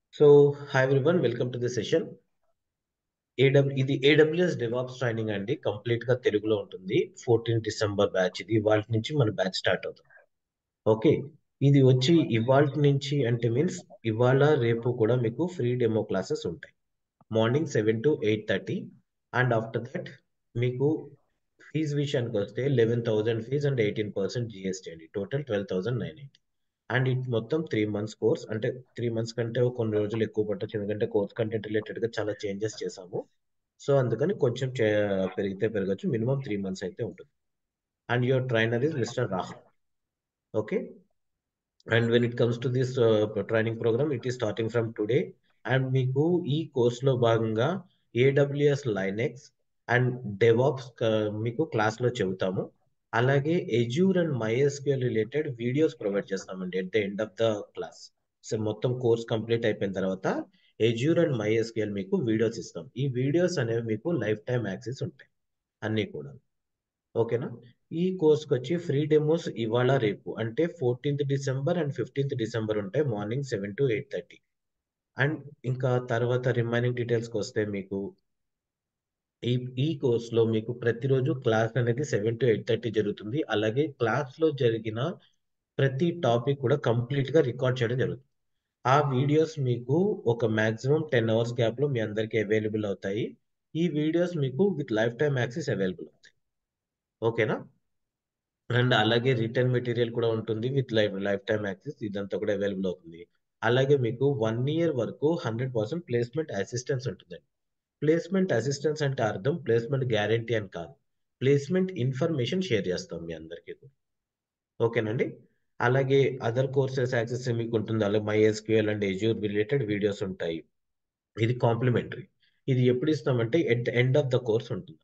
So hi everyone welcome to the session AW ఇది AWS DevOps training అండి complete గా తెలుగులో ఉంటుంది ఫోర్టీన్ డిసెంబర్ బ్యాచ్ ఇది ఇవాళ నుంచి మన బ్యాచ్ స్టార్ట్ అవుతుంది ఓకే ఇది వచ్చి ఇవాళ నుంచి అంటే మీన్స్ ఇవాళ రేపు కూడా మీకు ఫ్రీ డెమో క్లాసెస్ ఉంటాయి morning seven to eight thirty and after that మీకు ఫీజ్ విషయానికి వస్తే eleven thousand fees and eighteen percent GST అండి total twelve thousand nine eighty and ఇది మొత్తం త్రీ మంత్స్ కోర్స్ అంటే త్రీ మంత్స్ కంటే కొన్ని రోజులు ఎక్కువ పట్టచ్చు ఎందుకంటే కోర్స్ కంటెంట్ రిలేటెడ్ గా చాలా చేంజెస్ చేసాము సో అందుకని కొంచెం చే- పెరిగితే పెరగచ్చు మినిమం త్రీ మంత్స్ అయితే ఉంటుంది and your trainer is mister Rahul okay and when it comes to this training programme it is starting from today and మీకు ఈ కోర్సులో భాగంగా ఏడబ్ల్యూఎస్ లైనెక్స్ అండ్ డెవాప్స్ మీకు క్లాస్లో చెబుతాము అలాగే Azure and MySQL related videos provide చేస్తామండి at the end of the class so మొత్తం కోర్స్ కంప్లీట్ అయిపోయిన తర్వాత ఎజ్యూర్ అండ్ మైఎస్క్యూఎల్ మీకు వీడియోస్ ఇస్తాం ఈ వీడియోస్ అనేవి మీకు లైఫ్ టైం యాక్సెస్ ఉంటాయి అన్నీ కూడా ఓకేనా ఈ కోర్స్కి వచ్చి ఫ్రీ డెమోస్ ఇవాళ రేపు అంటే fourteenth December and fifteenth December ఉంటాయి morning seven to eight thirty and ఇంకా తర్వాత రిమైనింగ్ డీటెయిల్స్కి వస్తే మీకు ఈ ఈ కోర్సులో మీకు ప్రతిరోజు క్లాస్ అనేది సెవెన్ టు ఎయిట్ థర్టీ జరుగుతుంది అలాగే క్లాస్లో జరిగిన ప్రతి టాపిక్ కూడా కంప్లీట్గా రికార్డ్ చేయడం జరుగుతుంది ఆ వీడియోస్ మీకు ఒక మాక్సిమం టెన్ అవర్స్ గ్యాప్లో మీ అందరికీ అవైలబుల్ అవుతాయి ఈ వీడియోస్ మీకు with lifetime access available అవుతాయి ఓకేనా అండ్ అలాగే రిటర్న్ మెటీరియల్ కూడా ఉంటుంది with life lifetime access ఇదంతా కూడా అవైలబుల్ అవుతుంది అలాగే మీకు వన్ ఇయర్ వరకు హండ్రెడ్ పర్సెంట్ ప్లేస్మెంట్ అసిస్టెన్స్ ఉంటుందండి ప్లేస్మెంట్ అసిస్టెన్స్ అంటే అర్థం ప్లేస్మెంట్ గ్యారంటీ అని కాదు ప్లేస్మెంట్ ఇన్ఫర్మేషన్ షేర్ చేస్తాం మీ అందరికీ కూడా ఓకేనండి అలాగే అదర్ కోర్సెస్ యాక్సెస్ మీకు ఉంటుంది అలాగే MySQL and Azure related videos ఉంటాయి ఇది కాంప్లిమెంటరీ ఇది ఎప్పుడు ఇస్తామంటే at the end of the course ఉంటుంది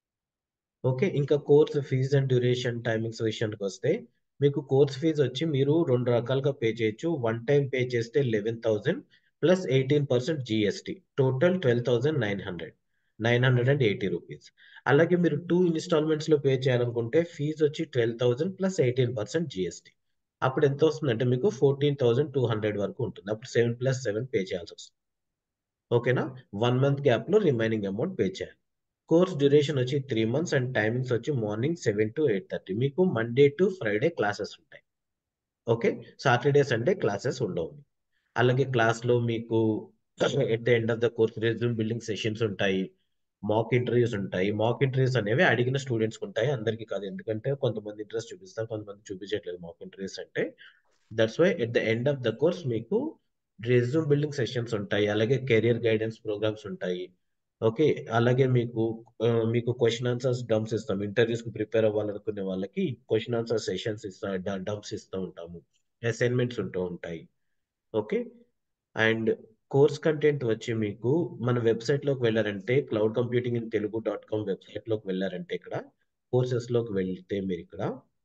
ఓకే ఇంకా course fees and duration timings విషయానికి వస్తే మీకు కోర్స్ ఫీజ్ వచ్చి మీరు రెండు రకాలుగా పే చేయొచ్చు వన్ టైం పే చేస్తే eleven thousand plus eighteen percent GST total twelve thousand nine hundred nine hundred and eighty rupees అలాగే మీరు టూ ఇన్స్టాల్మెంట్స్ లో పే చేయాలనుకుంటే ఫీజ్ వచ్చి twelve thousand plus eighteen percent GST అప్పుడు ఎంత వస్తుందంటే మీకు ఫోర్టీన్ థౌసండ్ టూ హండ్రెడ్ వరకు ఉంటుంది అప్పుడు సెవెన్ ప్లస్ సెవెన్ పే చేయాల్సి వస్తుంది ఓకేనా వన్ మంత్ గ్యాప్ లో రిమైనింగ్ అమౌంట్ పే చేయాలి కోర్స్ డ్యూరేషన్ వచ్చి త్రీ మంత్స్ అండ్ టైమింగ్స్ వచ్చి morning seven to eight thirty మీకు మండే టు ఫ్రైడే క్లాసెస్ ఉంటాయి ఓకే సాటర్డే సండే క్లాసెస్ ఉండవు అలాగే క్లాస్లో మీకు at the end of the course resume building sessions ఉంటాయి మాక్ ఇంటర్వ్యూస్ ఉంటాయి మాక్ ఇంటర్వ్యూస్ అనేవి అడిగిన స్టూడెంట్స్ ఉంటాయి అందరికీ కాదు ఎందుకంటే కొంతమంది ఇంట్రెస్ట్ చూపిస్తారు కొంతమంది చూపించట్లేదు మాక్ ఇంటర్వ్యూస్ అంటే that's why at the end of the course మీకు రెజ్యూమ్ బిల్డింగ్ సెషన్స్ ఉంటాయి అలాగే కెరియర్ గైడెన్స్ ప్రోగ్రామ్స్ ఉంటాయి ఓకే అలాగే మీకు ఆ, మీకు క్వశ్చన్ ఆన్సర్స్ డమ్స్ ఇస్తాం ఇంటర్వ్యూస్ కి ప్రిపేర్ అవ్వాలనుకునే వాళ్ళకి క్వశ్చన్ ఆన్సర్ సెషన్స్ ఇస్తా డమ్స్ ఇస్తూ ఉంటాము అసైన్మెంట్స్ ఉంటూ ఉంటాయి ఓకే అండ్ కోర్స్ కంటెంట్ వచ్చి మీకు మన వెబ్సైట్ లోకి వెళ్ళారంటే cloud computing in Telugu dot com website లోకి వెళ్ళారంటే ఇక్కడ కోర్సెస్ లోకి వెళ్తే మీరు ఇక్కడ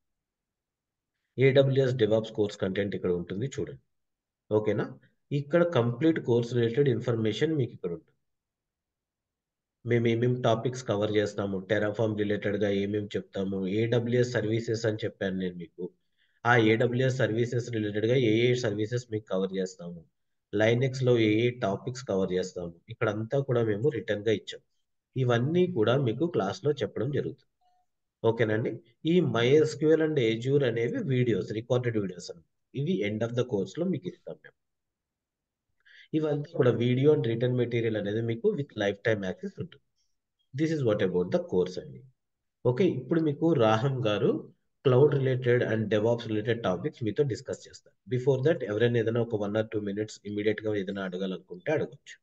ఏడబ్ల్యూఎస్ డెవాప్స్ కోర్స్ కంటెంట్ ఇక్కడ ఉంటుంది చూడండి ఓకేనా ఇక్కడ కంప్లీట్ కోర్స్ రిలేటెడ్ ఇన్ఫర్మేషన్ మీకు ఇక్కడ ఉంటుంది మేము ఏమేమి టాపిక్స్ కవర్ చేస్తాము టెరాఫామ్ రిలేటెడ్ గా ఏమేమి చెప్తాము ఏడబ్ల్యూఎస్ సర్వీసెస్ అని చెప్పాను నేను మీకు ఆ ఏడబ్ల్యూఎస్ సర్వీసెస్ రిలేటెడ్ గా ఏ ఏ సర్వీసెస్ మీకు కవర్ చేస్తాము లైనెక్స్ లో ఏ ఏ టాపిక్స్ కవర్ చేస్తాము ఇక్కడ అంతా కూడా మేము రిటర్న్ గా ఇచ్చాం ఇవన్నీ కూడా మీకు క్లాస్ లో చెప్పడం జరుగుతుంది ఓకేనండి ఈ మైఎస్క్యూఎల్ అండ్ ఏజూర్ అనేవి వీడియోస్ రికార్డెడ్ వీడియోస్ అన్నమాట ఇవి ఎండ్ ఆఫ్ ద కోర్స్ లో మీకు ఇస్తాం మేము ఇవంతా కూడా వీడియో అండ్ రిటర్న్ మెటీరియల్ అనేది మీకు విత్ లైఫ్ టైం యాక్సెస్ ఉంటుంది this is what about the course అండి ఓకే ఇప్పుడు మీకు రాహం గారు cloud related and DevOps related topics మీతో డిస్కస్ చేస్తారు బిఫోర్ దట్ ఎవరైనా ఏదైనా ఒక one or two minutes immediate గా ఏదైనా అడగాలనుకుంటే అడగచ్చు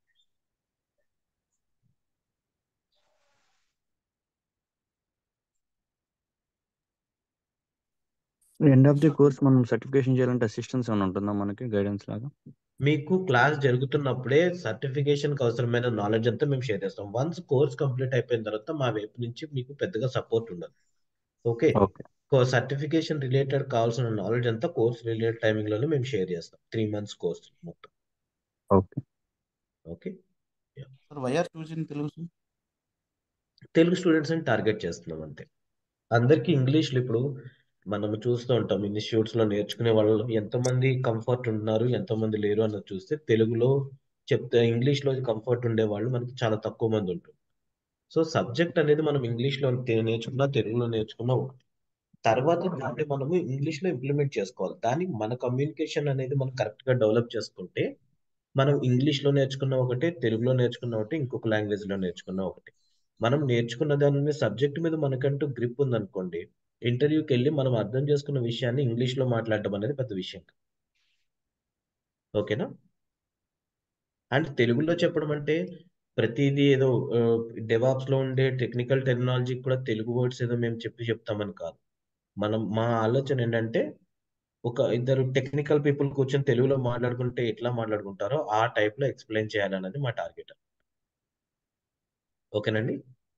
ఎండ్ ఆఫ్ ది కోర్స్ మనం సర్టిఫికేషన్ చేయాలంటే అసిస్టెన్స్ ఏమైనా ఉంటుందా మనకి గైడెన్స్ లాగా మీకు క్లాస్ జరుగుతున్నప్పుడే సర్టిఫికేషన్ కి అవసరమైన నాలెడ్జ్ అంతా మేము షేర్ చేస్తాం వన్స్ కోర్స్ కంప్లీట్ అయిపోయిన తర్వాత మా వైపు నుంచి మీకు పెద్దగా సపోర్ట్ ఉండదు ఓకే ఓకే సర్టిఫికేషన్ రిలేటెడ్ కావాల్సిన నాలెడ్జ్ అంతా కోర్స్ రిలేటెడ్ టైమింగ్ లోనే మేము షేర్ చేస్తాం త్రీ మంత్స్ కోర్స్ మొత్తం okay okay sir why are choosing Telugu sir Telugu students ని టార్గెట్ చేస్తున్నాం అంతే అందరికీ ఇంగ్లీష్లో ఇప్పుడు మనం చూస్తూ ఉంటాం ఇన్స్టిట్యూట్స్ లో నేర్చుకునే వాళ్ళు ఎంతమంది కంఫర్ట్ ఉంటున్నారు ఎంతమంది లేరు అన్నది చూస్తే తెలుగులో చెప్తే ఇంగ్లీష్లో కంఫర్ట్ ఉండే వాళ్ళు మనకి చాలా తక్కువ మంది ఉంటారు సో సబ్జెక్ట్ అనేది మనం ఇంగ్లీష్లో నేర్చుకున్నా తెలుగులో నేర్చుకున్నా ఒకటి తర్వాత దాన్ని మనము ఇంగ్లీష్లో ఇంప్లిమెంట్ చేసుకోవాలి దానికి మన కమ్యూనికేషన్ అనేది మనం కరెక్ట్గా డెవలప్ చేసుకుంటే మనం ఇంగ్లీష్లో నేర్చుకున్న ఒకటి తెలుగులో నేర్చుకున్న ఒకటి ఇంకొక లాంగ్వేజ్లో నేర్చుకున్న ఒకటి మనం నేర్చుకున్న దాని సబ్జెక్ట్ మీద మనకంటూ గ్రిప్ ఉందనుకోండి ఇంటర్వ్యూకి వెళ్ళి మనం అర్థం చేసుకున్న విషయాన్ని ఇంగ్లీష్లో మాట్లాడడం అనేది పెద్ద విషయం కాదు. ఓకేనా అండ్ తెలుగులో చెప్పడం అంటే ప్రతిదీ ఏదో డెవాప్స్ లో ఉండే టెక్నికల్ టెక్నాలజీ కూడా తెలుగు వర్డ్స్ ఏదో మేము చెప్పి చెప్తామని కాదు మనం మా ఆలోచన ఏంటంటే ఒక ఇద్దరు టెక్నికల్ పీపుల్ కూర్చొని తెలుగులో మాట్లాడుకుంటే ఎట్లా మాట్లాడుకుంటారో ఆ టైప్ లో ఎక్స్ప్లెయిన్ చేయాలన్నది మా టార్గెట్ ఓకేనండి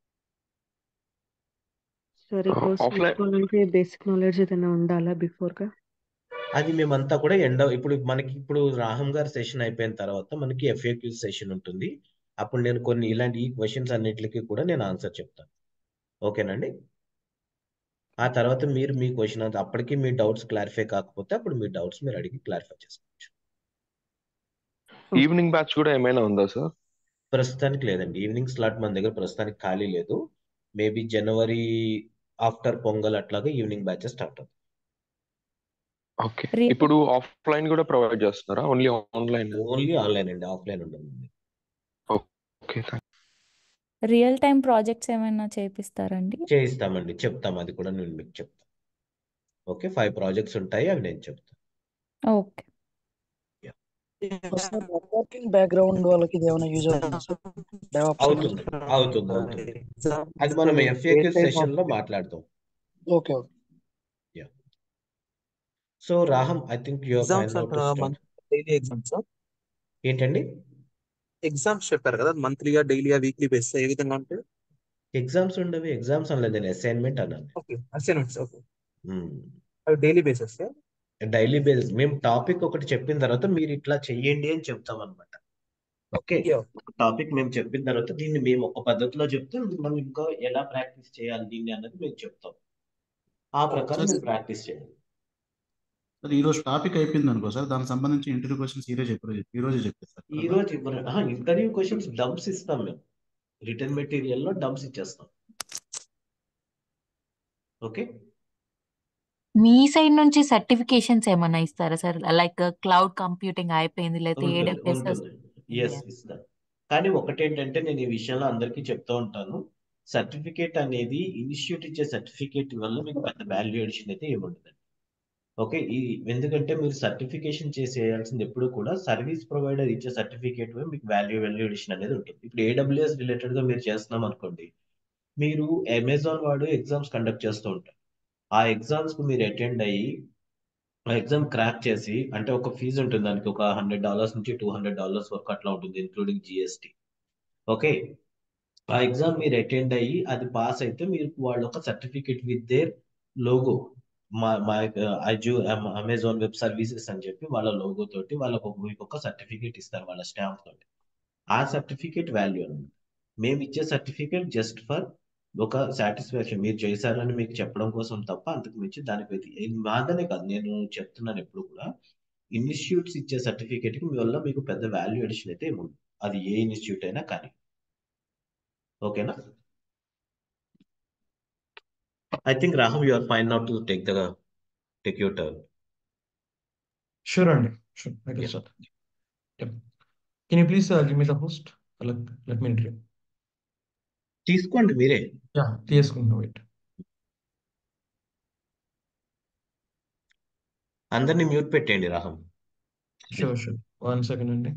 సార్ ఈ కోర్స్ ఆఫ్లైన్ నేర్చుకోవాలంటే బేసిక్ నాలెడ్జ్ ఏదైనా ఉండాలా బిఫోర్ గా అది మేమంతా కూడా ఎండ ఇప్పుడు మనకి ఇప్పుడు రాహం గారి సెషన్ అయిపోయిన తర్వాత మనకి ఎఫ్ఏక్యూ సెషన్ ఉంటుంది అప్పుడు నేను కొన్ని ఇలాంటి ఈ క్వశ్చన్స్ అన్నిటికీ కూడా నేను ఆన్సర్ చెప్తాను ఓకేనండి ఆ తర్వాత మీరు మీ క్వశ్చన్ అంతా అప్పటికి మీ డౌట్స్ క్లారిఫై కాకపోతే అప్పుడు మీ డౌట్స్ మీరు అడిగి క్లారిఫై చేసుకోవచ్చు ఈవినింగ్ బ్యాచ్ కూడా ఏమైనా ఉందా సార్ ప్రస్తుతానికి లేదండి ఈవినింగ్ స్లాట్ మన దగ్గర ప్రస్తుతానికి ఖాళీ లేదు మేబీ జనవరి ఆఫ్టర్ పొంగల్ అట్లాగా ఈవినింగ్ బ్యాచెస్ స్టార్ట్ అవుతుంది ఓకే రియల్ ఇప్పుడు ఆఫ్లైన్ కూడా ప్రొవైడ్ చేస్తున్నారా ఓన్లీ ఆన్లైన్ ఓన్లీ ఆన్లైన్ అండి ఆఫ్లైన్ ఉండదు ఓకే రియల్ టైం ప్రాజెక్ట్స్ ఏమైనా చేపిస్తారండి చేయిస్తామండి చెప్తాం అది కూడా నేను మీకు చెప్తాను ఓకే ఫైవ్ ప్రాజెక్ట్స్ ఉంటాయి అవి నేను చెప్తాను ఓకే సార్ నెట్వర్కింగ్ బ్యాక్గ్రౌండ్ వాళ్ళకి ఇది ఏమైనా యూజ్ అవుతుందా సార్ డెవాప్స్ అవుతుంది అవుతుంది అవుతుంది అది మనం ఎఫ్ఏక్యూ సెషన్ లో మాట్లాడతాం okay okay so Raham I think you are exams fine out అంటారా డైలీ ఎగ్జామ్స్ సార్ ఏంటండి ఎగ్జామ్స్ చెప్పారు కదా మంత్లీగా డైలీగా వీక్లీ బేస్ ఏ విధంగా అంటే ఎగ్జామ్స్ ఉండవి ఎగ్జామ్స్ అనలేదు నేను అసైన్మెంట్ అన్నాను ఓకే అసైన్మెంట్స్ ఓకే అవి డైలీ బేసెస్ డైలీ బేసిస్ మేము టాపిక్ ఒకటి చెప్పిన తర్వాత మీరు ఇట్లా చెయ్యండి అని చెప్తాం అనమాట ఓకే టాపిక్ మేము చెప్పిన తర్వాత దీన్ని మేము ఒక పద్ధతిలో చెప్తే మనం ఇంకా ఎలా ప్రాక్టీస్ చేయాలి దీన్ని అన్నది మేము చెప్తాం ఆ ప్రకారం మీరు ప్రాక్టీస్ చేయాలి సార్ ఈ రోజు టాపిక్ అయిపోయింది అనుకో సార్ దానికి సంబంధించి ఇంటర్వ్యూ క్వశ్చన్స్ ఈ రోజు చెప్పారు ఈ రోజే చెప్పేస్తారు ఈ రోజు ఇంటర్వ్యూ క్వశ్చన్స్ డబ్స్ ఇస్తాం మేము రిటర్న్ మెటీరియల్ లో డబ్స్ ఇచ్చేస్తాం ఓకే మీ సైడ్ నుంచి సర్టిఫికేషన్స్ ఏమైనా ఇస్తారా సార్ లైక్ క్లౌడ్ కంప్యూటింగ్ అయిపోయింది లేకపోతే ఉంటుంది ఏడబ్ల్యూఎస్ ఉంటుంది ఎస్ ఇస్తాను కానీ ఒకటేంటంటే నేను ఈ విషయంలో అందరికీ చెప్తూ ఉంటాను సర్టిఫికేట్ అనేది ఇన్స్టిట్యూట్ ఇచ్చే సర్టిఫికేట్ వల్ల మీకు పెద్ద వాల్యూ ఎడిషన్ అయితే ఏముండదండి ఓకే ఈ ఎందుకంటే మీరు సర్టిఫికేషన్ చేసేయాల్సింది ఎప్పుడు కూడా సర్వీస్ ప్రొవైడర్ ఇచ్చే సర్టిఫికేట్ మీకు వాల్యూ వాల్యూ ఎడిషన్ అనేది ఉంటుంది ఇప్పుడు ఏడబ్ల్యూఎస్ రిలేటెడ్ గా మీరు చేస్తున్నాం అనుకోండి మీరు అమెజాన్ వాడు ఎగ్జామ్స్ కండక్ట్ చేస్తూ ఉంటారు ఆ ఎగ్జామ్స్ కు మీరు అటెండ్ అయ్యి ఆ ఎగ్జామ్ క్రాక్ చేసి అంటే ఒక ఫీజు ఉంటుంది దానికి ఒక హండ్రెడ్ డాలర్స్ నుంచి టూ హండ్రెడ్ డాలర్స్ వరకు అట్లా ఉంటుంది ఇన్క్లూడింగ్ జిఎస్టి ఓకే ఆ ఎగ్జామ్ మీరు అటెండ్ అయ్యి అది పాస్ అయితే మీరు వాళ్ళు ఒక సర్టిఫికేట్ విత్ దేర్ లోగో మా మా అజూ అమెజాన్ వెబ్ సర్వీసెస్ అని చెప్పి వాళ్ళ లోగో తోటి వాళ్ళకు ఒక మీకు ఒక సర్టిఫికేట్ ఇస్తారు వాళ్ళ స్టాంప్ తోటి ఆ సర్టిఫికేట్ వాల్యూ అనమాట మేము ఇచ్చే సర్టిఫికేట్ జస్ట్ ఫర్ ఒక సాటిస్ఫాక్షన్ మీరు చేశారని మీకు చెప్పడం కోసం తప్ప అంతకు మించి దానికి వ్యతి- ఇది మాదనే కాదు నేను చెప్తున్నాను ఎప్పుడు కూడా ఇన్స్టిట్యూట్స్ ఇచ్చే సర్టిఫికేట్ కి మీ వల్ల మీకు పెద్ద వాల్యూ ఎడిషన్ అయితే ఏమి ఉండదు అది ఏ ఇన్స్టిట్యూట్ అయినా కానీ ఓకేనా I think Rahul you are fine not to take the take your turn Sure, Andy. Sure, I can Yeah. start. Yep. Can you please uh, give me the host? Uh, Let, let me interview. తీసుకోండి మీరే Yeah, తీసుకుంటున్నా wait. అందరినీ mute పెట్టండి Rahul Sure, sure. One second అండి.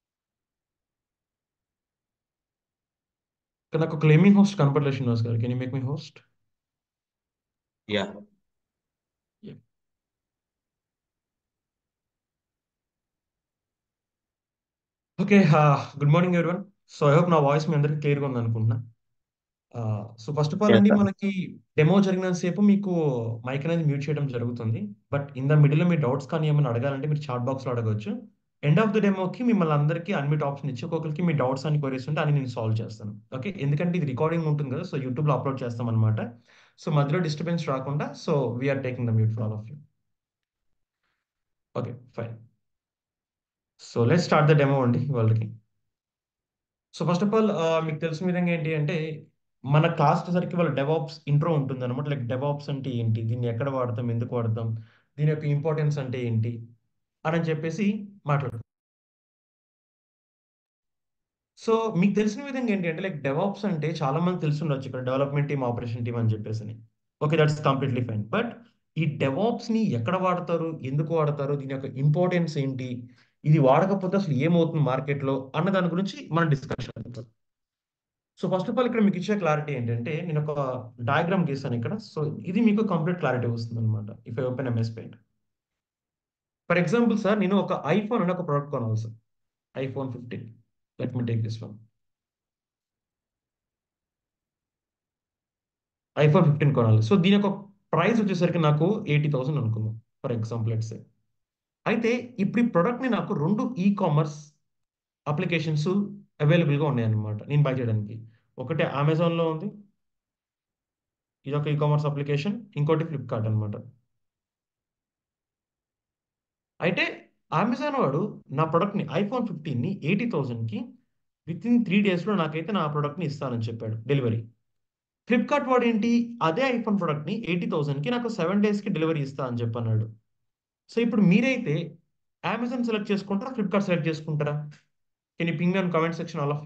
ఇక్కడ నాకు claiming host కనపడలేదు శ్రీనివాస్ గారు can you make me host yeah okay good morning everyone so I hope నా వాయిస్ మీ అందరికి క్లియర్గా ఉంది అనుకుంటున్నా so first of all Yes, అండి sir. మనకి డెమో జరిగినంతసేపు మీకు మైక్ అనేది మ్యూట్ చేయడం జరుగుతుంది బట్ ఇన్ ద మిడిల్ మీ డౌట్స్ కానీ ఏమైనా అడగాలంటే మీరు చాట్ బాక్స్లో అడగవచ్చు ఎండ్ ఆఫ్ ద డెమోకి మిమ్మల్ని అందరికీ అన్మిట్ ఆప్షన్ ఇచ్చి ఒక్కొక్కరికి మీ డౌట్స్ అని క్వరీస్ ఉంటే అని నేను సాల్వ్ చేస్తాను ఓకే ఎందుకంటే ఇది రికార్డింగ్ ఉంటుంది కదా సో యూట్యూబ్లో అప్లోడ్ చేస్తాం అనమాట సో మధ్యలో డిస్టర్బెన్స్ రాకుండా so we are taking the mute for all of you okay fine so let start the demo అండి వాళ్ళకి సో ఫస్ట్ ఆఫ్ ఆల్ మీకు తెలిసిన విధంగా ఏంటి అంటే మన క్లాస్ వచ్చేసరికి వాళ్ళ డెవాప్స్ ఇంట్రో ఉంటుంది అనమాట లైక్ డెవాప్స్ అంటే ఏంటి దీన్ని ఎక్కడ వాడతాం ఎందుకు వాడతాం దీని యొక్క ఇంపార్టెన్స్ అంటే ఏంటి అని చెప్పేసి మాట్లాడు సో మీకు తెలిసిన విధంగా ఏంటి అంటే లైక్ డెవాప్స్ అంటే చాలా మంది తెలిసి ఉండొచ్చు ఇక్కడ డెవలప్మెంట్ టీమ్ ఆపరేషన్ టీమ్ అని చెప్పేసి okay that's completely fine but ఈ డెవాప్స్ ని ఎక్కడ వాడతారు ఎందుకు వాడతారు దీని యొక్క ఇంపార్టెన్స్ ఏంటి ఇది వాడకపోతే అసలు ఏమవుతుంది మార్కెట్లో అన్న దాని గురించి మనం డిస్కషన్ అవుతాం సో ఫస్ట్ ఆఫ్ ఆల్ ఇక్కడ మీకు ఇచ్చే క్లారిటీ ఏంటంటే నేను ఒక డయాగ్రామ్ గీసాను ఇక్కడ సో ఇది మీకు కంప్లీట్ క్లారిటీ వస్తుంది అనమాట if I open MS paint for example sir నేను ఒక ఐఫోన్ అనే ఒక ప్రోడక్ట్ కొనాలి sir iPhone fifteen let me take this one iPhone fifteen కొనాలి సో దీని యొక్క ప్రైస్ వచ్చేసరికి నాకు ఎయిటీ థౌసండ్ అనుకుందాం ఫర్ ఎగ్జాంపుల్ లెట్స్ అయితే ఇప్పుడు ఈ ప్రోడక్ట్ని నాకు రెండు ఈ కామర్స్ అప్లికేషన్స్ అవైలబుల్గా ఉన్నాయి అన్నమాట నేను బై చేయడానికి ఒకటి అమెజాన్లో ఉంది ఇది ఒక ఈ కామర్స్ అప్లికేషన్ ఇంకోటి ఫ్లిప్కార్ట్ అనమాట అయితే అమెజాన్ వాడు నా ప్రోడక్ట్ని ఐఫోన్ ఫిఫ్టీన్ని ఎయిటీ థౌజండ్కి విత్ ఇన్ త్రీ డేస్లో నాకైతే నా ప్రోడక్ట్ని ఇస్తానని చెప్పాడు డెలివరీ ఫ్లిప్కార్ట్ వాడు ఏంటి అదే ఐఫోన్ ప్రోడక్ట్ని ఎయిటీ థౌజండ్కి నాకు సెవెన్ డేస్కి డెలివరీ ఇస్తా అని చెప్పన్నాడు సో ఇప్పుడు మీరైతే అమెజాన్ సెలెక్ట్ చేసుకుంటారా ఫ్లిప్కార్ట్ సెలెక్ట్ చేసుకుంటారా can you ping on comment section all of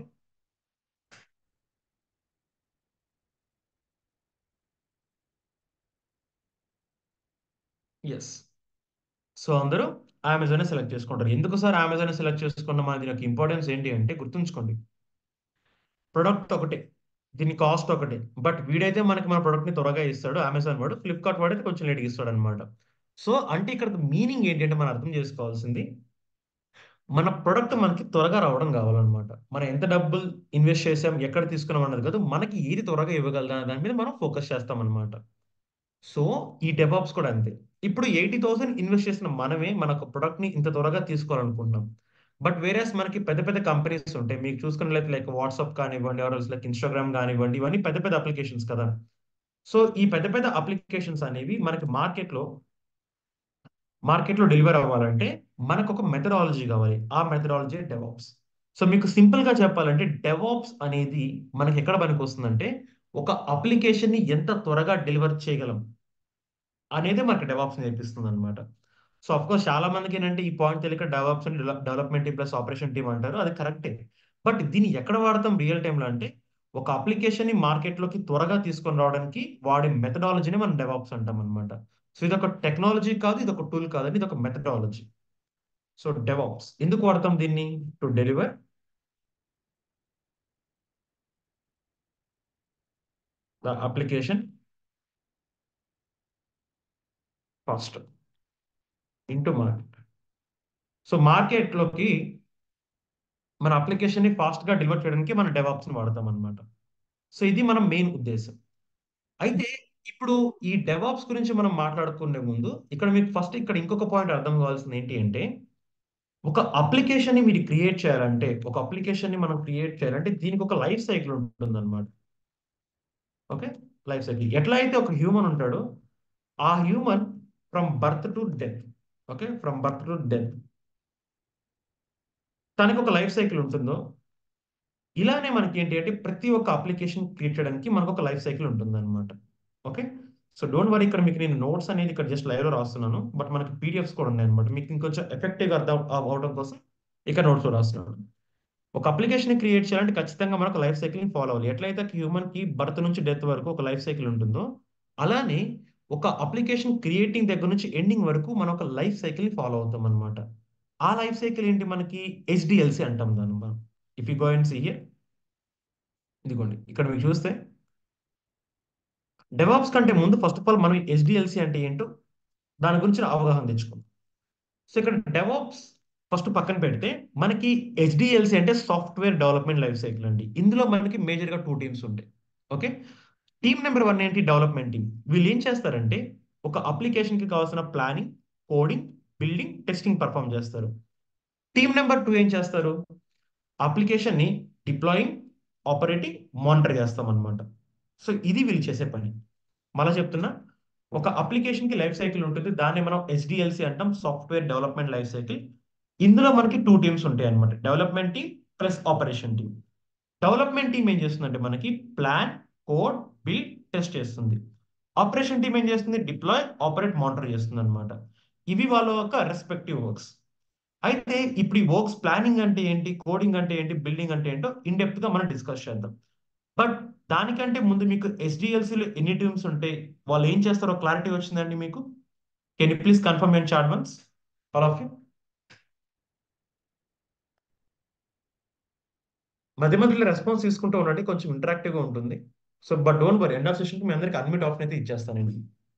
us so అందరూ అమెజాన్ సెలెక్ట్ చేసుకుంటారు ఎందుకు సార్ అమెజాన్ సెలెక్ట్ చేసుకున్న మన దీనికి ఇంపార్టెన్స్ ఏంటి అంటే గుర్తుంచుకోండి ప్రొడక్ట్ ఒకటే దీని కాస్ట్ ఒకటే బట్ వీడైతే మనకి మన ప్రొడక్ట్ని త్వరగా ఇస్తాడు అమెజాన్ వాడు ఫ్లిప్కార్ట్ వాడైతే కొంచెం లేట్గా ఇస్తాడు అనమాట సో అంటే ఇక్కడ మీనింగ్ ఏంటి అంటే మనం అర్థం చేసుకోవాల్సింది మన ప్రొడక్ట్ మనకి త్వరగా రావడం కావాలన్నమాట మనం ఎంత డబ్బులు ఇన్వెస్ట్ చేసాం ఎక్కడ తీసుకున్నాం అన్నది కాదు మనకి ఏది త్వరగా ఇవ్వగలదా దాని మీద మనం ఫోకస్ చేస్తాం అనమాట సో ఈ డెవాప్స్ కూడా అంతే ఇప్పుడు ఎయిటీ థౌసండ్ ఇన్వెస్ట్ చేసిన మనమే మన ప్రొడక్ట్ని ఇంత త్వరగా తీసుకోవాలనుకుంటున్నాం బట్ వేరేస్ మనకి పెద్ద పెద్ద కంపెనీస్ ఉంటాయి మీకు చూసుకున్నట్లయితే లైక్ వాట్సాప్ కానివ్వండి ఆర్ లైక్ ఇన్స్టాగ్రామ్ కానివ్వండి ఇవన్నీ పెద్ద పెద్ద అప్లికేషన్స్ కదా సో ఈ పెద్ద పెద్ద అప్లికేషన్స్ అనేవి మనకి మార్కెట్లో మార్కెట్లో డెలివర్ అవ్వాలంటే మనకు ఒక మెథడాలజీ కావాలి ఆ మెథడాలజీ డెవాప్స్ సో మీకు సింపుల్ గా చెప్పాలంటే డెవాప్స్ అనేది మనకి ఎక్కడ పనికి వస్తుందంటే ఒక అప్లికేషన్ ని ఎంత త్వరగా డెలివర్ చేయగలం అనేది మనకి డెవాప్స్ నేర్పిస్తుంది అనమాట సో అఫ్ కోర్స్ చాలా మందికి ఏంటంటే ఈ పాయింట్ తెలియక DevOps development team plus operation team అంటారు అది కరెక్టే బట్ దీన్ని ఎక్కడ వాడతాం రియల్ టైంలో అంటే ఒక అప్లికేషన్ ని మార్కెట్లోకి త్వరగా తీసుకొని రావడానికి వాడే మెథడాలజీని మనం డెవాప్స్ అంటాం అనమాట సో ఇది ఒక టెక్నాలజీ కాదు ఇది ఒక టూల్ కాదండి ఇది ఒక మెథడాలజీ సో డెవాప్స్ ఎందుకు వాడతాం దీన్ని to deliver the application first into market so మార్కెట్లోకి మన అప్లికేషన్ ని ఫాస్ట్ గా డెలివర్ చేయడానికి మనం డెవాప్స్ ని వాడతాం అనమాట సో ఇది మన మెయిన్ ఉద్దేశం అయితే ఇప్పుడు ఈ డెవాప్స్ గురించి మనం మాట్లాడుకునే ముందు ఇక్కడ మీకు ఫస్ట్ ఇక్కడ ఇంకొక పాయింట్ అర్థం కావాల్సింది ఏంటి అంటే ఒక అప్లికేషన్ ని మీరు క్రియేట్ చేయాలంటే ఒక అప్లికేషన్ ని మనం క్రియేట్ చేయాలంటే దీనికి ఒక లైఫ్ సైకిల్ ఉంటుంది అనమాట ఓకే లైఫ్ సైకిల్ ఎట్లా అయితే ఒక హ్యూమన్ ఉంటాడో ఆ human from birth to death okay from birth to death తనకి ఒక లైఫ్ సైకిల్ ఉంటుందో ఇలానే మనకి ఏంటి అంటే ప్రతి ఒక్క అప్లికేషన్ క్రియేట్ చేయడానికి మనకు ఒక లైఫ్ సైకిల్ ఉంటుంది అనమాట ఓకే సో డోంట్ వరీ ఇక్కడ మీకు నేను నోట్స్ అనేది ఇక్కడ జస్ట్ లైవ్లో రాస్తున్నాను బట్ మనకి పీడిఎఫ్స్ కూడా ఉన్నాయి అనమాట మీకు ఇంకొంచెం ఎఫెక్టివ్గా అర్థం అవడం కోసం ఇక్కడ నోట్స్లో రాస్తున్నాను ఒక అప్లికేషన్ క్రియేట్ చేయాలంటే ఖచ్చితంగా మనకు లైఫ్ సైకిల్ని ఫాలో అవ్వాలి ఎట్లయితే హ్యూమన్కి బర్త్ నుంచి డెత్ వరకు ఒక లైఫ్ సైకిల్ ఉంటుందో అలానే ఒక అప్లికేషన్ క్రియేటింగ్ దగ్గర నుంచి ఎండింగ్ వరకు మనం ఒక లైఫ్ సైకిల్ని ఫాలో అవుతాం అనమాట ఆ లైఫ్ సైకిల్ ఏంటి మనకి హెచ్డిఎల్సి అంటాం దాన్ని మనం if you go and see here ఇదిగోండి ఇక్కడ మీకు చూస్తే డెవాప్స్ కంటే ముందు ఫస్ట్ ఆఫ్ ఆల్ మనం హెచ్డిఎల్సి అంటే ఏంటో దాని గురించి అవగాహన తెచ్చుకుందాం సో ఇక్కడ డెవాప్స్ ఫస్ట్ పక్కన పెడితే మనకి హెచ్డిఎల్సి అంటే సాఫ్ట్వేర్ డెవలప్మెంట్ లైఫ్ సైకిల్ అండి ఇందులో మనకి మేజర్గా టూ టీమ్స్ ఉంటాయి ఓకే టీమ్ నెంబర్ వన్ ఏంటి డెవలప్మెంట్ టీమ్ వీళ్ళు ఏం చేస్తారంటే ఒక అప్లికేషన్కి కావాల్సిన planning coding building testing perform చేస్తారు టీమ్ నెంబర్ టూ ఏం చేస్తారు అప్లికేషన్ని డిప్లాయింగ్ ఆపరేటింగ్ మానిటర్ చేస్తాం అనమాట సో ఇది వీళ్ళు చేసే పని మళ్ళీ చెప్తున్నా ఒక అప్లికేషన్కి లైఫ్ సైకిల్ ఉంటుంది దాన్ని మనం హెచ్డిఎల్సి అంటాం సాఫ్ట్వేర్ డెవలప్మెంట్ లైఫ్ సైకిల్ ఇందులో మనకి టూ టీమ్స్ ఉంటాయి అనమాట development team plus operation team development team ఏం చేస్తుందంటే మనకి ప్లాన్ కోడ్ బిల్డ్ టెస్ట్ చేస్తుంది ఆపరేషన్ టీమ్ ఏం చేస్తుంది డిప్లాయ్ ఆపరేట్ మానిటర్ చేస్తుంది అనమాట ఇవి వాళ్ళ యొక్క రెస్పెక్టివ్ వర్క్స్ అయితే ఇప్పుడు ఈ వర్క్స్ ప్లానింగ్ అంటే ఏంటి కోడింగ్ అంటే ఏంటి బిల్డింగ్ అంటే ఏంటో ఇన్ డెప్త్ గా మనం డిస్కస్ చేద్దాం బట్ దానికంటే ముందు మీకు ఎస్డిఎల్సీలో ఎన్ని టీమ్స్ ఉంటాయి వాళ్ళు ఏం చేస్తారో క్లారిటీ వచ్చిందండి మీకు can you please confirm and chat once all of you మధ్య మధ్యలో రెస్పాన్స్ తీసుకుంటూ ఉండండి కొంచెం ఇంటరాక్టివ్ గా ఉంటుంది so but don't worry end of session మీ అందరికి అన్మిట్ ఆప్షన్ అయితే ఇచ్చేస్తానండి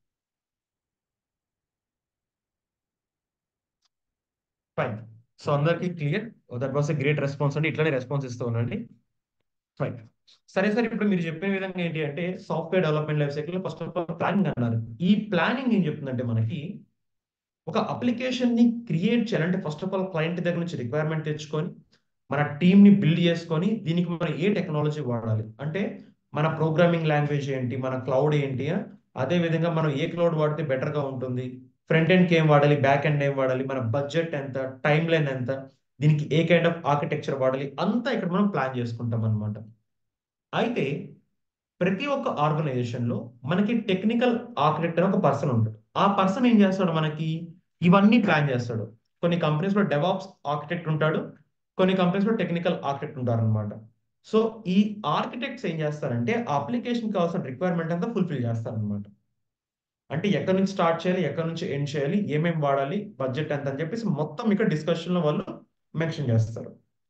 ఫైన్ సో అందరికి clear that was a great response అండి ఇట్లానే రెస్పాన్స్ ఇస్తూ ఉండండి ఫైన్ సరే సార్ ఇప్పుడు మీరు చెప్పిన విధంగా ఏంటి అంటే software development life cycle first of all planning అన్నారు ఈ ప్లానింగ్ ఏం చెప్తుందంటే మనకి ఒక అప్లికేషన్ ని క్రియేట్ చేయాలంటే ఫస్ట్ ఆఫ్ ఆల్ క్లయింట్ దగ్గర నుంచి రిక్వైర్మెంట్ తెచ్చుకొని మన టీమ్ ని బిల్డ్ చేసుకొని దీనికి మనం ఏ టెక్నాలజీ వాడాలి అంటే మన ప్రోగ్రామింగ్ లాంగ్వేజ్ ఏంటి మన క్లౌడ్ ఏంటి అదే విధంగా మనం ఏ క్లౌడ్ వాడితే బెటర్ గా ఉంటుంది ఫ్రంట్ ఎండ్ కి ఏం వాడాలి బ్యాక్ ఎండ్ ఏం వాడాలి మన బడ్జెట్ ఎంత టైం లైన్ ఎంత దీనికి ఏ కైండ్ ఆఫ్ ఆర్కిటెక్చర్ వాడాలి అంతా ఇక్కడ మనం ప్లాన్ చేసుకుంటాం అనమాట అయితే ప్రతి ఒక్క ఆర్గనైజేషన్ లో మనకి టెక్నికల్ ఆర్కిటెక్ట్ అని ఒక పర్సన్ ఉంటాడు ఆ పర్సన్ ఏం చేస్తాడు మనకి ఇవన్నీ ప్లాన్ చేస్తాడు కొన్ని కంపెనీస్ లో డెవాప్స్ ఆర్కిటెక్ట్ ఉంటాడు కొన్ని కంపెనీస్ లో టెక్నికల్ ఆర్కిటెక్ట్ ఉంటారు అనమాట సో ఈ ఆర్కిటెక్ట్స్ ఏం చేస్తారంటే ఆ అప్లికేషన్ కావాల్సిన రిక్వైర్మెంట్ అంతా ఫుల్ఫిల్ చేస్తారనమాట అంటే ఎక్కడి నుంచి స్టార్ట్ చేయాలి ఎక్కడి నుంచి ఎండ్ చేయాలి ఏమేమి వాడాలి బడ్జెట్ ఎంత అని చెప్పేసి మొత్తం ఇక్కడ డిస్కషన్ లో వాళ్ళు మెన్షన్ చేస్తారు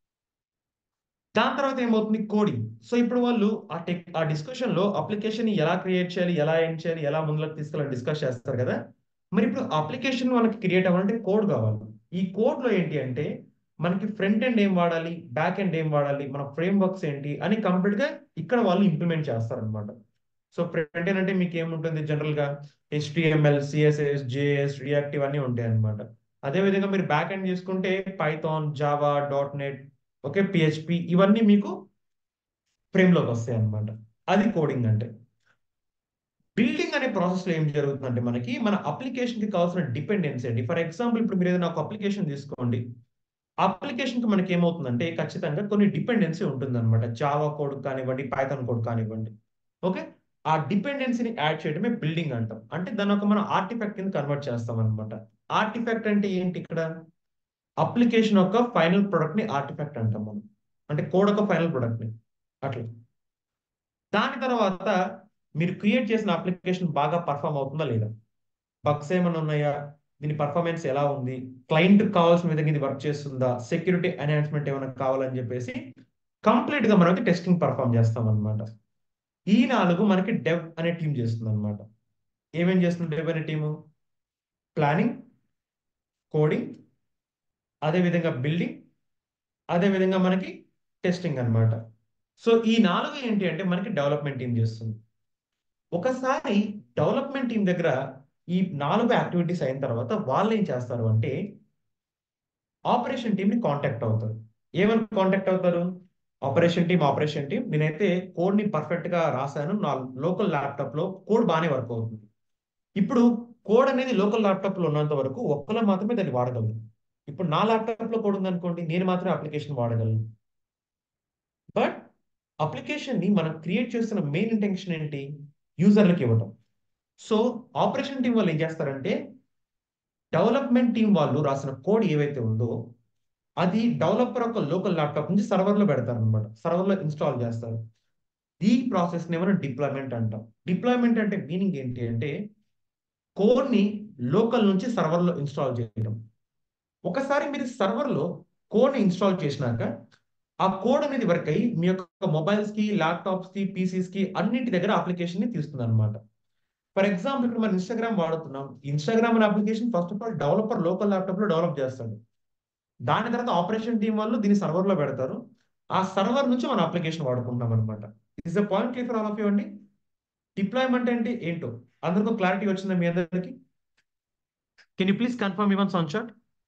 దాని తర్వాత ఏమవుతుంది కోడింగ్ సో ఇప్పుడు వాళ్ళు ఆ టెక్ ఆ డిస్కషన్ లో అప్లికేషన్ ఎలా క్రియేట్ చేయాలి ఎలా ఎండ్ చేయాలి ఎలా ముందులోకి తీసుకెళ్ళాలి డిస్కస్ చేస్తారు కదా మరి ఇప్పుడు అప్లికేషన్ మనకి క్రియేట్ అవ్వాలంటే కోడ్ కావాలి ఈ కోడ్ లో ఏంటి అంటే మనకి ఫ్రంట్ ఎండ్ ఏం వాడాలి బ్యాక్ ఎండ్ ఏం వాడాలి మన ఫ్రేమ్ వర్క్స్ ఏంటి అని కంప్లీట్ గా ఇక్కడ వాళ్ళు ఇంప్లిమెంట్ చేస్తారనమాట సో ఫ్రంట్ ఎండ్ అంటే మీకు ఏముంటుంది జనరల్ గా హెచ్టిఎంఎల్ సిఎస్ఎస్ జేఎస్ రియాక్ట్ ఇవన్నీ ఉంటాయి అనమాట అదే విధంగా మీరు బ్యాక్ ఎండ్ చేసుకుంటే Python Java dot net okay PHP ఇవన్నీ మీకు ఫ్రేమ్లోకి వస్తాయి అనమాట అది కోడింగ్ అంటే బిల్డింగ్ అనే ప్రాసెస్ లో ఏం జరుగుతుందంటే మనకి మన అప్లికేషన్ కి కావాల్సిన డిపెండెన్సీ అండి ఫర్ ఎగ్జాంపుల్ ఇప్పుడు మీరు ఏదైనా ఒక అప్లికేషన్ తీసుకోండి అప్లికేషన్ కి మనకి ఏమవుతుందంటే ఖచ్చితంగా కొన్ని డిపెండెన్సీ ఉంటుంది అనమాట జావా కోడ్ కానివ్వండి పైథాన్ కోడ్ కానివ్వండి ఓకే ఆ డిపెండెన్సీని యాడ్ చేయడమే బిల్డింగ్ అంటాం అంటే దాని ఒక మనం ఆర్టిఫాక్ట్ కింద కన్వర్ట్ చేస్తాం అనమాట ఆర్టిఫాక్ట్ అంటే ఏంటి ఇక్కడ అప్లికేషన్ యొక్క ఫైనల్ ప్రొడక్ట్ ని ఆర్టిఫాక్ట్ అంటాం మనం అంటే కోడ్ యొక్క ఫైనల్ ప్రొడక్ట్ ని అట్లా దాని తర్వాత మీరు క్రియేట్ చేసిన అప్లికేషన్ బాగా పర్ఫామ్ అవుతుందా లేదా బగ్స్ ఏమైనా ఉన్నాయా దీని పర్ఫార్మెన్స్ ఎలా ఉంది క్లయింట్ కావాల్సిన విధంగా ఇది వర్క్ చేస్తుందా సెక్యూరిటీ ఎన్హాన్స్మెంట్ ఏమైనా కావాలని చెప్పేసి కంప్లీట్ గా మనం టెస్టింగ్ పర్ఫామ్ చేస్తాం అనమాట ఈ నాలుగు మనకి డెవ్ అనే టీం చేస్తుంది అనమాట ఏమేం చేస్తుంది డెవ్ అనే టీము ప్లానింగ్ కోడింగ్ అదేవిధంగా బిల్డింగ్ అదేవిధంగా మనకి టెస్టింగ్ అనమాట సో ఈ నాలుగు ఏంటి అంటే మనకి డెవలప్మెంట్ టీం చేస్తుంది ఒకసారి డెవలప్మెంట్ టీం దగ్గర ఈ నాలుగు యాక్టివిటీస్ అయిన తర్వాత వాళ్ళు ఏం చేస్తారు అంటే ఆపరేషన్ టీంని కాంటాక్ట్ అవుతారు ఏమని కాంటాక్ట్ అవుతారు ఆపరేషన్ టీం ఆపరేషన్ టీం నేనైతే కోడ్ ని పర్ఫెక్ట్ గా రాశాను నా లోకల్ ల్యాప్టాప్ లో కోడ్ బాగానే వర్క్ అవుతుంది ఇప్పుడు కోడ్ అనేది లోకల్ ల్యాప్టాప్ లో ఉన్నంత వరకు ఒక్కలో మాత్రమే దాన్ని వాడగలను ఇప్పుడు నా ల్యాప్టాప్ లో కోడ్ ఉందనుకోండి నేను మాత్రమే అప్లికేషన్ వాడగలను బట్ అప్లికేషన్ ని మనం క్రియేట్ చేస్తున్న మెయిన్ ఇంటెన్షన్ ఏంటి యూజర్లకు ఇవ్వడం సో ఆపరేషన్ టీం వాళ్ళు ఏం చేస్తారంటే డెవలప్మెంట్ టీం వాళ్ళు రాసిన కోడ్ ఏవైతే ఉందో అది డెవలపర్ ఒక లోకల్ ల్యాప్టాప్ నుంచి సర్వర్ లో పెడతారు అనమాట సర్వర్ లో ఇన్స్టాల్ చేస్తారు ఈ ప్రాసెస్ ని మనం డిప్లాయ్మెంట్ అంటాం డిప్లాయ్మెంట్ అంటే మీనింగ్ ఏంటి అంటే కోడ్ ని లోకల్ నుంచి సర్వర్ లో ఇన్స్టాల్ చేయడం ఒకసారి మీరు సర్వర్ లో కోడ్ ని ఇన్స్టాల్ చేసినాక ఆ కోడ్ అనేది వర్క్ అయ్యి మీ యొక్క మొబైల్స్ కి ల్యాప్టాప్స్ కి పీసీస్ కి అన్నింటి దగ్గర అప్లికేషన్ ని తీస్తుంది అనమాట ఫర్ ఎగ్జాంపుల్ ఇప్పుడు మనం ఇన్స్టాగ్రామ్ వాడుతున్నాం ఇన్స్టాగ్రామ్ అనే application first of all developer local laptop లో డెవలప్ చేస్తాడు దాని తర్వాత ఆపరేషన్ టీం వాళ్ళు దీన్ని సర్వర్ లో పెడతారు ఆ సర్వర్ నుంచి మనం అప్లికేషన్ వాడుకుంటాం అనమాట is the point clear for all of you అండి డిప్లాయ్మెంట్ అంటే ఏంటో అందరికీ క్లారిటీ వచ్చిందా మీ అందరికి can you please confirm even on chat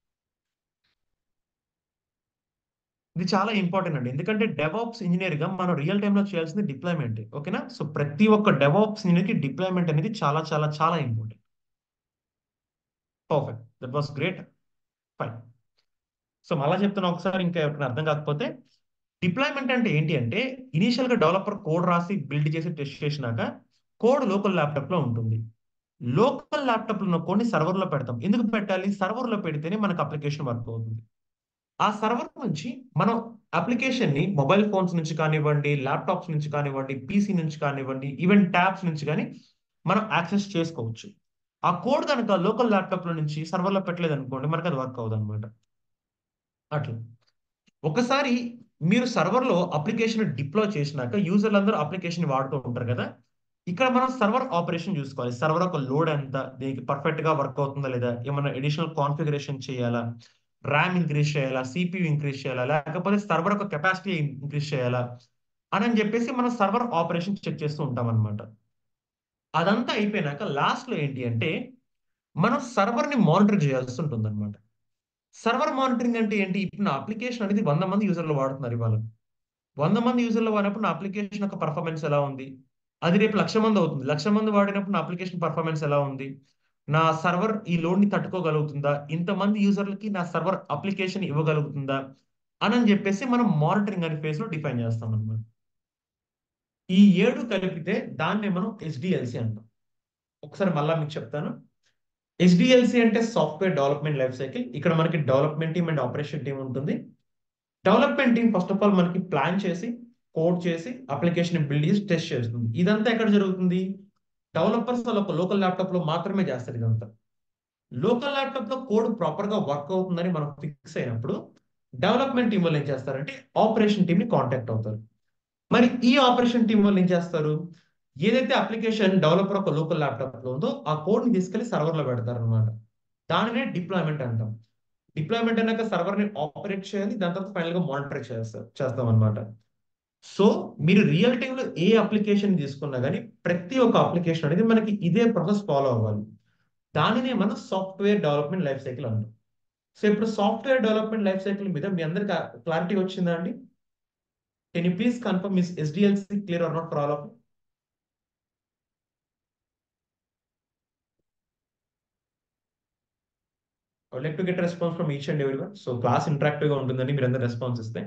ఇది చాలా ఇంపార్టెంట్ అండి ఎందుకంటే డెవాప్స్ ఇంజనీర్ గా మనం రియల్ టైమ్ లో చేయాల్సింది డిప్లాయ్మెంట్ ఓకేనా సో ప్రతి ఒక్క డెవాప్స్ ఇంజనీర్ కి డిప్లాయ్మెంట్ అనేది చాలా చాలా చాలా important perfect that was great fine so మళ్ళా చెప్తున్నా ఒకసారి ఇంకా ఎవరికైనా అర్థం కాకపోతే డిప్లాయ్మెంట్ అంటే ఏంటి అంటే ఇనీషియల్ గా డెవలపర్ కోడ్ రాసి బిల్డ్ చేసి టెస్ట్ చేసినాక కోడ్ లోకల్ ల్యాప్టాప్ లో ఉంటుంది లోకల్ ల్యాప్టాప్ లో ఉన్న కోడ్ని సర్వర్ లో పెడతాం ఎందుకు పెట్టాలి సర్వర్ లో పెడితేనే మనకు అప్లికేషన్ వర్క్ అవుతుంది ఆ సర్వర్ నుంచి మనం అప్లికేషన్ ని మొబైల్ ఫోన్స్ నుంచి కానివ్వండి ల్యాప్టాప్స్ నుంచి కానివ్వండి పీసీ నుంచి కానివ్వండి ఈవెన్ ట్యాబ్స్ నుంచి కానీ మనం యాక్సెస్ చేసుకోవచ్చు ఆ కోడ్ కనుక లోకల్ ల్యాప్టాప్ లో నుంచి సర్వర్ లో పెట్టలేదు అనుకోండి మనకు అది వర్క్ అవ్వదు అనమాట అట్లా ఒకసారి మీరు సర్వర్ లో అప్లికేషన్ డిప్లాయ్ చేసినాక యూజర్లు అందరూ అప్లికేషన్ వాడుతూ ఉంటారు కదా ఇక్కడ మనం సర్వర్ ఆపరేషన్ చూసుకోవాలి సర్వర్ ఒక లోడ్ ఎంత దీనికి పర్ఫెక్ట్ గా వర్క్ అవుతుందా లేదా ఏమైనా అడిషనల్ కాన్ఫిగరేషన్ చేయాలా ర్యామ్ ఇంక్రీజ్ చేయాలా సిపియు ఇంక్రీజ్ చేయాలా లేకపోతే సర్వర్ ఒక కెపాసిటీ ఇంక్రీజ్ చేయాలా అని అని చెప్పేసి మనం సర్వర్ ఆపరేషన్ చెక్ చేస్తూ ఉంటాం అనమాట అదంతా అయిపోయినాక లాస్ట్ లో ఏంటి అంటే మనం సర్వర్ ని మానిటర్ చేయాల్సి ఉంటుంది అనమాట సర్వర్ మానిటరింగ్ అంటే ఏంటి ఇప్పుడు నా అప్లికేషన్ అనేది వంద మంది యూజర్లు వాడుతున్నారు ఇవాళ వంద మంది యూజర్లు వాడినప్పుడు నా అప్లికేషన్ యొక్క పర్ఫార్మెన్స్ ఎలా ఉంది అది రేపు లక్ష మంది అవుతుంది లక్ష మంది వాడినప్పుడు నా అప్లికేషన్ పర్ఫార్మెన్స్ ఎలా ఉంది నా సర్వర్ ఈ లోడ్ ని తట్టుకోగలుగుతుందా ఇంతమంది యూజర్లకి నా సర్వర్ అప్లికేషన్ ఇవ్వగలుగుతుందా అని అని చెప్పేసి మనం మానిటరింగ్ అనే ఫేజ్ లో డిఫైన్ చేస్తాం అనమాట ఈ ఏడు కలిపితే దాన్నే మనం హెచ్డిఎల్సి అంటాం ఒకసారి మళ్ళా మీకు చెప్తాను హెచ్డిఎల్సి అంటే సాఫ్ట్వేర్ డెవలప్మెంట్ లైఫ్ సైకిల్ ఇక్కడ మనకి development team and operation team ఉంటుంది development team first of all మనకి ప్లాన్ చేసి కోడ్ చేసి అప్లికేషన్ బిల్డ్ చేసి టెస్ట్ చేస్తుంది ఇదంతా ఎక్కడ జరుగుతుంది డెవలపర్స్ వాళ్ళ ఒక లోకల్ ల్యాప్టాప్ లో మాత్రమే చేస్తారు ఇదంతా లోకల్ ల్యాప్టాప్ లో కోడ్ ప్రాపర్ గా వర్క్ అవుతుందని మనం ఫిక్స్ అయినప్పుడు డెవలప్మెంట్ టీం వాళ్ళు ఏం చేస్తారంటే ఆపరేషన్ టీమ్ ని కాంటాక్ట్ అవుతారు మరి ఈ ఆపరేషన్ టీం వాళ్ళు ఏం చేస్తారు ఏదైతే అప్లికేషన్ డెవలపర్ ఒక లోకల్ ల్యాప్టాప్ లో ఉందో ఆ కోడ్ ని తీసుకెళ్లి సర్వర్ లో పెడతారు అనమాట దానినే డిప్లాయ్మెంట్ అంటాం డిప్లాయ్మెంట్ అన్నాక సర్వర్ ని ఆపరేట్ చేయాలి దాని తర్వాత ఫైనల్ గా మానిటర్ చేస్తారు చేస్తాం అనమాట సో మీరు రియల్ టైంలో ఏ అప్లికేషన్ తీసుకున్నా కానీ ప్రతి ఒక్క అప్లికేషన్ అనేది మనకి ఇదే ప్రాసెస్ ఫాలో అవ్వాలి దానినే మనం సాఫ్ట్వేర్ డెవలప్మెంట్ లైఫ్ సైకిల్ అంటాం సో ఇప్పుడు సాఫ్ట్వేర్ డెవలప్మెంట్ లైఫ్ సైకిల్ మీద మీ అందరికి క్లారిటీ వచ్చిందా అండి can you please confirm is SDLC clear or not for all of I like to get response from each and every one so class interactive గా ఉంటుందని మీరు అందరు రెస్పాన్స్ ఇస్తే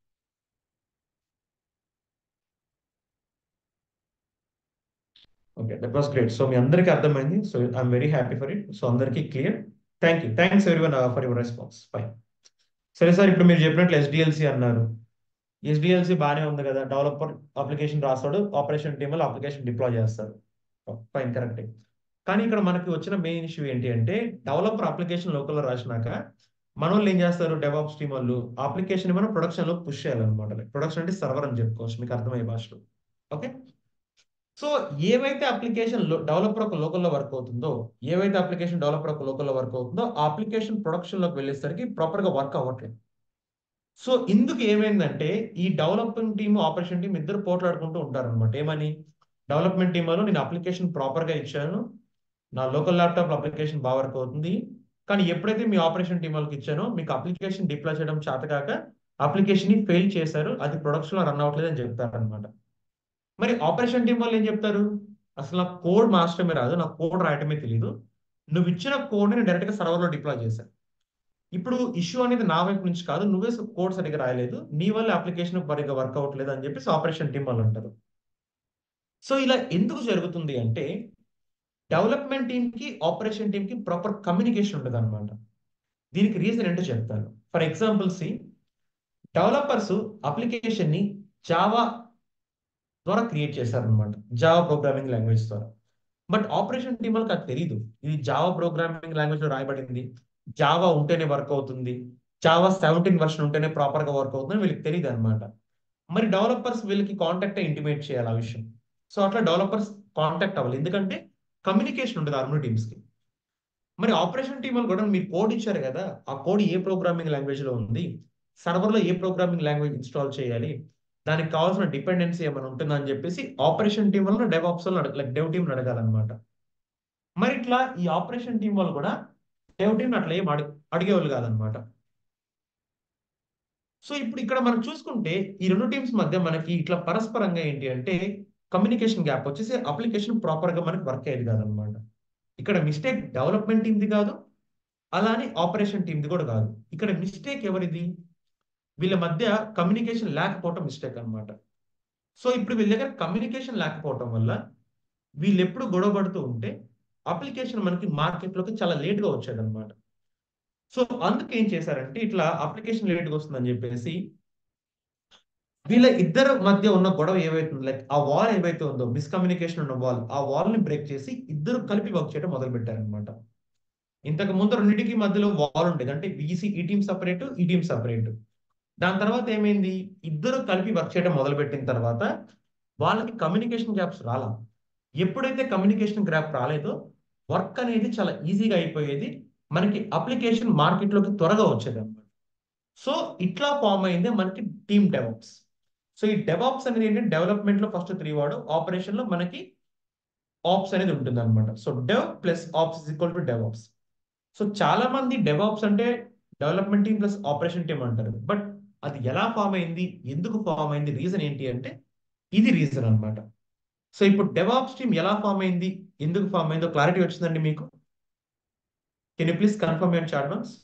okay that was great so మీ అందరికీ అర్థమైంది so I'm very happy for it so అందరికీ clear thank you thanks every one for your response fine సరే సార్ ఇప్పుడు మీరు చెప్పినట్లు ఎస్డిఎల్సి అన్నారు ఎస్డిఎల్సి బాగానే ఉంది కదా డెవలపర్ అప్లికేషన్ రాస్తాడు ఆపరేషన్ టీమ్ వాళ్ళు అప్లికేషన్ డిప్లాయ్ చేస్తారు ఫైన్ కరెక్టే కానీ ఇక్కడ మనకి వచ్చిన మెయిన్ ఇష్యూ ఏంటి అంటే డెవలపర్ అప్లికేషన్ లోకల్లో రాసినాక మన వాళ్ళు ఏం చేస్తారు డెవాప్స్ టీమ్ వాళ్ళు అప్లికేషన్ మనం ప్రొడక్షన్ లో పుష్ చేయాలన్నమాట ప్రొడక్షన్ అంటే సర్వర్ అని చెప్పుకోవచ్చు మీకు అర్థమయ్యే భాషలో ఓకే సో ఏవైతే అప్లికేషన్ డెవలపర్ ఒక లోకల్లో వర్క్ అవుతుందో ఏవైతే అప్లికేషన్ డెవలపర్ ఒక లోకల్లో వర్క్ అవుతుందో ఆ అప్లికేషన్ ప్రొడక్షన్ లోకి వెళ్ళేసరికి ప్రాపర్ గా వర్క్ అవ్వట్లేదు సో ఇందుకు ఏమైందంటే ఈ డెవలప్మెంట్ టీమ్ ఆపరేషన్ టీం ఇద్దరు పోట్లాడుకుంటూ ఉంటారు అనమాట ఏమని డెవలప్మెంట్ టీమ్ వాళ్ళు నేను అప్లికేషన్ ప్రాపర్ గా ఇచ్చాను నా లోకల్ ల్యాప్టాప్ అప్లికేషన్ బాగా వర్క్ అవుతుంది కానీ ఎప్పుడైతే మీ ఆపరేషన్ టీం వాళ్ళకి ఇచ్చానో మీకు అప్లికేషన్ డిప్లాయ్ చేయడం చేతకాక అప్లికేషన్ ని ఫెయిల్ చేశారు అది ప్రొడక్షన్ లో రన్ అవ్వట్లేదు అని చెప్తారు అనమాట మరి ఆపరేషన్ టీం వాళ్ళు ఏం చెప్తారు అసలు నాకు కోడ్ మాస్టర్మే రాదు నాకు కోడ్ రాయటమే తెలియదు నువ్వు ఇచ్చిన కోడ్ ని డైరెక్ట్ గా సర్వర్ లో డిప్లాయ్ చేశాను ఇప్పుడు ఇష్యూ అనేది నా వైపు నుంచి కాదు నువ్వే కోడ్ సరిగ్గా రాయలేదు నీ వల్ల అప్లికేషన్ సరిగ్గా వర్క్ అవ్వట్లేదు అని చెప్పేసి ఆపరేషన్ టీం వాళ్ళు అంటారు సో ఇలా ఎందుకు జరుగుతుంది అంటే డెవలప్మెంట్ టీమ్ కి ఆపరేషన్ టీమ్ కి ప్రాపర్ కమ్యూనికేషన్ ఉండదు అనమాట దీనికి రీజన్ ఏంటో చెప్తాను for example see developers application ని జావా ద్వారా క్రియేట్ చేశారనమాట జావా ప్రోగ్రామింగ్ లాంగ్వేజ్ ద్వారా బట్ ఆపరేషన్ టీమ్ వాళ్ళకి అది తెలియదు ఇది జావా ప్రోగ్రామింగ్ లాంగ్వేజ్ లో రాయబడింది జావా ఉంటేనే వర్క్ అవుతుంది జావా సెవెంటీన్ వర్షన్ ఉంటేనే ప్రాపర్ గా వర్క్ అవుతుంది వీళ్ళకి తెలియదు అనమాట మరి డెవలపర్స్ వీళ్ళకి కాంటాక్ట్ ఇంటిమేట్ చేయాలి ఆ విషయం సో అట్లా డెవలపర్స్ కాంటాక్ట్ అవ్వాలి ఎందుకంటే కమ్యూనికేషన్ ఉంటుంది ఆర్మీ టీమ్స్ కి మరి ఆపరేషన్ టీమ్ వాళ్ళు కూడా మీరు కోడ్ ఇచ్చారు కదా ఆ కోడ్ ఏ ప్రోగ్రామింగ్ లాంగ్వేజ్ లో ఉంది సర్వర్ లో ఏ ప్రోగ్రామింగ్ లాంగ్వేజ్ ఇన్స్టాల్ చేయాలి దానికి కావాల్సిన డిపెండెన్సీ ఏమైనా ఉంటుందా అని చెప్పేసి ఆపరేషన్ టీం వల్ల DevOps like dev team అడగాలన్నమాట మరి ఇట్లా ఈ ఆపరేషన్ టీం వాళ్ళు కూడా డెవ్ టీం అట్లా ఏం అడి అడిగేవాళ్ళు కాదనమాట సో ఇప్పుడు ఇక్కడ మనం చూసుకుంటే ఈ రెండు టీమ్స్ మధ్య మనకి ఇట్లా పరస్పరంగా ఏంటి అంటే కమ్యూనికేషన్ గ్యాప్ వచ్చేసి అప్లికేషన్ ప్రాపర్ గా మనకి వర్క్ అయ్యేది కాదనమాట ఇక్కడ మిస్టేక్ డెవలప్మెంట్ టీమ్ది కాదు అలానే ఆపరేషన్ టీమ్ది కూడా కాదు ఇక్కడ మిస్టేక్ ఎవరిది వీళ్ళ మధ్య కమ్యూనికేషన్ లేకపోవటం మిస్టేక్ అన్నమాట సో ఇప్పుడు వీళ్ళ దగ్గర కమ్యూనికేషన్ లేకపోవటం వల్ల వీళ్ళు ఎప్పుడు గొడవ పడుతూ ఉంటే అప్లికేషన్ మనకి మార్కెట్లోకి చాలా లేట్గా వచ్చాడు అనమాట సో అందుకే ఏం చేశారంటే ఇట్లా అప్లికేషన్ లేట్గా వస్తుందని చెప్పేసి వీళ్ళ ఇద్దరు మధ్య ఉన్న గొడవ ఏవైతే లైక్ ఆ వాల్ ఏవైతే ఉందో మిస్కమ్యూనికేషన్ ఉన్న వాల్ ఆ వాల్ ని బ్రేక్ చేసి ఇద్దరు కలిపి వర్క్ చేయడం మొదలు పెట్టారనమాట ఇంతకు ముందు రెండింటికి మధ్యలో వాల్ ఉండేది అంటే బీసీ ఈ టీం సపరేట్ ఈ టీం సపరేట్ దాని తర్వాత ఏమైంది ఇద్దరు కలిపి వర్క్ చేయడం మొదలు పెట్టిన తర్వాత వాళ్ళకి కమ్యూనికేషన్ గ్యాప్స్ రాలా ఎప్పుడైతే కమ్యూనికేషన్ గ్యాప్ రాలేదో వర్క్ అనేది చాలా ఈజీగా అయిపోయేది మనకి అప్లికేషన్ మార్కెట్లోకి త్వరగా వచ్చేది అనమాట సో ఇట్లా ఫామ్ అయిందే మనకి టీమ్ డెవలప్స్ సో ఈ డెవాప్స్ అనేది ఏంటంటే డెవలప్మెంట్ లో ఫస్ట్ త్రీ వాడు ఆపరేషన్ లో మనకి ఆప్స్ అనేది ఉంటుంది అనమాట so dev plus ops is equal to DevOps so చాలా మంది డెవాప్స్ అంటే development team plus operation team అంటారు బట్ అది ఎలా ఫామ్ అయింది ఎందుకు ఫామ్ అయింది రీజన్ ఏంటి అంటే ఇది రీజన్ అనమాట సో ఇప్పుడు డెవాప్స్ టీమ్ ఎలా ఫామ్ అయింది ఎందుకు ఫామ్ అయిందో క్లారిటీ వచ్చిందండి మీకు can you please confirm your chat once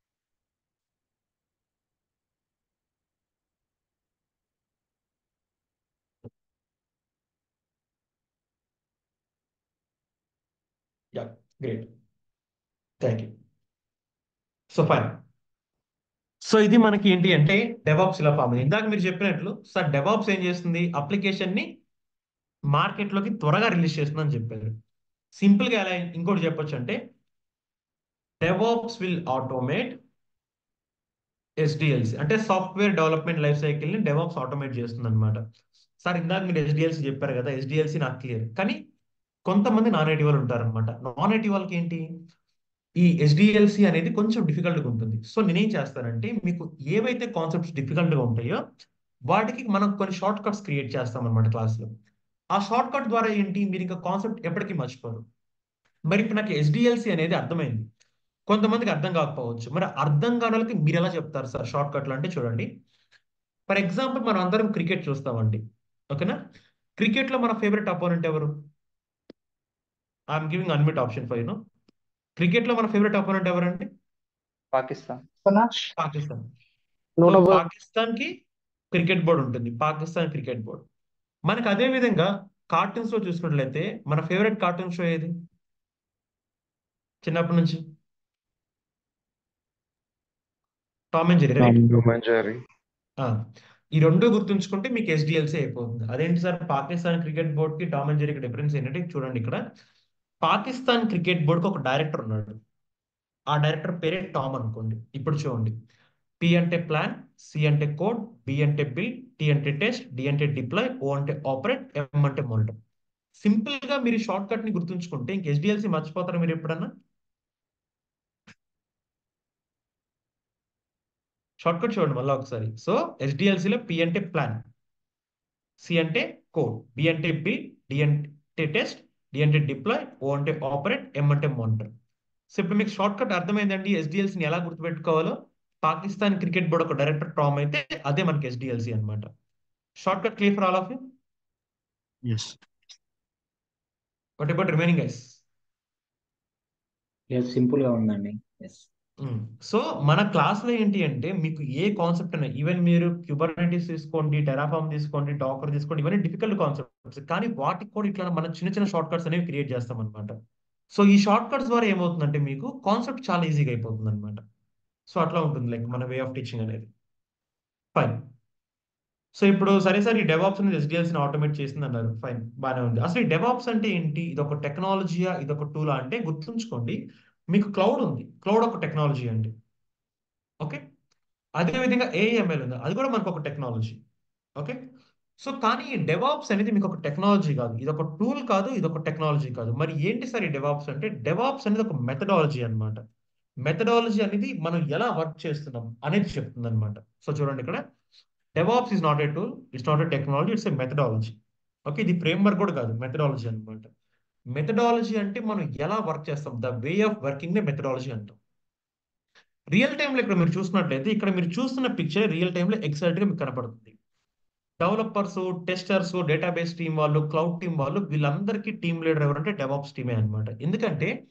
ya great thank you so fine so ఇది మనకి ఏంటి అంటే డెవాప్స్ ఇలా ఫామ్ అయింది ఇందాక మీరు చెప్పినట్లు సార్ డెవాప్స్ ఏం చేస్తుంది అప్లికేషన్ ని మార్కెట్లోకి త్వరగా రిలీజ్ చేస్తుంది అని చెప్పారు సింపుల్ గా ఎలా ఇంకోటి చెప్పొచ్చు అంటే డెవాప్స్ విల్ ఆటోమేట్ ఎస్డిఎల్సి అంటే సాఫ్ట్వేర్ డెవలప్మెంట్ లైఫ్ సైకిల్ ని డెవాప్స్ ఆటోమేట్ చేస్తుంది అనమాట సార్ ఇందాక మీరు ఎస్డిఎల్సి చెప్పారు కదా ఎస్డిఎల్సి నాకు క్లియర్ కానీ కొంతమంది నాన్ ఐటీ వాళ్ళు ఉంటారనమాట నాన్ ఐటీ వాళ్ళకి ఏంటి ఈ ఎస్డిఎల్సి అనేది కొంచెం డిఫికల్ట్గా ఉంటుంది సో నేనేం చేస్తానంటే మీకు ఏవైతే కాన్సెప్ట్స్ డిఫికల్ట్గా ఉంటాయో వాటికి మనం కొన్ని షార్ట్ కట్స్ క్రియేట్ చేస్తాం అనమాట క్లాస్లో ఆ షార్ట్ కట్ ద్వారా ఏంటి మీరు ఇంకా కాన్సెప్ట్ ఎప్పటికీ మర్చిపోరు మరి ఇప్పుడు నాకు ఎస్డిఎల్సి అనేది అర్థమైంది కొంతమందికి అర్థం కాకపోవచ్చు మరి అర్థం కాని వాళ్ళకి మీరు ఎలా చెప్తారు సార్ షార్ట్ కట్లు అంటే చూడండి ఫర్ ఎగ్జాంపుల్ మనం అందరం క్రికెట్ చూస్తామండి ఓకేనా క్రికెట్లో మన ఫేవరెట్ అపోనెంట్ ఎవరు ఐఎమ్ గివింగ్ అన్మిట్ ఆప్షన్ ఫర్ యూనో క్రికెట్ లో మన ఫేవరెట్ అపోనెంట్ ఎవరండి పాకిస్తాన్ పాకిస్తాన్ నూట సో పాకిస్తాన్ కి క్రికెట్ బోర్డు ఉంటుంది పాకిస్తాన్ క్రికెట్ బోర్డు మనకి అదే విధంగా కార్టూన్స్ లో చూసుకున్నట్లయితే మన ఫేవరెట్ కార్టూన్ షో ఏది చిన్నప్పటి నుంచి Tom and Jerry right Tom and Jerry. ఈ రెండు గుర్తుంచుకుంటే మీకు ఎస్డిఎల్సీ అయిపోతుంది అదేంటి సార్ పాకిస్తాన్ క్రికెట్ బోర్డ్ కి టామ్ అండ్ జెర్రీకి డిఫరెన్స్ ఏంటంటే చూడండి ఇక్కడ పాకిస్తాన్ క్రికెట్ బోర్డుకి ఒక డైరెక్టర్ ఉన్నాడు ఆ డైరెక్టర్ పేరే టామ్ అనుకోండి ఇప్పుడు చూడండి పి అంటే ప్లాన్ సి అంటే కోడ్ బి అంటే బిల్ టి అంటే టెస్ట్ డి అంటే డిప్లాయ్ ఓ అంటే ఆపరేట్ ఎం అంటే మానిటర్ సింపుల్ గా మీరు షార్ట్ కట్ ని గుర్తుంచుకుంటే ఇంక ఎస్డిఎల్సి మర్చిపోతారా మీరు ఎప్పుడన్నా షార్ట్ కట్ చూడండి మళ్ళీ ఒకసారి సో ఎస్డిఎల్సిలో పి అంటే ప్లాన్ సి అంటే కోడ్ బి అంటే బిల్ డి అంటే టెస్ట్ డి అంటే డిప్లాయ్ ఓ అంటే ఆపరేట్ ఎం అంటే మానిటర్ సో ఇప్పుడు మీకు షార్ట్ కట్ అర్థమైందండి ఎస్డిఎల్సిని ఎలా గుర్తుపెట్టుకోవాలో పాకిస్తాన్ క్రికెట్ బోర్డు ఒక డైరెక్టర్ టామ్ అయితే అదే మనకి ఎస్డిఎల్సి అనమాట shortcut clear for all of you yes what about remaining guys simple గా ఉందండి ఎస్ సో మన క్లాస్లో ఏంటి అంటే మీకు ఏ కాన్సెప్ట్ అయినా ఈవెన్ మీరు క్యూబర్నెటిస్ తీసుకోండి టెరాఫామ్ తీసుకోండి డాకర్ తీసుకోండి ఇవన్నీ డిఫికల్ట్ కాన్సెప్ట్స్ కానీ వాటికి కూడా ఇట్లా మనం చిన్న చిన్న షార్ట్ కట్స్ అనేవి క్రియేట్ చేస్తాం అనమాట సో ఈ షార్ట్ కట్స్ ద్వారా ఏమవుతుందంటే మీకు కాన్సెప్ట్ చాలా ఈజీగా అయిపోతుంది అనమాట సో అట్లా ఉంటుంది లైక్ మన వే ఆఫ్ టీచింగ్ అనేది ఫైన్ సో ఇప్పుడు సరే సరే ఈ డెవాప్స్ అనేది ఎస్డిఎల్స్ని ఆటోమేట్ చేసింది అన్నారు ఫైన్ బాగానే ఉంది అసలు ఈ డెవాప్స్ అంటే ఏంటి ఇది ఒక టెక్నాలజీయా ఇది ఒక టూలా అంటే గుర్తుంచుకోండి మీకు క్లౌడ్ ఉంది క్లౌడ్ ఒక టెక్నాలజీ అండి ఓకే అదే విధంగా ఏఎంఎల్ ఉంది అది కూడా మనకు ఒక టెక్నాలజీ ఓకే సో కానీ ఈ డెవాప్స్ అనేది మీకు ఒక టెక్నాలజీ కాదు ఇది ఒక టూల్ కాదు ఇది ఒక టెక్నాలజీ కాదు మరి ఏంటి సార్ ఈ డెవాప్స్ అంటే డెవాప్స్ అనేది ఒక మెథడాలజీ అన్నమాట మెథడాలజీ అనేది మనం ఎలా వర్క్ చేస్తున్నాం అనేది చెప్తుంది అనమాట సో చూడండి ఇక్కడ DevOps is not a tool it's not a technology it's a methodology okay ఇది ఫ్రేమ్ వర్క్ కూడా కాదు మెథడాలజీ అనమాట మెథడాలజీ అంటే మనం ఎలా వర్క్ చేస్తాం ద వే ఆఫ్ వర్కింగ్ నే మెథడాలజీ అంటాం రియల్ టైంలో ఇక్కడ మీరు చూసినట్లయితే ఇక్కడ మీరు చూస్తున్న పిక్చర్ రియల్ టైంలో ఎగ్జాక్ట్ గా మీకు కనపడుతుంది డెవలపర్స్ టెస్టర్స్ డేటాబేస్ టీం వాళ్ళు క్లౌడ్ టీం వాళ్ళు వీళ్ళందరికీ టీం లీడర్ ఎవరంటే డెవాప్స్ టీమే అనమాట ఎందుకంటే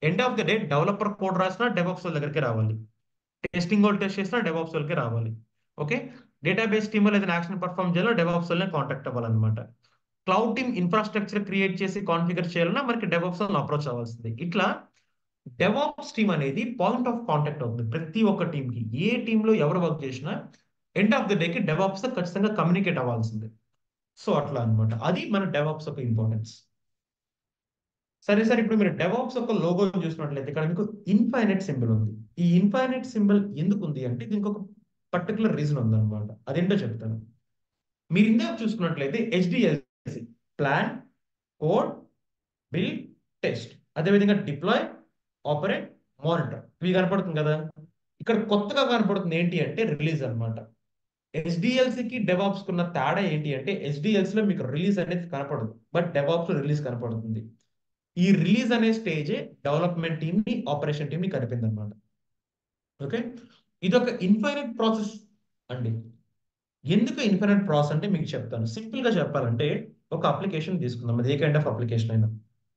end of the day developer code రాసినా డెవాప్స్ వాళ్ళ దగ్గరికి రావాలి టెస్టింగ్ వాళ్ళు టెస్ట్ చేసినా డెవాప్స్ వాళ్ళకి రావాలి ఓకే డేటాబేస్ టీమ్ ఏదైనా యాక్షన్ పర్ఫామ్ చేయాలో డెవాప్స్ వాళ్ళని కాంటాక్ట్ అవ్వాలన్నమాట క్లౌడ్ టీమ్ ఇన్ఫ్రాస్ట్రక్చర్ క్రియేట్ చేసి కాన్ఫిగర్ చేయాలన్నా మనకి డెవాప్స్ వాళ్ళని అప్రోచ్ అవ్వాల్సింది ఇట్లా డెవాప్స్ టీమ్ అనేది పాయింట్ ఆఫ్ కాంటాక్ట్ అవుతుంది ప్రతి ఒక్క టీంకి ఏ టీంలో ఎవరు వర్క్ చేసినా ఎండ్ ఆఫ్ ద డేకి డెవాప్స్ ఖచ్చితంగా కమ్యూనికేట్ అవ్వాల్సిందే సో అట్లా అన్నమాట అది మన డెవాప్స్ యొక్క ఇంపార్టెన్స్ సరే సార్ ఇప్పుడు మీరు డెవాప్స్ యొక్క లోగో చూసినట్లయితే ఇక్కడ మీకు ఇన్ఫైనైట్ సింబల్ ఉంది ఈ ఇన్ఫైనైట్ సింబల్ ఎందుకు ఉంది అంటే దీనికి ఒక పర్టికులర్ రీజన్ ఉందన్నమాట అదేంటో చెప్తాను మీరు ఇందాక చూసుకున్నట్లయితే HDLC plan code build test అదేవిధంగా డిప్లాయ్ ఆపరేట్ మానిటర్ ఇవి కనపడుతుంది కదా ఇక్కడ కొత్తగా కనపడుతుంది ఏంటి అంటే రిలీజ్ అనమాట ఎస్డిఎల్సికి డెవాప్స్ కున్న తేడా ఏంటి అంటే ఎస్డిఎల్సి లో మీకు రిలీజ్ అనేది కనపడదు బట్ డెవాప్స్ లో రిలీజ్ కనపడుతుంది ఈ రిలీజ్ అనే స్టేజే డెవలప్మెంట్ టీమ్ ని ఆపరేషన్ టీమ్ ని కలిపింది అనమాట ఓకే ఇది ఒక ఇన్ఫైనైట్ ప్రాసెస్ అండి ఎందుకు ఇన్ఫైనైట్ ప్రాసెస్ అంటే మీకు చెప్తాను సింపుల్ గా చెప్పాలంటే ఒక అప్లికేషన్ తీసుకుందాం అది ఏ కైండ్ ఆఫ్ అప్లికేషన్ అయినా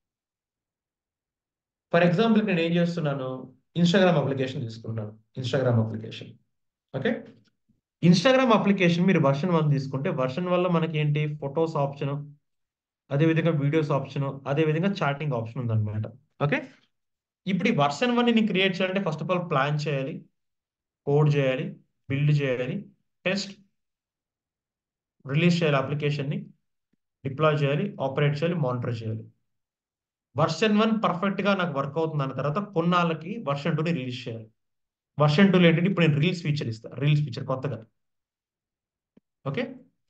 ఫర్ ఎగ్జాంపుల్ నేను ఏం చేస్తున్నాను ఇన్స్టాగ్రామ్ అప్లికేషన్ తీసుకున్నాను Instagram application okay Instagram application మీరు వర్షన్ వన్ తీసుకుంటే వర్షన్ వల్ల మనకి ఏంటి ఫొటోస్ ఆప్షన్ అదేవిధంగా వీడియోస్ ఆప్షన్ అదేవిధంగా చాటింగ్ ఆప్షన్ ఉందన్నమాట ఓకే ఇప్పుడు ఈ వర్షన్ వన్ ని క్రియేట్ చేయాలంటే ఫస్ట్ ఆఫ్ ఆల్ ప్లాన్ చేయాలి కోడ్ చేయాలి బిల్డ్ చేయాలి టెస్ట్ రిలీజ్ చేయాలి అప్లికేషన్ని డిప్లాయ్ చేయాలి ఆపరేట్ చేయాలి మానిటర్ చేయాలి వర్షన్ వన్ పర్ఫెక్ట్ గా నాకు వర్క్ అవుతుంది అన్న తర్వాత కొన్నాళ్ళకి వర్షన్ టూని రిలీజ్ చేయాలి వర్షన్ టూలో ఏంటంటే ఇప్పుడు నేను రీల్స్ ఫీచర్ ఇస్తాను రీల్స్ ఫీచర్ కొత్తగా ఓకే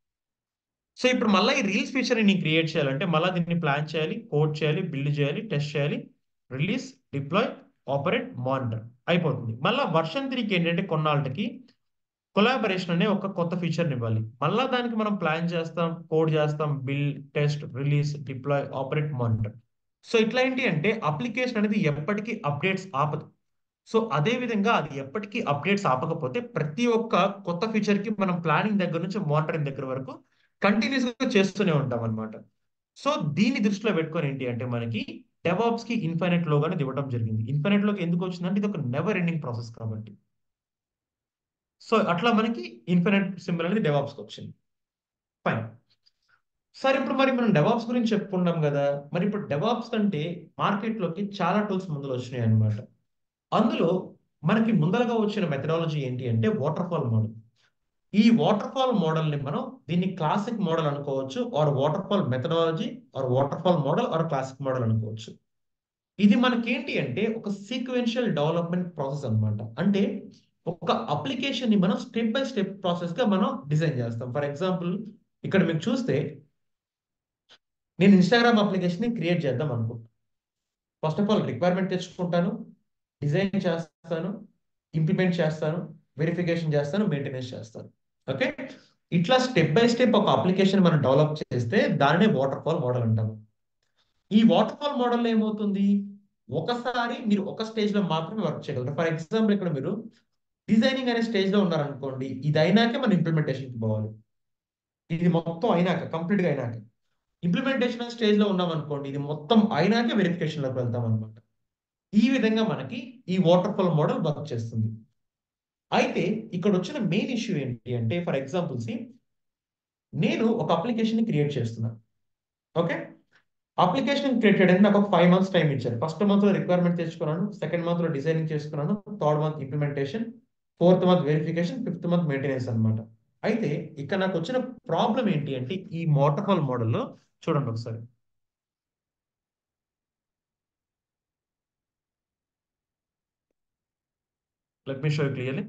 సో ఇప్పుడు మళ్ళీ ఈ రీల్స్ ఫీచర్ నేను క్రియేట్ చేయాలంటే మళ్ళీ దీన్ని ప్లాన్ చేయాలి కోడ్ చేయాలి బిల్డ్ చేయాలి టెస్ట్ చేయాలి రిలీజ్ డిప్లాయ్ ఆపరేట్ మానిటర్ అయిపోతుంది మళ్ళీ వర్షన్ త్రీకి ఏంటంటే కొన్నాళ్ళకి కొలాబరేషన్ అనే ఒక కొత్త ఫీచర్ని ఇవ్వాలి మళ్ళీ దానికి మనం ప్లాన్ చేస్తాం కోడ్ చేస్తాం build test release deploy operate monitor so ఇట్లా ఏంటి అంటే అప్లికేషన్ అనేది ఎప్పటికీ అప్డేట్స్ ఆపదు సో అదే విధంగా అది ఎప్పటికీ అప్డేట్స్ ఆపకపోతే ప్రతి ఒక్క కొత్త ఫీచర్ కి మనం ప్లానింగ్ దగ్గర నుంచి మానిటరింగ్ దగ్గర వరకు కంటిన్యూస్ గా చేస్తూనే ఉంటాం అనమాట సో దీన్ని దృష్టిలో పెట్టుకొని ఏంటి అంటే మనకి డెవాప్స్ కి ఇన్ఫైనైట్ లోగా అనేది ఇవ్వడం జరిగింది ఇన్ఫైనైట్ లోకి ఎందుకు వచ్చిందంటే ఇది ఒక నెవర్ ఎండింగ్ ప్రాసెస్ కాబట్టి సో అట్లా మనకి ఇన్ఫైనైట్ సింబల్ అనేది డెవాప్స్కి వచ్చింది ఫైన్ సరే ఇప్పుడు మరి మనం డెవాప్స్ గురించి చెప్పుకున్నాం కదా మరి ఇప్పుడు డెవాప్స్ కంటే మార్కెట్లోకి చాలా టూల్స్ ముందులో వచ్చినాయి అనమాట అందులో మనకి ముందరగా వచ్చిన మెథడాలజీ ఏంటి అంటే వాటర్ ఫాల్ మోడల్ ఈ వాటర్ ఫాల్ మోడల్ ని మనం దీన్ని క్లాసిక్ మోడల్ అనుకోవచ్చు or waterfall methodology or waterfall model or classic model అనుకోవచ్చు ఇది మనకేంటి అంటే ఒక సీక్వెన్షియల్ డెవలప్మెంట్ ప్రాసెస్ అన్నమాట అంటే ఒక అప్లికేషన్ ని మనం స్టెప్ బై స్టెప్ ప్రాసెస్ గా మనం డిజైన్ చేస్తాం ఫర్ ఎగ్జాంపుల్ ఇక్కడ మీకు చూస్తే నేను ఇన్స్టాగ్రామ్ అప్లికేషన్ ని క్రియేట్ చేద్దాం అనుకుంటున్నాను ఫస్ట్ ఆఫ్ ఆల్ రిక్వైర్మెంట్ తెచ్చుకుంటాను డిజైన్ చేస్తాను ఇంప్లిమెంట్ చేస్తాను వెరిఫికేషన్ చేస్తాను మెయింటెనెన్స్ చేస్తాను ఓకే ఇట్లా స్టెప్ బై స్టెప్ ఒక అప్లికేషన్ మనం డెవలప్ చేస్తే దానినే వాటర్ ఫాల్ మోడల్ అంటాము ఈ వాటర్ ఫాల్ మోడల్ ఏమవుతుంది ఒకసారి మీరు ఒక స్టేజ్ లో మాత్రమే వర్క్ చేయగలరు ఫర్ ఎగ్జాంపుల్ ఇక్కడ మీరు డిజైనింగ్ అనే స్టేజ్ లో ఉన్నారనుకోండి ఇది అయినాకే మనం ఇంప్లిమెంటేషన్ కి పోవాలి ఇది మొత్తం అయినాక కంప్లీట్ గా అయినాక ఇంప్లిమెంటేషన్ స్టేజ్ లో ఉన్నాం అనుకోండి ఇది మొత్తం అయినాకే వెరిఫికేషన్ లోకి వెళ్తాం అనమాట ఈ విధంగా మనకి ఈ వాటర్ ఫాల్ మోడల్ వర్క్ చేస్తుంది అయితే ఇక్కడ వచ్చిన మెయిన్ ఇష్యూ ఏంటి అంటే ఫర్ ఎగ్జాంపుల్స్ నేను ఒక అప్లికేషన్ ని క్రియేట్ చేస్తున్నాను ఓకే అప్లికేషన్ క్రియేట్ చేయడానికి నాకు ఒక ఫైవ్ మంత్స్ టైం ఇచ్చారు ఫస్ట్ మంత్ లో రిక్వైర్మెంట్ తెచ్చుకున్నాను సెకండ్ మంత్ లో డిజైనింగ్ చేసుకున్నాను third month implementation fourth month verification fifth month maintenance అనమాట అయితే ఇక్కడ నాకు వచ్చిన ప్రాబ్లం ఏంటి అంటే ఈ వాటర్ ఫాల్ మోడల్లో చూడండి ఒకసారి let me show clearly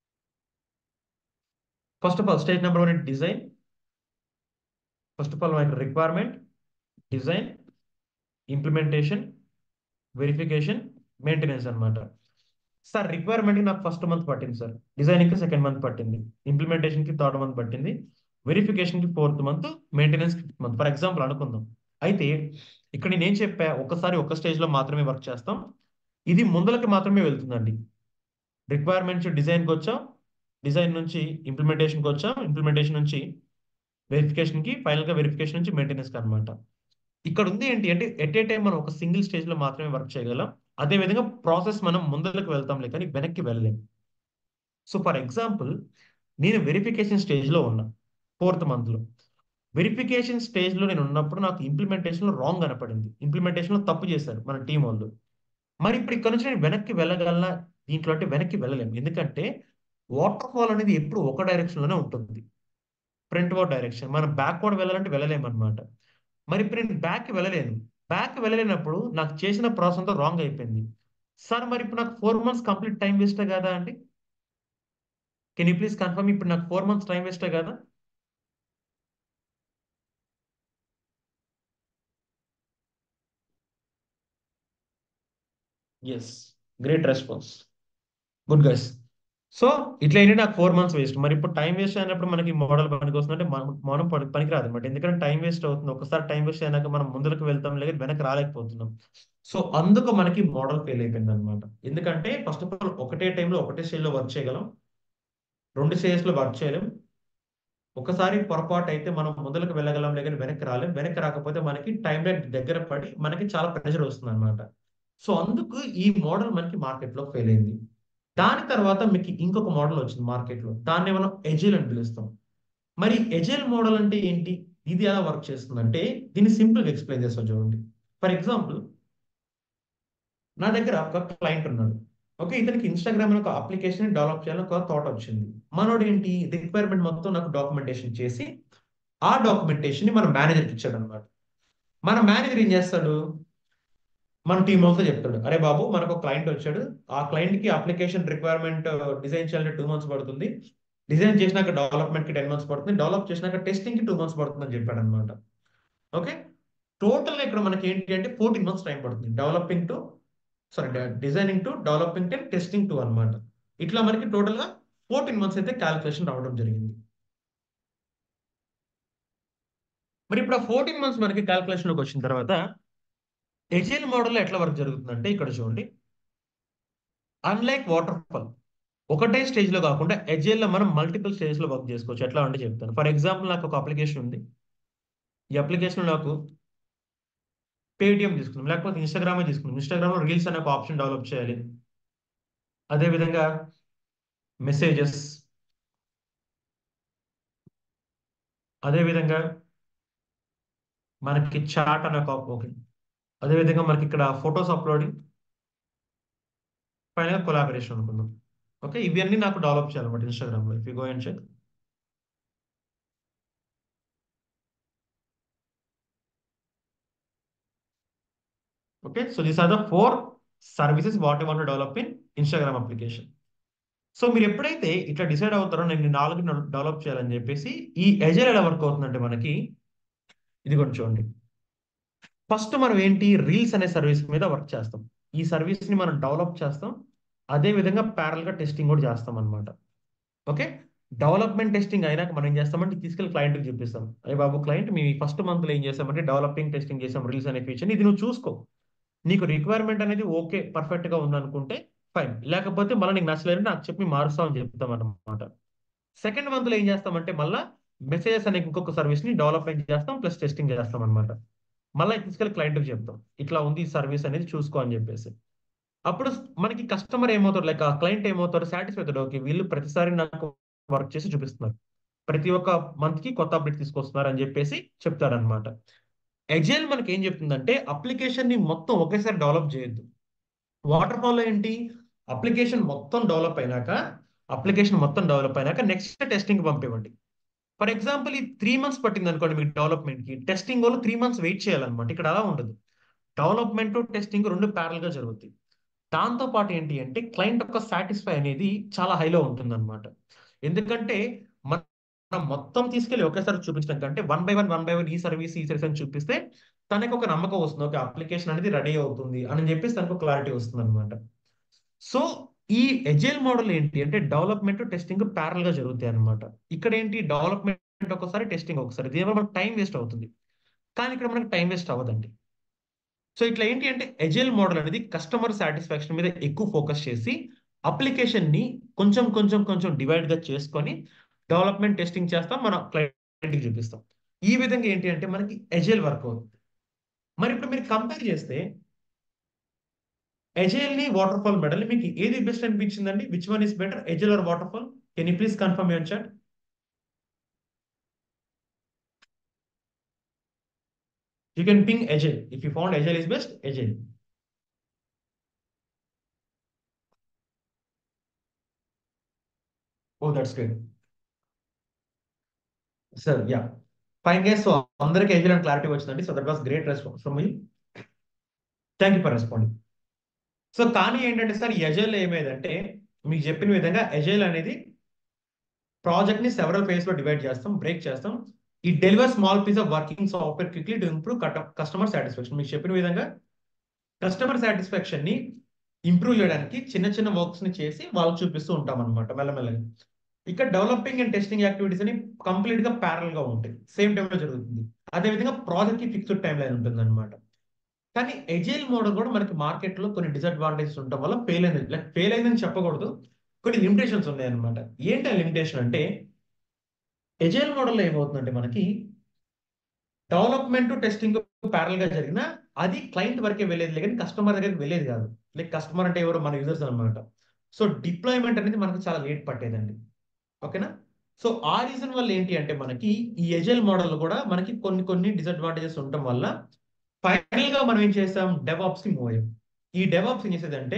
first of all stage number one design first of all మనకి requirement design implementation verification maintenance అనమాట సార్ రిక్వైర్మెంట్కి నాకు ఫస్ట్ మంత్ పట్టింది సార్ డిజైనింగ్కి సెకండ్ మంత్ పట్టింది ఇంప్లిమెంటేషన్కి థర్డ్ మంత్ పట్టింది వెరిఫికేషన్కి fourth month maintenance fifth month for example అనుకుందాం అయితే ఇక్కడ నేను ఏం చెప్పా ఒకసారి ఒక స్టేజ్లో మాత్రమే వర్క్ చేస్తాం ఇది ముందలకి మాత్రమే వెళ్తుందండి రిక్వైర్మెంట్స్ డిజైన్కి వచ్చాం డిజైన్ నుంచి ఇంప్లిమెంటేషన్కి వచ్చాం ఇంప్లిమెంటేషన్ నుంచి వెరిఫికేషన్కి ఫైనల్గా వెరిఫికేషన్ నుంచి మెయింటెనెన్స్కి అనమాట ఇక్కడ ఉంది ఏంటి అంటే ఎట్ ఏ టైం మనం ఒక సింగిల్ స్టేజ్లో మాత్రమే వర్క్ చేయగలం అదే విధంగా ప్రాసెస్ మనం ముందరకు వెళ్తాంలే కానీ వెనక్కి వెళ్ళలేం సో ఫర్ ఎగ్జాంపుల్ నేను వెరిఫికేషన్ స్టేజ్లో ఉన్నా ఫోర్త్ మంత్లో వెరిఫికేషన్ స్టేజ్లో నేను ఉన్నప్పుడు నాకు ఇంప్లిమెంటేషన్లో రాంగ్ కనపడింది ఇంప్లిమెంటేషన్లో తప్పు చేశారు మన టీం వాళ్ళు మరి ఇప్పుడు ఇక్కడ నుంచి నేను వెనక్కి వెళ్ళగలనా దీంట్లో అంటే వెనక్కి వెళ్ళలేము ఎందుకంటే వాటర్ ఫాల్ అనేది ఎప్పుడు ఒక డైరెక్షన్లోనే ఉంటుంది ఫ్రంట్ వర్డ్ డైరెక్షన్ మనం బ్యాక్వర్డ్ వెళ్ళాలంటే వెళ్ళలేము అనమాట మరి ఇప్పుడు నేను బ్యాక్ వెళ్ళలేను బ్యాక్ వెళ్ళలేనప్పుడు నాకు చేసిన ప్రాసెస్ అంతా రాంగ్ అయిపోయింది సార్ మరి ఇప్పుడు నాకు ఫోర్ మంత్స్ కంప్లీట్ టైం వేస్టే కదా అండి కెన్ యూ ప్లీజ్ కన్ఫర్మ్ ఇప్పుడు నాకు ఫోర్ మంత్స్ టైం వేస్టే కదా yes great response good guys so ఇట్లా ఏంటి నాకు ఫోర్ మంత్స్ వేస్ట్ మరి ఇప్పుడు టైం వేస్ట్ అయినప్పుడు మనకి మోడల్ పనికి వస్తుందంటే మనం మనం పని- పనికిరాదు అనమాట ఎందుకంటే టైం వేస్ట్ అవుతుంది ఒకసారి టైం వేస్ట్ అయినాక మనం ముందుకు వెళ్తాం లేదు వెనక్కి రాలేకపోతున్నాం సో అందుకు మనకి మోడల్ ఫెయిల్ అయిపోయింది అనమాట ఎందుకంటే ఫస్ట్ ఆఫ్ ఆల్ ఒకటే టైంలో ఒకటే స్టేజ్లో వర్క్ చేయగలం రెండు స్టేజ్లో వర్క్ చేయలేం ఒకసారి పొరపాటు అయితే మనం ముందుకు వెళ్ళగలం లేదని వెనక్కి రాలేం వెనక్కి రాకపోతే మనకి టైం లైన్ దగ్గర పడి మనకి చాలా ప్రెషర్ వస్తుంది అనమాట సో అందుకు ఈ మోడల్ మనకి మార్కెట్లో ఫెయిల్ అయింది దాని తర్వాత మీకు ఇంకొక మోడల్ వచ్చింది మార్కెట్లో దాన్ని మనం ఎజైల్ అని పిలుస్తాం మరి ఎజైల్ మోడల్ అంటే ఏంటి ఇది ఎలా వర్క్ చేస్తుందంటే దీన్ని సింపుల్గా ఎక్స్ప్లెయిన్ చేస్తాం చూడండి ఫర్ ఎగ్జాంపుల్ నా దగ్గర ఒక క్లయింట్ ఉన్నాడు ఓకే ఇతనికి ఇన్స్టాగ్రామ్ ఒక అప్లికేషన్ డెవలప్ చేయాలని ఒక థాట్ వచ్చింది మనోడు ఏంటి రిక్వైర్మెంట్ మొత్తం నాకు డాక్యుమెంటేషన్ చేసి ఆ డాక్యుమెంటేషన్ ని మన మేనేజర్కి ఇచ్చాడు అనమాట మన మేనేజర్ ఏం చేస్తాడు మన టీం వాళ్ళతో చెప్తాడు అరే బాబు మనకు క్లయింట్ వచ్చాడు ఆ క్లయింట్ కి అప్లికేషన్ రిక్వైర్మెంట్ డిజైన్ చేయాలంటే టూ మంత్స్ పడుతుంది డిజైన్ చేసినాక డెవలప్మెంట్ కి టెన్ మంత్స్ పడుతుంది డెవలప్ చేసినాక టెస్టింగ్ కి టూ మంత్స్ పడుతుంది అని చెప్పాడు అనమాట ఓకే టోటల్ ఇక్కడ మనకి ఏంటి అంటే ఫోర్టీన్ మంత్స్ టైం పడుతుంది developing two sorry designing two developing two testing two అనమాట ఇట్లా మనకి టోటల్ గా ఫోర్టీన్ మంత్స్ అయితే క్యాలిక్యులేషన్ రావడం జరిగింది మరి ఇప్పుడు ఆ ఫోర్టీన్ మంత్స్ మనకి క్యాలిక్యులేషన్లోకి వచ్చిన తర్వాత ఎజైల్ మోడల్ ఎట్లా వర్క్ జరుగుతుందంటే ఇక్కడ చూడండి అన్లైక్ వాటర్ ఫాల్ ఒకటే స్టేజ్ లో కాకుండా ఎజైల్ లో మనం మల్టిపుల్ స్టేజ్ లో వర్క్ చేసుకోవచ్చు ఎట్లా అంటే చెప్తాను ఫర్ ఎగ్జాంపుల్ నాకు ఒక అప్లికేషన్ ఉంది ఈ అప్లికేషన్ నాకు పేటిఎం తీసుకుందాం లేకపోతే ఇన్స్టాగ్రామే తీసుకుందాం ఇన్స్టాగ్రామ్ లో రీల్స్ అనే ఒక ఆప్షన్ డెవలప్ చేయాలి అదేవిధంగా మెసేజెస్ అదేవిధంగా మనకి చాట్ అనే ఒక ఓకే అదేవిధంగా మనకి ఇక్కడ ఫొటోస్ అప్లోడింగ్ ఫైనల్ కొలాబరేషన్ అనుకుందాం ఓకే ఇవన్నీ నాకు డెవలప్ చేయాలన్నమాట ఇన్స్టాగ్రామ్ లో if you go and check okay so these are the four services what you want develop in Instagram application so మీరు ఎప్పుడైతే ఇట్లా డిసైడ్ అవుతారో నేను ఈ నాలుగు డెవలప్ చేయాలని చెప్పేసి ఈ ఎజైల్ ఎలా వర్క్ అవుతుందంటే మనకి ఇది కూడా చూడండి ఫస్ట్ మనం ఏంటి రీల్స్ అనే సర్వీస్ మీద వర్క్ చేస్తాం ఈ సర్వీస్ ని మనం డెవలప్ చేస్తాం అదే విధంగా ప్యారల్ గా టెస్టింగ్ కూడా చేస్తాం అనమాట ఓకే డెవలప్మెంట్ టెస్టింగ్ అయినాక మనం ఏం చేస్తామంటే తీసుకెళ్ళి క్లయింట్ కి చూపిస్తాం అయ్యి బాబు క్లయింట్ మీ ఫస్ట్ మంత్ లో ఏం చేస్తామంటే డెవలపింగ్ టెస్టింగ్ చేసాం రీల్స్ అనే ఫీచర్ ఇది నువ్వు చూసుకో నీకు రిక్వైర్మెంట్ అనేది ఓకే పర్ఫెక్ట్ గా ఉందనుకుంటే ఫైన్ లేకపోతే మళ్ళీ నీకు నచ్చలేదు నాకు చెప్పి మారుస్తామని చెప్తాం అనమాట సెకండ్ మంత్ లో ఏం చేస్తామంటే మళ్ళీ మెసేజెస్ అనే ఇంకొక సర్వీస్ ని డెవలప్మెంట్ చేస్తాం ప్లస్ టెస్టింగ్ చేస్తాం అనమాట మళ్ళీ తీసుకెళ్ళి క్లయింట్కి చెప్తాం ఇట్లా ఉంది ఈ సర్వీస్ అనేది చూసుకో అని చెప్పేసి అప్పుడు మనకి కస్టమర్ ఏమవుతారు లైక్ ఆ క్లయింట్ ఏమవుతారు సాటిస్ఫై అవుతాడు ఓకే వీళ్ళు ప్రతిసారి నాకు వర్క్ చేసి చూపిస్తున్నారు ప్రతి ఒక్క మంత్ కి కొత్త అప్డేట్ తీసుకొస్తున్నారు అని చెప్పేసి చెప్తారనమాట ఎజైల్ మనకి ఏం చెప్తుందంటే అప్లికేషన్ ని మొత్తం ఒకేసారి డెవలప్ చేయొద్దు వాటర్ ఫాల్ లో ఏంటి అప్లికేషన్ మొత్తం డెవలప్ అయినాక అప్లికేషన్ మొత్తం డెవలప్ అయినాక నెక్స్ట్ టెస్టింగ్ పంపివ్వండి ఫర్ ఎగ్జాంపుల్ ఈ త్రీ మంత్స్ పట్టింది అనుకోండి మీకు డెవలప్మెంట్ కి టెస్టింగ్ వాళ్ళు త్రీ మంత్స్ వెయిట్ చేయాలన్నమాట ఇక్కడ అలా ఉండదు డెవలప్మెంట్ టెస్టింగ్ రెండు ప్యారల్ గా జరుగుతాయి దాంతో పాటు ఏంటి అంటే క్లయింట్ యొక్క సాటిస్ఫై అనేది చాలా హైలో ఉంటుంది అనమాట ఎందుకంటే మనం మొత్తం తీసుకెళ్ళి ఒకేసారి చూపించడం కంటే one by one one by one ఈ సర్వీస్ ఈ సర్వీస్ అని చూపిస్తే తనకు ఒక నమ్మకం వస్తుంది ఒక అప్లికేషన్ అనేది రెడీ అవుతుంది అని చెప్పేసి తనకు క్లారిటీ వస్తుంది అనమాట సో ఈ ఎజైల్ మోడల్ ఏంటి అంటే డెవలప్మెంట్ టెస్టింగ్ ప్యారల్ గా జరుగుతాయి అనమాట ఇక్కడ ఏంటి డెవలప్మెంట్ ఒకసారి టెస్టింగ్ ఒకసారి దీనివల్ల మనకు టైం వేస్ట్ అవుతుంది కానీ ఇక్కడ మనకు టైం వేస్ట్ అవ్వదండి సో ఇట్లా ఏంటి అంటే ఎజైల్ మోడల్ అనేది కస్టమర్ సాటిస్ఫాక్షన్ మీద ఎక్కువ ఫోకస్ చేసి అప్లికేషన్ ని కొంచెం కొంచెం కొంచెం డివైడ్ గా చేసుకొని డెవలప్మెంట్ టెస్టింగ్ చేస్తాం మన క్లయింట్కి చూపిస్తాం ఈ విధంగా ఏంటి అంటే మనకి ఎజైల్ వర్క్ అవుతుంది మరి ఇప్పుడు మీరు కంపేర్ చేస్తే ఎజైల్ ని వాటర్ ఫాల్ మెడల్ మీకు ఏది బెస్ట్ అనిపించిందండి which one is better agile or waterfall can you please confirm your chat you can ping agile if you found agile is best agile oh that's great sir yeah fine guys so అందరికీ agile and clarity వచ్చిందండి so that was great response from మీ thank you for responding so కానీ ఏంటంటే sir agile ఏమైందంటే మీకు చెప్పిన విధంగా agile అనేది ప్రాజెక్ట్ ని సెవరల్ ఫేజ్ లో డివైడ్ చేస్తాం బ్రేక్ చేస్తాం ఈ deliver small piece of working software quickly to improve customer satisfaction మీకు చెప్పిన విధంగా కస్టమర్ సాటిస్ఫాక్షన్ ని ఇంప్రూవ్ చేయడానికి చిన్న చిన్న వర్క్స్ ని చేసి వాళ్ళకి చూపిస్తూ ఉంటాం అనమాట మెల్లమెల్లగా ఇక్కడ డెవలపింగ్ అండ్ టెస్టింగ్ యాక్టివిటీస్ అని కంప్లీట్ గా ప్యారల్ గా ఉంటాయి సేమ్ టైంలో జరుగుతుంది అదేవిధంగా ప్రాజెక్ట్ కి ఫిక్స్డ్ టైం లైన్ ఉంటుంది అనమాట కానీ ఎజైల్ మోడల్ కూడా మనకి మార్కెట్ లో కొన్ని డిసడ్వాంటేజెస్ ఉండటం వల్ల ఫెయిల్ అయింది లైక్ ఫెయిల్ అయిందని చెప్పకూడదు కొన్ని లిమిటేషన్స్ ఉన్నాయన్నమాట ఏంటి ఆ లిమిటేషన్ అంటే ఎజైల్ మోడల్లో ఏమవుతుందంటే మనకి డెవలప్మెంట్ టెస్టింగ్ ప్యారల్ గా జరిగినా అది క్లయింట్ వరకే వెళ్ళేది కానీ కస్టమర్ దగ్గరికి వెళ్ళేది కాదు లైక్ కస్టమర్ అంటే ఎవరు మన యూజర్స్ అనమాట సో డిప్లాయ్మెంట్ అనేది మనకి చాలా లేట్ పట్టేదండి ఓకేనా సో ఆ రీజన్ వల్ల ఏంటి అంటే మనకి ఈ ఎజైల్ మోడల్ కూడా మనకి కొన్ని కొన్ని డిసడ్వాంటేజెస్ ఉండటం వల్ల ఫైనల్ గా మనం ఏం చేస్తాం డెవాప్స్ కి మూవ్ అయ్యాం ఈ డెవాప్స్ ఏం చేసేదంటే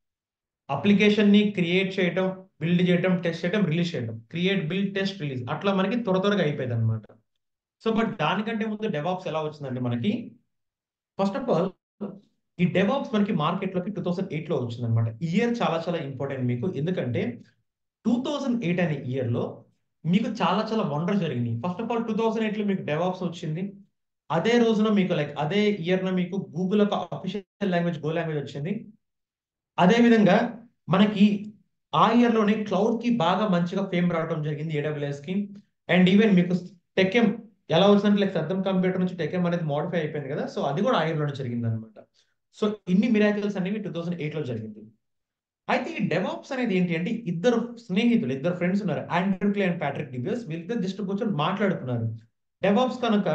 అప్లికేషన్ ని క్రియేట్ చేయటం బిల్డ్ చేయటం టెస్ట్ చేయటం రిలీజ్ చేయటం క్రియేట్ బిల్డ్ టెస్ట్ రిలీజ్ అట్లా మనకి త్వర త్వరగా అయిపోయింది అనమాట సో బట్ దానికంటే ముందు డెవాప్స్ ఎలా వచ్చిందంటే మనకి ఫస్ట్ ఆఫ్ ఆల్ ఈ డెవాప్స్ మనకి మార్కెట్ లోకి టూ థౌసండ్ ఎయిట్ లో వచ్చింది అనమాట ఇయర్ చాలా చాలా ఇంపార్టెంట్ మీకు ఎందుకంటే టూ థౌసండ్ ఎయిట్ అనే ఇయర్ లో మీకు చాలా చాలా వండర్ జరిగినాయి first of all two thousand eight లో మీకు డెవాప్స్ వచ్చింది అదే రోజున మీకు లైక్ అదే ఇయర్ లో మీకు గూగుల్ ఒక అఫీషియల్ లాంగ్వేజ్ గో లాంగ్వేజ్ వచ్చింది అదే విధంగా మనకి ఆ ఇయర్ లోనే క్లౌడ్ కి బాగా మంచిగా ఫేమ్ రావడం జరిగింది ఏడబ్ల్యూఎస్ కి అండ్ ఈవెన్ మీకు టెకెం ఎలా వచ్చిందంటే లైక్ సద్దం కంప్యూటర్ నుంచి టెకెం అనేది మోడిఫై అయిపోయింది కదా సో అది కూడా ఆ ఇయర్ లోనే జరిగింది అనమాట సో ఇన్ని మిరాకిల్స్ అనేవి టూ థౌసండ్ ఎయిట్ లో జరిగింది అయితే ఈ డెవాప్స్ అనేది ఏంటి అంటే ఇద్దరు స్నేహితులు ఇద్దరు ఫ్రెండ్స్ ఉన్నారు Andrew Clay and Patrick Debois వీళ్ళిద్దరు జస్ట్ కూర్చొని మాట్లాడుతున్నారు డెవాప్స్ కనుక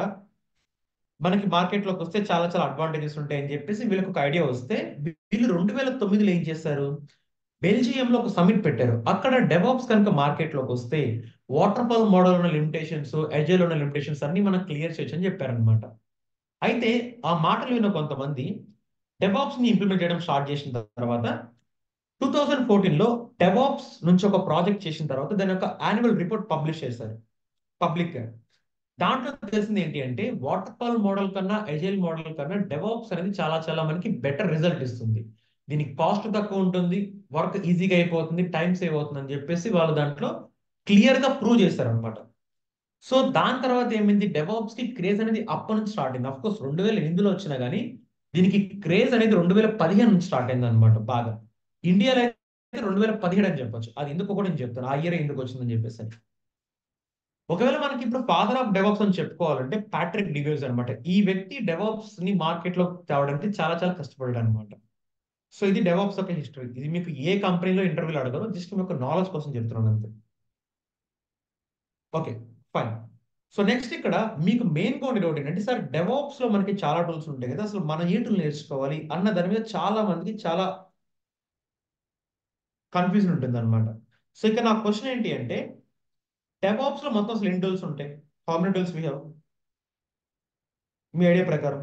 మనకి మార్కెట్ లోకి వస్తే చాలా చాలా అడ్వాంటేజెస్ ఉంటాయి అని చెప్పేసి వీళ్ళకి ఒక ఐడియా వస్తే వీళ్ళు రెండు వేల తొమ్మిదిలో ఏం చేశారు బెల్జియం లో ఒక సమిట్ పెట్టారు అక్కడ డెవాప్స్ కనుక మార్కెట్ లోకి వస్తే వాటర్ ఫాల్ మోడల్ ఉన్న లిమిటేషన్స్ ఎజైల్ ఉన్న లిమిటేషన్స్ అన్ని మనం క్లియర్ చేయొచ్చు అని చెప్పారనమాట అయితే ఆ మాటలు విన్న కొంతమంది డెవాప్స్ ని ఇంప్లిమెంట్ చేయడం స్టార్ట్ చేసిన తర్వాత టూ థౌజండ్ ఫోర్టీన్ లో డెవాప్స్ నుంచి ఒక ప్రాజెక్ట్ చేసిన తర్వాత దాని యొక్క యాన్యువల్ రిపోర్ట్ పబ్లిష్ చేశారు పబ్లిక్ గా దాంట్లో తెలిసింది ఏంటి అంటే వాటర్ ఫాల్ మోడల్ కన్నా ఎజైల్ మోడల్ కన్నా డెవాప్స్ అనేది చాలా చాలా మనకి బెటర్ రిజల్ట్ ఇస్తుంది దీనికి కాస్ట్ తక్కువ ఉంటుంది వర్క్ ఈజీగా అయిపోతుంది టైం సేవ్ అవుతుంది అని చెప్పేసి వాళ్ళు దాంట్లో క్లియర్ గా ప్రూవ్ చేశారు అనమాట సో దాని తర్వాత ఏమైంది డెవాప్స్ కి క్రేజ్ అనేది అప్పటి నుంచి స్టార్ట్ అయింది కోర్స్ రెండు వేల ఎనిమిదిలో వచ్చినా కానీ దీనికి క్రేజ్ అనేది రెండు వేల పదిహేను నుంచి స్టార్ట్ అయింది అనమాట బాగా ఇండియాలో అయితే రెండు వేల పదిహేడు అని చెప్పొచ్చు అది ఎందుకు కూడా నేను చెప్తాను ఆ ఇయర్ ఎందుకు వచ్చిందని చెప్పేసి ఒకవేళ మనకి ఇప్పుడు ఫాదర్ ఆఫ్ డెవాప్స్ అని చెప్పుకోవాలంటే ప్యాట్రిక్ డివేస్ అనమాట ఈ వ్యక్తి డెవాప్స్ ని మార్కెట్ లో తేవడానికి చాలా చాలా కష్టపడ్డాడు అనమాట సో ఇది డెవాప్స్ యొక్క హిస్టరీ ఇది మీకు ఏ కంపెనీలో ఇంటర్వ్యూలు అడగరు జస్ట్ మీకు నాలెడ్జ్ కోసం చెప్తున్నాను అంతే ఓకే ఫైన్ సో నెక్స్ట్ ఇక్కడ మీకు మెయిన్ గా ఉండే డౌట్ ఏంటంటే సార్ డెవాప్స్ లో మనకి చాలా టూల్స్ ఉంటాయి కదా అసలు మనం ఏ టూల్ నేర్చుకోవాలి అన్న దాని మీద చాలా మందికి చాలా కన్ఫ్యూజన్ ఉంటుంది అనమాట సో ఇక్కడ నా క్వశ్చన్ ఏంటి అంటే డెవాప్స్ లో మొత్తం అసలు ఎన్ని టూల్స్ ఉంటాయి how many tools we have మీ ఐడియా ప్రకారం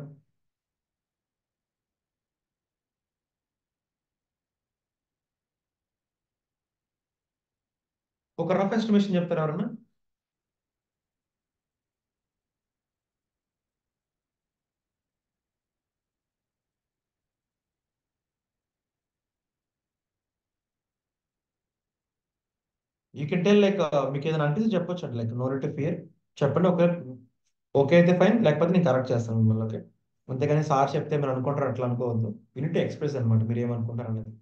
ఒక రఫ్ ఎస్టిమేషన్ చెప్తారా ఎవరన్నా యూ కెన్ టెల్ లైక్ మీకు ఏదైనా అనిపిస్తే చెప్పొచ్చు అండి లైక్ నో రిట్ ఫియర్ చెప్పండి ఓకే ఓకే అయితే ఫైన్ లేకపోతే నేను కరెక్ట్ చేస్తాను మిమ్మల్ని ఓకే అంతేగాని సార్ చెప్తే మీరు అనుకుంటారు అట్లా అనుకోవద్దు యూనిట్ ఎక్స్ప్రెస్ అనమాట మీరు ఏమనుకుంటారు అనేది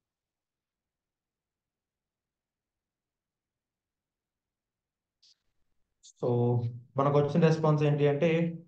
సో మనకు వచ్చిన రెస్పాన్స్ ఏంటి అంటే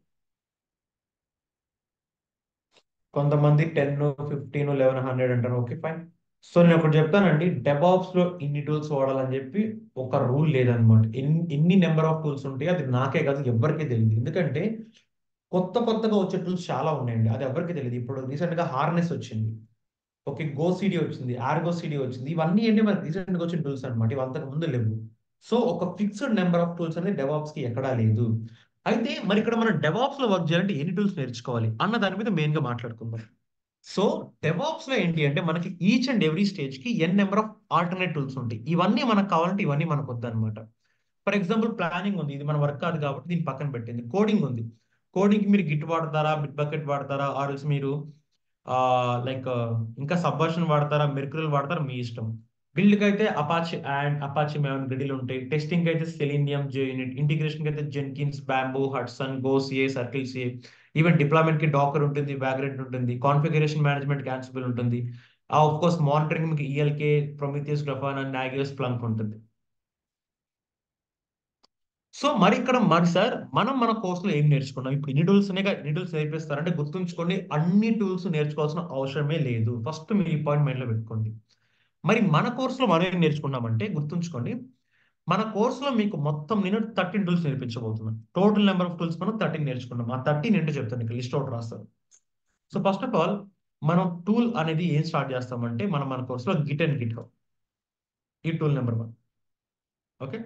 కొంతమంది టెన్ ఫిఫ్టీన్ లెవెన్ హండ్రెడ్ అంటారు ఓకే ఫైన్ సో నేను ఒకటి చెప్తానండి డెబాప్స్ లో ఇన్ని టూల్స్ వాడాలని చెప్పి ఒక రూల్ లేదనమాట ఎన్ని ఎన్ని నెంబర్ ఆఫ్ టూల్స్ ఉంటాయి అది నాకే కాదు ఎవరికీ తెలియదు ఎందుకంటే కొత్త కొత్తగా వచ్చే టూల్స్ చాలా ఉన్నాయండి అది ఎవరికి తెలియదు ఇప్పుడు రీసెంట్ గా హార్నెస్ వచ్చింది ఓకే గో సిడి వచ్చింది ఆర్గో సిడి వచ్చింది ఇవన్నీ ఏంటి మనకి రీసెంట్గా వచ్చిన టూల్స్ అనమాట ఇవి అంతకు ముందు లేవు సో ఒక ఫిక్స్డ్ నెంబర్ ఆఫ్ టూల్స్ అనేది DevOps కి ఎక్కడా లేదు అయితే మరి ఇక్కడ మనం DevOps లో వర్క్ చేయాలంటే ఎన్ని టూల్స్ నేర్చుకోవాలి అన్న దాని మీద మెయిన్ గా మాట్లాడుకుందాం సో DevOps లో ఏంటి అంటే మనకి ఈచ్ అండ్ ఎవ్రీ స్టేజ్ కి n number of alternate tools ఉంటాయి ఇవన్నీ మనకు కావాలంటే ఇవన్నీ మనకు వద్దనమాట ఫర్ ఎగ్జాంపుల్ ప్లానింగ్ ఉంది ఇది మన వర్క్ కాదు కాబట్టి దీన్ని పక్కన పెట్టింది కోడింగ్ ఉంది కోడింగ్ మీరు గిట్ వాడతారా బిట్ బకెట్ వాడతారా ఆర్ఎల్స్ మీరు లైక్ ఇంకా సబ్వర్షన్ వాడతారా మెర్క్యూరల్ వాడతారా మీ ఇష్టం బిల్డ్ కి అయితే Apache and Apache Maven Gradle ఉంటాయి టెస్టింగ్ అయితే సెలీనియం జేయూనిట్ ఇంటిగ్రేషన్ కి అయితే Jenkins Bamboo Hudson Go CI CircleCI even deployment కి డాకర్ ఉంటుంది వ్యాగ్రెంట్ ఉంటుంది కాన్ఫిగరేషన్ మేనేజ్మెంట్ క్యాన్సిబుల్ ఉంటుంది ఆఫ్ కోర్స్ మానిటరింగ్ మీకు ఈఎల్కే ప్రొమిథియస్ గ్రఫాన్ నాగియస్ ప్లంక్ ఉంటుంది సో మరి ఇక్కడ మరి సార్ మనం మన కోర్సులో ఏం నేర్చుకున్నాం ఇప్పుడు ఇన్ని టూల్స్ ఎన్ని టూల్స్ నేర్పిస్తారంటే గుర్తుంచుకోండి అన్ని టూల్స్ నేర్చుకోవాల్సిన అవసరమే లేదు ఫస్ట్ మీరు ఈ పాయింట్ మైండ్ లో పెట్టుకోండి మరి మన కోర్సులో మనం ఏం నేర్చుకున్నామంటే గుర్తుంచుకోండి మన కోర్సులో మీకు మొత్తం నేను థర్టీన్ టూల్స్ నేర్పించబోతున్నాను టోటల్ నెంబర్ ఆఫ్ టూల్స్ మనం థర్టీన్ నేర్చుకున్నాం ఆ థర్టీన్ ఏంటో చెప్తాను ఇక్కడ లిస్ట్ అవుట్ రాస్తారు సో ఫస్ట్ ఆఫ్ ఆల్ మనం టూల్ అనేది ఏం స్టార్ట్ చేస్తామంటే మనం మన కోర్సులో గిట్ అండ్ గిట్ ఈ టూల్ నెంబర్ వన్ ఓకే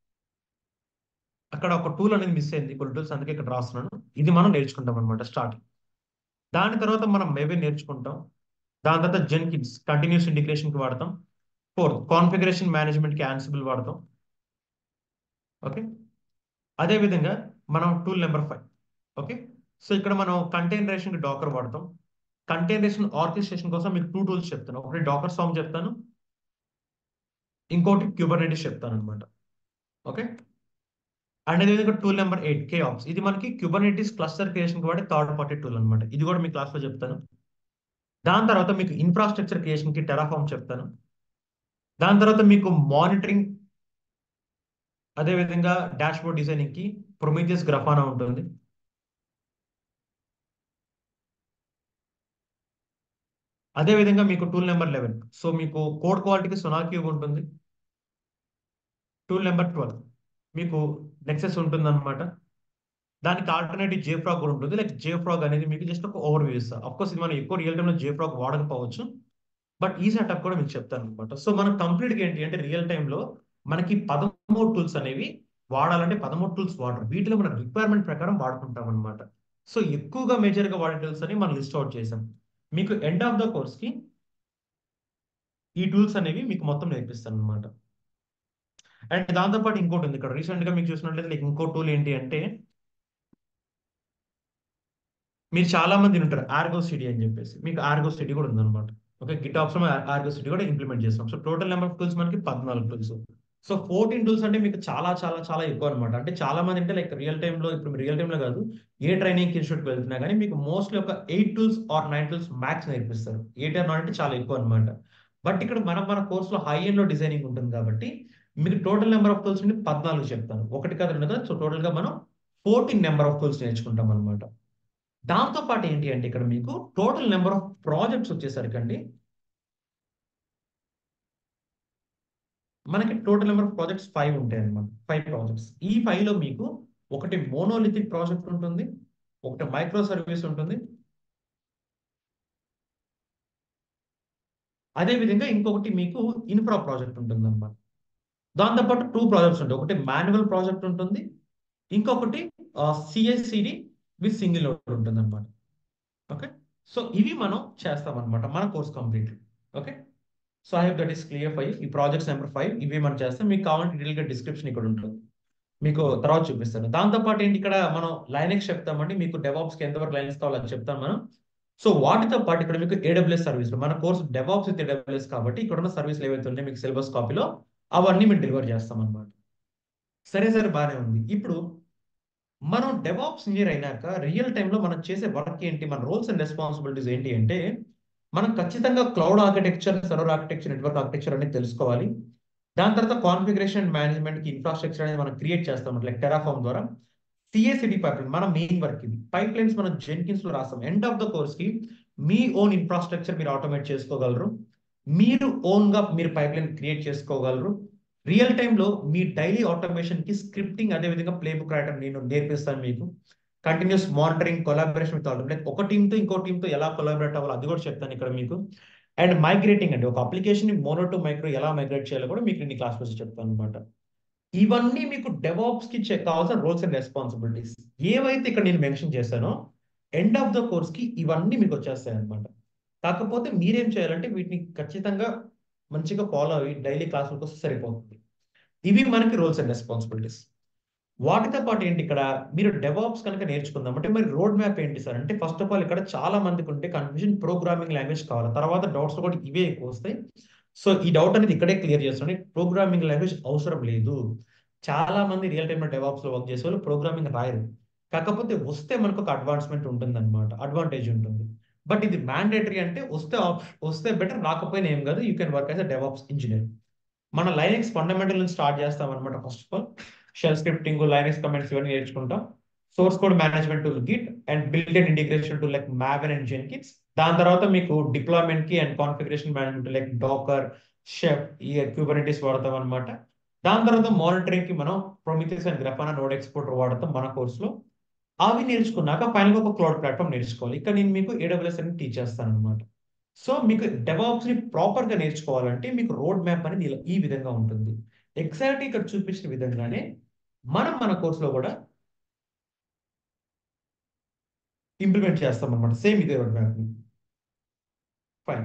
అక్కడ ఒక టూల్ అనేది మిస్ అయింది కొన్ని టూల్స్ అందుకే ఇక్కడ రాస్తున్నాను ఇది మనం నేర్చుకుంటాం అనమాట స్టార్టింగ్ దాని తర్వాత మనం మేబీ నేర్చుకుంటాం దాని తర్వాత జెన్కిన్స్ కంటిన్యూస్ ఇంటిగ్రేషన్ కి వాడతాం ఫోర్త్ కాన్ఫిగరేషన్ మేనేజ్మెంట్ కి యాన్సిబుల్ వాడతాం ఓకే అదే విధంగా మనం tool number five okay so ఇక్కడ మనం కంటైనరేషన్ కి డాకర్ వాడతాం కంటైనరేషన్ ఆర్కెస్ట్రేషన్ కోసం మీకు టూ టూల్స్ చెప్తాను ఒకటి డాకర్ సాంగ్ చెప్తాను ఇంకోటి క్యూబర్నెటిస్ చెప్తాను అనమాట ఓకే అండ్ అదేవిధంగా tool number eight kops ఇది మనకి క్యూబర్నెటిస్ క్లస్టర్ క్రియేషన్ వాడే థర్డ్ పార్టీ టూల్ అనమాట ఇది కూడా మీ క్లాస్ లో చెప్తాను దాని తర్వాత మీకు ఇన్ఫ్రాస్ట్రక్చర్ క్రియేషన్ కి టెరాఫామ్ చెప్తాను దాని తర్వాత మీకు మానిటరింగ్ అదేవిధంగా డాష్ బోర్డ్ డిజైనింగ్ కి ప్రొమీథియస్ గ్రఫానా ఉంటుంది అదేవిధంగా మీకు టూల్ నెంబర్ లెవెన్ సో మీకు కోడ్ క్వాలిటీకి సొనాక్యూబ్ ఉంటుంది టూల్ నెంబర్ ట్వెల్వ్ మీకు నెక్సెస్ ఉంటుంది అనమాట దానికి ఆల్టర్నేటివ్ జే ఫ్రాగ్ కూడా ఉంటుంది లైక్ జే ఫ్రాగ్ అనేది మీకు జస్ట్ ఒక ఓవర్ వ్యూ ఇస్తా అఫ్ కోర్స్ ఇది మనం ఎక్కువ రియల్ టైంలో జే ఫ్రాగ్ వాడకపోవచ్చు బట్ ఈ సెటప్ కూడా మీకు చెప్తాను అనమాట సో మనం కంప్లీట్ గా ఏంటి అంటే రియల్ టైంలో మనకి పదమూడు టూల్స్ అనేవి వాడాలంటే పదమూడు టూల్స్ వాడరు వీటిలో మన రిక్వైర్మెంట్ ప్రకారం వాడుకుంటాం అనమాట సో ఎక్కువగా మేజర్ గా వాడే టూల్స్ అని మనం లిస్ట్ అవుట్ చేసాం మీకు ఎండ్ ఆఫ్ ద కోర్స్ కి ఈ టూల్స్ అనేవి మీకు మొత్తం నేర్పిస్తాను అనమాట అండ్ దాంతోపాటు ఇంకోటి ఉంది ఇక్కడ రీసెంట్ గా మీకు చూసినట్లయితే like ఇంకో టూల్ ఏంటి అంటే మీరు చాలా మంది ఉంటారు ఆర్గో సిటీ అని చెప్పేసి మీకు ఆర్గో సిటీ కూడా ఉందన్నమాట ఓకే గిట్ ఆప్స్ ఆర్గో సిటీ కూడా ఇంప్లిమెంట్ చేస్తాం so total number of tools మనకి పద్నాలుగు టూల్స్ సో ఫోర్టీన్ టూల్స్ అంటే మీకు చాలా చాలా చాలా ఎక్కువ అనమాట అంటే చాలా మంది అంటే లైక్ రియల్ టైంలో ఇప్పుడు రియల్ టైంలో కాదు ఏ ట్రైనింగ్ ఇన్స్టిట్యూట్కి వెళ్తున్నా కానీ మీకు మోస్ట్లీ ఒక eight tools or nine tools max నేర్పిస్తారు ఎయిట్ ఆర్ నైన్ అంటే చాలా ఎక్కువ అనమాట బట్ ఇక్కడ మనం మన కోర్సులో హై ఎండ్ లో డిజైనింగ్ ఉంటుంది కాబట్టి మీకు టోటల్ నెంబర్ ఆఫ్ టూల్స్ నుండి పద్నాలుగు చెప్తాను ఒకటి కాదు రెండు కదా సో టోటల్ గా మనం ఫోర్టీన్ నెంబర్ ఆఫ్ టూల్స్ నేర్చుకుంటాం అనమాట దాంతో పాటు ఏంటి అంటే ఇక్కడ మీకు టోటల్ నెంబర్ ఆఫ్ ప్రాజెక్ట్స్ వచ్చేసరికి అండి మనకి total number of projects five ఉంటాయి అనమాట ఫైవ్ ప్రాజెక్ట్స్ ఈ ఫైవ్ లో మీకు ఒకటి మోనోలిథిక్ ప్రాజెక్ట్ ఉంటుంది ఒకటి మైక్రో సర్వీస్ ఉంటుంది అదే విధంగా ఇంకొకటి మీకు ఇన్ఫ్రా ప్రాజెక్ట్ ఉంటుంది అనమాట దాంతోపాటు టూ ప్రాజెక్ట్స్ ఉంటాయి ఒకటి మాన్యువల్ ప్రాజెక్ట్ ఉంటుంది ఇంకొకటి సిఎస్సిడి విత్ సింగిల్ నోడ్ ఉంటుంది అనమాట ఓకే సో ఇవి మనం చేస్తాం అనమాట మన course complete okay so I have that is clear five ఈ ప్రాజెక్ట్స్ నెంబర్ ఫైవ్ ఇవి మనం చేస్తాం మీకు కావాలంటే డీటెయిల్గా డిస్క్రిప్షన్ ఇక్కడ ఉంటుంది మీకు తర్వాత చూపిస్తాను దాంతోపాటు ఏంటి ఇక్కడ మనం లైనెక్స్ చెప్తామండి మీకు డెవాప్స్కి ఎంతవరకు లైనెక్స్ కావాలో అది చెప్తాం మనం సో వాటితో పాటు ఇక్కడ మీకు ఏడబ్ల్యూఎస్ సర్వీస్ మన కోర్స్ డెవాప్స్ విత్ ఏడబ్ల్యూఎస్ కాబట్టి ఇక్కడ ఉన్న సర్వీస్లు ఏవైతే ఉన్నాయో మీకు సిలబస్ కాపీలో అవన్నీ మేము డెలివర్ చేస్తాం అనమాట సరే సరే బాగానే ఉంది ఇప్పుడు మనం డెవాప్స్ ఇంజనీర్ అయినాక రియల్ టైంలో మనం చేసే వర్క్ ఏంటి మన రోల్స్ అండ్ రెస్పాన్సిబిలిటీస్ ఏంటి అంటే మనం ఖచ్చితంగా cloud architecture server architecture network architecture అనేది తెలుసుకోవాలి దాని తర్వాత కాన్ఫిగరేషన్ మేనేజ్మెంట్ కి ఇన్ఫ్రాస్ట్రక్చర్ అనేది మనం క్రియేట్ చేస్తాం లైక్ టెరాఫామ్ ద్వారా సిఎస్సిడి పైప్ లైన్ మన మెయిన్ వర్క్ ఇది పైప్ లైన్స్ మనం జెన్కిన్స్ లో రాస్తాం ఎండ్ ఆఫ్ ద కోర్స్ కి మీ ఓన్ ఇన్ఫ్రాస్ట్రక్చర్ మీరు ఆటోమేట్ చేసుకోగలరు మీరు ఓన్ గా మీరు పైప్ లైన్ క్రియేట్ చేసుకోగలరు రియల్ టైంలో మీ డైలీ ఆటోమేషన్ కి స్క్రిప్టింగ్ అదే విధంగా ప్లే బుక్ రాయటం నేను నేర్పిస్తాను మీకు continuous monitoring collaboration with all like ఒక టీంతో ఇంకో టీంతో ఎలా కొలాబరేట్ అవ్వాలో అది కూడా చెప్తాను ఇక్కడ మీకు అండ్ మైగ్రేటింగ్ అండి ఒక అప్లికేషన్ మోనో టు మైక్రో ఎలా మైగ్రేట్ చేయాలో కూడా మీకు నేను క్లాస్ లో చెప్తాను అనమాట ఇవన్నీ మీకు డెవాప్స్ కి చెక్ కావాల్సిన రోల్స్ అండ్ రెస్పాన్సిబిలిటీస్ ఏవైతే ఇక్కడ నేను మెన్షన్ చేశానో ఎండ్ ఆఫ్ ద కోర్స్ కి ఇవన్నీ మీకు వచ్చేస్తాయి అనమాట కాకపోతే మీరేం చేయాలంటే వీటిని ఖచ్చితంగా మంచిగా ఫాలో అయ్యి డైలీ క్లాసులకు వస్తే సరిపోతుంది ఇవి మనకి రోల్స్ అండ్ రెస్పాన్సిబిలిటీస్ వాటితో పాటు ఏంటి ఇక్కడ మీరు డెవాప్స్ కనుక నేర్చుకుందాం అంటే మరి రోడ్ మ్యాప్ ఏంటి సార్ అంటే ఫస్ట్ ఆఫ్ ఆల్ ఇక్కడ చాలా మందికి ఉంటే కన్ఫ్యూజన్ ప్రోగ్రామింగ్ లాంగ్వేజ్ కావాలి తర్వాత డౌట్స్ కూడా ఇవే ఎక్కువ వస్తాయి సో ఈ డౌట్ అనేది ఇక్కడే క్లియర్ చేస్తుంది ప్రోగ్రామింగ్ లాంగ్వేజ్ అవసరం లేదు చాలా మంది రియల్ టైమ్ డెవాప్స్ లో వర్క్ చేసే వాళ్ళు ప్రోగ్రామింగ్ రాయరు కాకపోతే వస్తే మనకు ఒక అడ్వాన్స్మెంట్ ఉంటుంది అనమాట అడ్వాంటేజ్ ఉంటుంది బట్ ఇది మ్యాండేటరీ అంటే వస్తే ఆప్షన్ వస్తే బెటర్ రాకపోయినా ఏం కాదు you can work as a DevOps engineer మన లైనెక్స్ ఫండమెంటల్ నుంచి స్టార్ట్ చేస్తాం అనమాట first of all shell scripting Linux commands ఇవన్నీ నేర్చుకుంటాం source code management tool Git and build and integration tool like Maven and Jenkins దాని తర్వాత మీకు deployment కి and configuration management like Docker Chef ఈ క్యూబర్నిటీస్ వాడతాం అనమాట దాని తర్వాత మానిటరింగ్ కి మనం Prometheus and Grafana node Exporter వాడతాం మన కోర్సులో అవి నేర్చుకున్నాక ఫైనల్ ఒక క్లౌడ్ ప్లాట్ఫామ్ నేర్చుకోవాలి ఇక్కడ నేను మీకు ఏడబ్ల్యూఎస్ అని టీచ్ చేస్తాను అనమాట సో మీకు డెవాప్స్ ని ప్రాపర్ గా నేర్చుకోవాలంటే మీకు రోడ్ మ్యాప్ అనేది ఇలా ఈ విధంగా ఉంటుంది ఎగ్జాక్ట్ ఇక్కడ చూపించిన విధంగానే మనం మన కోర్సులో కూడా ఇంప్లిమెంట్ చేస్తాం అనమాట సేమ్ ఇదే roadmap fine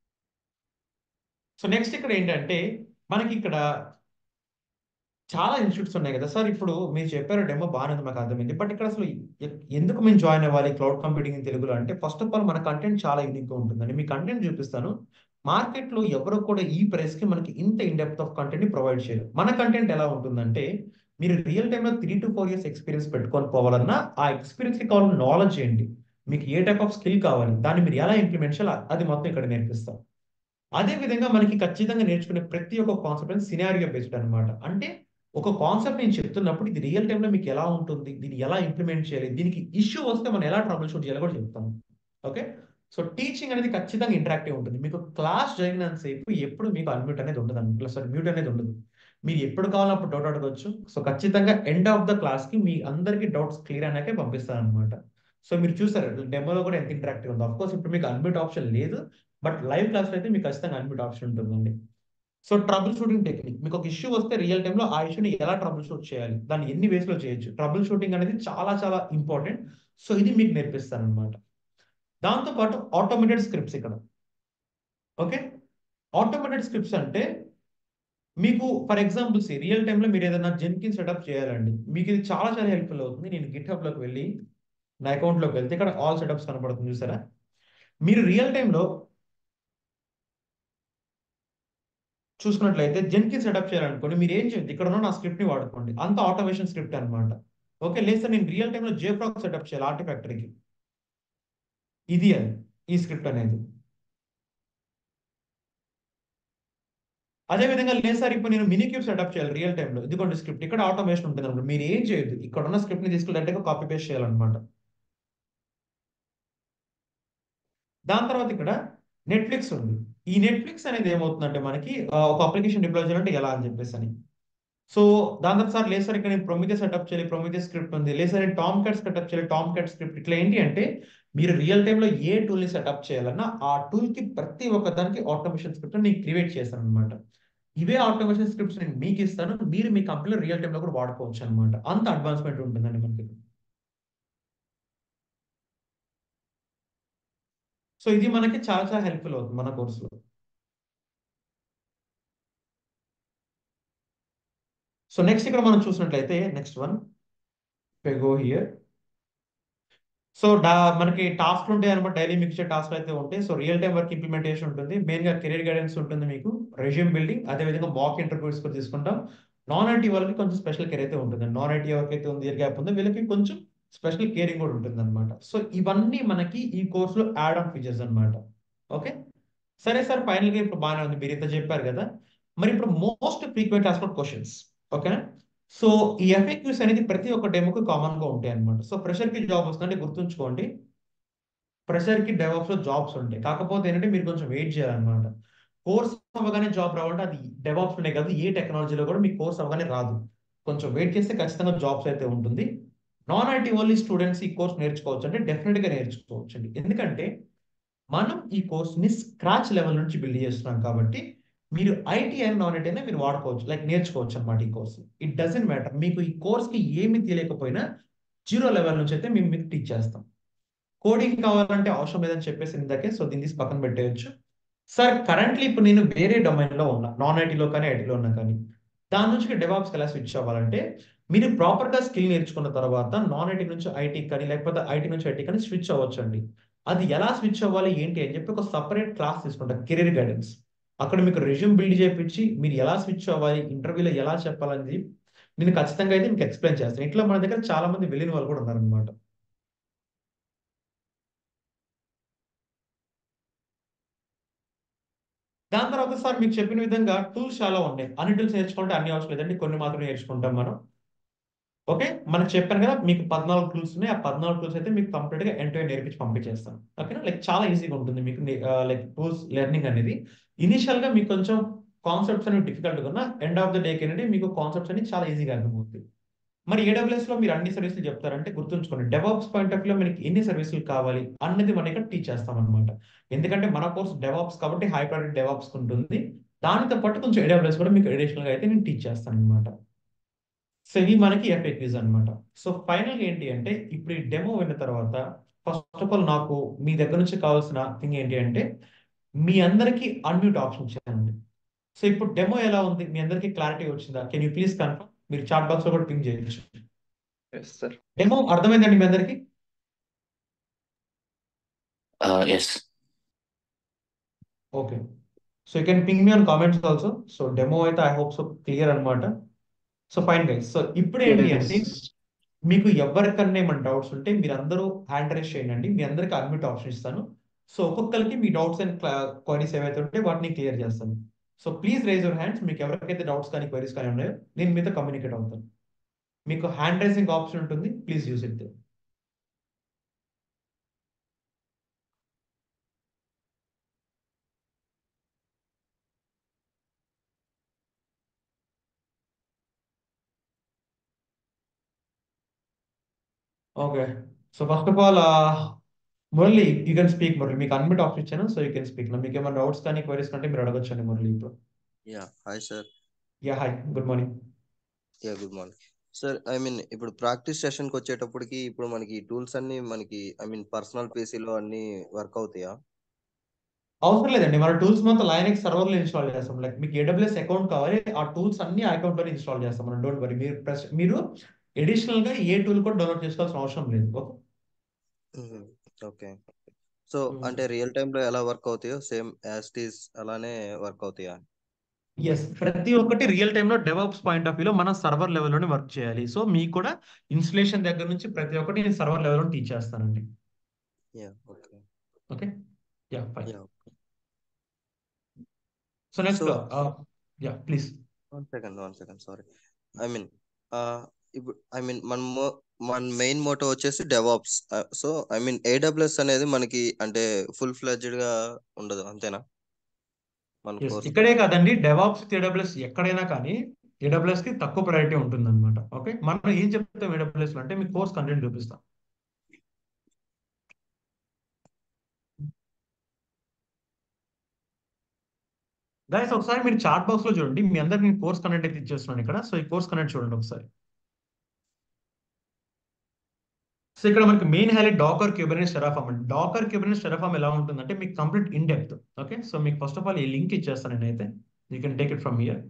so next ఇక్కడ ఏంటంటే మనకి ఇక్కడ చాలా ఇన్స్టిట్యూట్స్ ఉన్నాయి కదా సార్ ఇప్పుడు మీరు చెప్పారు డెమో బాగానే ఉంది మాకు అర్థమైంది బట్ ఇక్కడ అసలు ఎ- ఎందుకు మేము జాయిన్ అవ్వాలి క్లౌడ్ కంప్యూటింగ్ ఇన్ తెలుగులో అంటే ఫస్ట్ ఆఫ్ ఆల్ మన కంటెంట్ చాలా యూనిక్ గా ఉంటుందండి మీ కంటెంట్ చూపిస్తాను మార్కెట్ లో ఎవరు కూడా ఈ ప్రైస్ కి మనకి ఇంత ఇన్ డెప్త్ ఆఫ్ కంటెంట్ ని ప్రొవైడ్ చేయరు మన కంటెంట్ ఎలా ఉంటుందంటే మీరు రియల్ టైమ్ లో three to four years experience పెట్టుకొని పోవాలన్నా ఆ ఎక్స్పీరియన్స్ కి కావాలని నాలెడ్జ్ ఏంటి మీకు ఏ టైప్ ఆఫ్ స్కిల్ కావాలి దాన్ని మీరు ఎలా ఇంప్లిమెంట్ చేయాలి అది మొత్తం ఇక్కడ నేర్పిస్తాం అదే విధంగా మనకి ఖచ్చితంగా నేర్చుకునే ప్రతి ఒక్క కాన్సెప్ట్ సినారియో బేస్డ్ అన్నమాట అంటే ఒక కాన్సెప్ట్ నేను చెప్తున్నప్పుడు ఇది రియల్ టైంలో మీకు ఎలా ఉంటుంది దీన్ని ఎలా ఇంప్లిమెంట్ చేయాలి దీనికి ఇష్యూ వస్తే మనం ఎలా ట్రబుల్ షూట్ చేయాలో కూడా చెప్తాము ఓకే సో టీచింగ్ అనేది ఖచ్చితంగా ఇంటరాక్టివ్ ఉంటుంది మీకు క్లాస్ జరిగినంతసేపు ఎప్పుడు మీకు అన్మ్యూట్ అనేది ఉండదు ప్లస్ మ్యూట్ అనేది ఉండదు మీరు ఎప్పుడు కావాలో అప్పుడు డౌట్ అడగవచ్చు సో ఖచ్చితంగా ఎండ్ ఆఫ్ ద క్లాస్ కి మీ అందరికీ డౌట్స్ క్లియర్ అయినాకే పంపిస్తాను అనమాట సో మీరు చూసారు డెమోలో కూడా ఎంత ఇంటరాక్టివ్ ఉంది కోర్స్ ఇప్పుడు మీకు అన్మ్యూట్ ఆప్షన్ లేదు బట్ లైవ్ క్లాస్లో అయితే మీకు ఖచ్చితంగా అన్మ్యూట్ ఆప్షన్ ఉంటుందండి సో ట్రబుల్ షూటింగ్ టెక్నిక్ మీకు ఒక ఇష్యూ వస్తే రియల్ టైంలో ఆ ఇష్యూని ఎలా ట్రబుల్ షూట్ చేయాలి దాన్ని ఎన్ని వేస్ లో చేయొచ్చు ట్రబుల్ షూటింగ్ అనేది చాలా చాలా ఇంపార్టెంట్ సో ఇది మీకు నేర్పిస్తాను అనమాట దాంతో పాటు ఆటోమేటెడ్ స్క్రిప్ట్స్ ఇక్కడ ఓకే ఆటోమేటెడ్ స్క్రిప్ట్స్ అంటే మీకు ఫర్ ఎగ్జాంపుల్ రియల్ టైంలో మీరు ఏదైనా జెన్కిన్ సెటప్ చేయాలండి మీకు ఇది చాలా చాలా హెల్ప్ఫుల్ అవుతుంది నేను గిట్ లోకి వెళ్ళి నా account లోకి వెళ్తే ఇక్కడ ఆల్ సెటప్స్ కనపడుతుంది చూసారా మీరు రియల్ టైంలో చూసుకున్నట్లయితే జెన్కిన్ సెటప్ చేయాలనుకోండి మీరు ఏం చేయొద్దు ఇక్కడ ఉన్న నా స్క్రిప్ట్ ని వాడుకోండి అంత ఆటోమేషన్ స్క్రిప్ట్ అన్నమాట ఓకే లేదు సార్ నేను రియల్ టైంలో జేఫ్రాక్ సెటప్ చేయాలి ఆర్టిఫాక్టరీకి ఇది అది ఈ స్క్రిప్ట్ అనేది అదే విధంగా లేదు సార్ ఇప్పుడు నేను మినీ క్యూబ్ సెటప్ చేయాలి రియల్ టైంలో ఇదిగోండి స్క్రిప్ట్ ఇక్కడ ఆటోమేషన్ ఉంటుంది అన్నమాట మీరు ఏం చేయొద్దు ఇక్కడ ఉన్న స్క్రిప్ట్ ని తీసుకెళ్ళి డైరెక్ట్గా కాపీ పేస్ట్ చేయాలన్నమాట దాని తర్వాత ఇక్కడ నెట్ఫ్లిక్స్ ఉంది ఈ నెట్ఫ్లిక్స్ అనేది ఏమవుతుందంటే మనకి ఆ, ఒక అప్లికేషన్ డిప్లాయ్ చేయాలంటే ఎలా అని చెప్పేసి అని సో దాని తర్వాత సార్ లేదు సార్ ఇక్కడ నేను ప్రొమిథియస్ సెటప్ చేయాలి ప్రొమిథియస్ స్క్రిప్ట్ ఉంది లేదు సార్ టామ్ క్యాట్ సెటప్ చేయాలి టామ్ క్యాట్ స్క్రిప్ట్ ఇట్లా ఏంటి అంటే మీరు రియల్ టైంలో ఏ టూల్ ని సెటప్ చేయాలన్నా ఆ టూల్ కి ప్రతి ఒక్క దానికి ఆటోమేషన్ స్క్రిప్ట్ నేను క్రియేట్ చేస్తాను అనమాట ఇవే ఆటోమేషన్ స్క్రిప్ట్స్ నేను మీకు ఇస్తాను మీరు మీ కంపెనీలో రియల్ టైంలో కూడా వాడుకోవచ్చు అనమాట అంత అడ్వాన్స్మెంట్ ఉంటుందండి మనకి సో ఇది మనకి చాలా చాలా హెల్ప్ఫుల్ అవుతుంది మన కోర్సులో సో నెక్స్ట్ ఇక్కడ మనం చూసినట్లయితే next one go here so డా మనకి టాస్క్ ఉంటాయి అనమాట డైలీ మీకు ఇచ్చే టాస్క్ అయితే ఉంటాయి so real time work implementation ఉంటుంది మెయిన్ గా కెరీర్ గైడెన్స్ ఉంటుంది మీకు రెజ్యూమ్ బిల్డింగ్ అదే విధంగా మాక్ ఇంటర్వ్యూస్ కూడా తీసుకుంటాం నాన్ ఐటీ వాళ్ళకి కొంచెం స్పెషల్ కేర్ అయితే ఉంటుంది నాన్ ఐటీ ఎవరికైతే ఉంది ఇయర్ గ్యాప్ ఉందో వీళ్ళకి కొంచెం స్పెషల్ కేరింగ్ కూడా ఉంటుంది అనమాట సో ఇవన్నీ మనకి ఈ కోర్సులో యాడ్ ఆన్ ఫీచర్స్ అన్నమాట ఓకే సరే సార్ ఫైనల్ గా ఇప్పుడు బాగానే ఉంది మీరు ఇంత చెప్పారు కదా మరి ఇప్పుడు మోస్ట్ ఫ్రీక్వెంట్ ఆస్క్డ్ క్వశ్చన్స్ ఓకేనా సో ఈ ఎఫ్ఏక్యూస్ అనేది ప్రతి ఒక్క డెమోకి కామన్ గా ఉంటాయి అనమాట సో ఫ్రెషర్ కి జాబ్ వస్తుందంటే గుర్తుంచుకోండి ఫ్రెషర్ కి డెవాప్స్ లో జాబ్స్ ఉంటాయి కాకపోతే ఏంటంటే మీరు కొంచెం వెయిట్ చేయాలన్నమాట కోర్స్ అవ్వగానే జాబ్ రావాలంటే అది డెవాప్స్ ఉన్నాయి కాదు ఏ టెక్నాలజీలో కూడా మీ కోర్స్ అవ్వగానే రాదు కొంచెం వెయిట్ చేస్తే ఖచ్చితంగా జాబ్స్ అయితే ఉంటుంది నాన్ ఐటీ ఓన్లీ స్టూడెంట్స్ ఈ కోర్స్ నేర్చుకోవచ్చు అంటే డెఫినెట్ గా నేర్చుకోవచ్చు అండి ఎందుకంటే మనం ఈ కోర్స్ని స్క్రాచ్ లెవెల్ నుంచి బిల్డ్ చేస్తున్నాం కాబట్టి మీరు ఐటీ అండ్ నాన్ ఐటీ అయినా మీరు వాడుకోవచ్చు లైక్ నేర్చుకోవచ్చు అనమాట ఈ కోర్స్ ఇట్ డజంట్ మ్యాటర్ మీకు ఈ కోర్స్కి ఏమి తెలియకపోయినా జీరో లెవెల్ నుంచి అయితే మేము మీకు టీచ్ చేస్తాం కోడింగ్ కావాలంటే అవసరం లేదని చెప్పేసి ఇందాకే సో దీన్ని తీసి పక్కన పెట్టేయచ్చు సార్ కరెంట్లీ ఇప్పుడు నేను వేరే డొమైన్లో ఉన్నా నాన్ ఐటీలో కానీ ఐటీలో ఉన్నా కానీ దాని నుంచి డెవాప్స్కి ఎలా స్విచ్ అవ్వాలంటే మీరు ప్రాపర్గా స్కిల్ నేర్చుకున్న తర్వాత నాన్ ఐటీ నుంచి ఐటీ కానీ లేకపోతే ఐటీ నుంచి ఐటీ కానీ స్విచ్ అవ్వచ్చు అండి అది ఎలా స్విచ్ అవ్వాలి ఏంటి అని చెప్పి ఒక సపరేట్ క్లాస్ తీసుకుంటా కెరీర్ గైడెన్స్ అక్కడ మీకు రెజ్యూమ్ బిల్డ్ చేయించి మీరు ఎలా స్విచ్ అవ్వాలి ఇంటర్వ్యూలో ఎలా చెప్పాలనేది నేను ఖచ్చితంగా అయితే మీకు ఎక్స్ప్లెయిన్ చేస్తాను ఇట్లా మన దగ్గర చాలా మంది వెళ్ళిన వాళ్ళు కూడా ఉన్నారనమాట దాని తర్వాత సార్ మీకు చెప్పిన విధంగా టూల్స్ చాలా ఉన్నాయి అన్ని టూల్స్ నేర్చుకుంటే అన్ని అవసరం లేదండి కొన్ని మాత్రమే నేర్చుకుంటాం మనం ఓకే మనకు చెప్పాను కదా మీకు పద్నాలుగు టూల్స్ ఉన్నాయి ఆ పద్నాలుగు టూల్స్ అయితే మీకు కంప్లీట్ గా ఎంటో నేర్పించి పంపించేస్తాను ఓకేనా లైక్ చాలా ఈజీగా ఉంటుంది మీకు లైక్ టూల్స్ లెర్నింగ్ అనేది ఇనిషియల్ గా మీకు కొంచెం కాన్సెప్ట్స్ అనేవి డిఫికల్ట్ గా ఉన్నా ఎండ్ ఆఫ్ ద డే అనేది మీకు కాన్సెప్ట్స్ అనేవి చాలా ఈజీగా అర్థమవుతుంది మరి ఏడబ్ల్యూఎస్ లో మీరు అన్ని సర్వీసులు చెప్తారంటే గుర్తుంచుకోండి డెవాప్స్ పాయింట్ ఆఫ్ లో మనకి ఎన్ని సర్వీసులు కావాలి అన్నది మనం ఇక్కడ టీచ్ చేస్తాం అనమాట ఎందుకంటే మన కోర్స్ డెవాప్స్ కాబట్టి హై ప్రాడక్ట్ డెవాప్స్ ఉంటుంది దానితో పాటు కొంచెం ఏడబ్ల్యూఎస్ కూడా మీకు అడిషనల్ గా అయితే నేను టీచ్ చేస్తాను అనమాట సో ఇవి మనకి ఎఫెక్టివ్స్ అనమాట సో ఫైనల్ ఏంటి అంటే ఇప్పుడు ఈ డెమో విన్న తర్వాత ఫస్ట్ ఆఫ్ ఆల్ నాకు మీ దగ్గర నుంచి కావాల్సిన థింగ్ ఏంటి అంటే మీ అందరికీ అన్మ్యూట్ ఆప్షన్ ఇచ్చానండి సో ఇప్పుడు డెమో ఎలా ఉంది మీ అందరికీ క్లారిటీ వచ్చిందా కెన్ యూ ప్లీజ్ కన్ఫర్మ్ మీరు చాట్ బాక్స్ లో కూడా పింక్ చేయొచ్చు ఎస్ సార్ డెమో అర్థమైందండి మీ అందరికి yes okay so you can ping me on comments also so demo అయితే ఐ హోప్ సో క్లియర్ అనమాట సో ఫైన్ గైస్ సో ఇప్పుడు ఏంటి అంటే మీకు ఎవరికన్నా ఏమైనా డౌట్స్ ఉంటే మీరు అందరూ హ్యాండ్ రైస్ చేయండి మీ అందరికి అడ్మిట్ ఆప్షన్ ఇస్తాను సో ఒక్కొక్కరికి మీ డౌట్స్ అండ్ క్వైరీస్ ఏవైతే ఉంటే వాటిని క్లియర్ చేస్తాను so please raise your hands మీకు ఎవరికైతే డౌట్స్ కానీ క్వైరీస్ కానీ ఉన్నాయో నేను మీతో కమ్యూనికేట్ అవుతాను మీకు హ్యాండ్ రైజింగ్ ఆప్షన్ ఉంటుంది please use it okay so first of all Murali you can speak Murali మీకు అన్మిట్ ఆప్షన్ ఇచ్చాను సో యూ కెన్ స్పీక్ మీకు ఏమైనా డౌట్స్ కానీ క్వైరీస్ కంటే మీరు అడగొచ్చండి మురళి ఇప్పుడు yeah hi sir yeah hi good morning yeah good morning sir I mean ఇప్పుడు ప్రాక్టీస్ సెషన్కి వచ్చేటప్పటికి ఇప్పుడు మనకి టూల్స్ అన్ని మనకి ఐ మీన్ పర్సనల్ పీసీలో అన్ని వర్క్ అవుతాయా అవసరం లేదండి మన టూల్స్ మొత్తం లైనెక్స్ సర్వర్లో ఇన్స్టాల్ చేస్తాం లైక్ మీకు ఏడబ్ల్యూఎస్ అకౌంట్ కావాలి ఆ టూల్స్ అన్ని ఆ అకౌంట్ లో ఇన్స్టాల్ చేస్తాం మనం డోంట్ వరీ మీరు ప్రెస్ మీరు అడిషనల్ గా ఏ టూల్ కూడా డౌన్లోడ్ చేసుకోవాల్సిన అవసరం లేదు ఓకే ఓకే సో అంటే రియల్ టైంలో ఎలా వర్క్ అవుతాయో సేమ్ యాజ్ టీస్ అలానే వర్క్ అవుతాయా ఎస్ ప్రతి ఒక్కటి రియల్ టైంలో డెవలప్స్ పాయింట్ ఆఫ్ వ్యూలో మనం సర్వర్ లెవెల్లోనే వర్క్ చేయాలి సో మీకు కూడా ఇన్స్టలేషన్ దగ్గర నుంచి ప్రతి ఒక్కటి నేను సర్వర్ లెవెల్లో టీచ్ చేస్తానండి yeah okay okay yeah fine yeah so next so yeah please one second one second sorry I mean ఇప్పుడు ఐ మీన్ మన మన మెయిన్ మోటో వచ్చేసి DevOps so I mean AWS అనేది మనకి అంటే ఫుల్ ఫ్లెడ్జ్డ్ గా ఉండదు అంతేనా మన ఎస్ కోర్స్ ఇక్కడే కాదండి డెవాప్స్ ఏడబ్ల్యూఎస్ ఎక్కడైనా కానీ ఏడబ్ల్యూఎస్ కి తక్కువ ప్రయారిటీ ఉంటుంది అనమాట ఓకే మనం ఏం చెప్తాం ఏడబ్ల్యూఎస్ అంటే మీ కోర్స్ కంటెంట్ చూపిస్తాం గైస్ ఒకసారి మీరు చాట్ బాక్స్ లో చూడండి మీ అందరికి నేను కోర్స్ కంటెంట్ అయితే ఇచ్చేస్తున్నాను ఇక్కడ సో ఈ కోర్స్ కంటెంట్ చూడండి ఒకసారి సో ఇక్కడ మనకి main highlight Docker Kubernetes Terraform అండి డాకర్ క్యూబర్నెస్ టెరాఫామ్ ఎలా ఉంటుందంటే మీకు complete in depth okay so మీకు ఫస్ట్ ఆఫ్ ఆల్ ఈ లింక్ ఇచ్చేస్తాను నేనైతే you can take it from here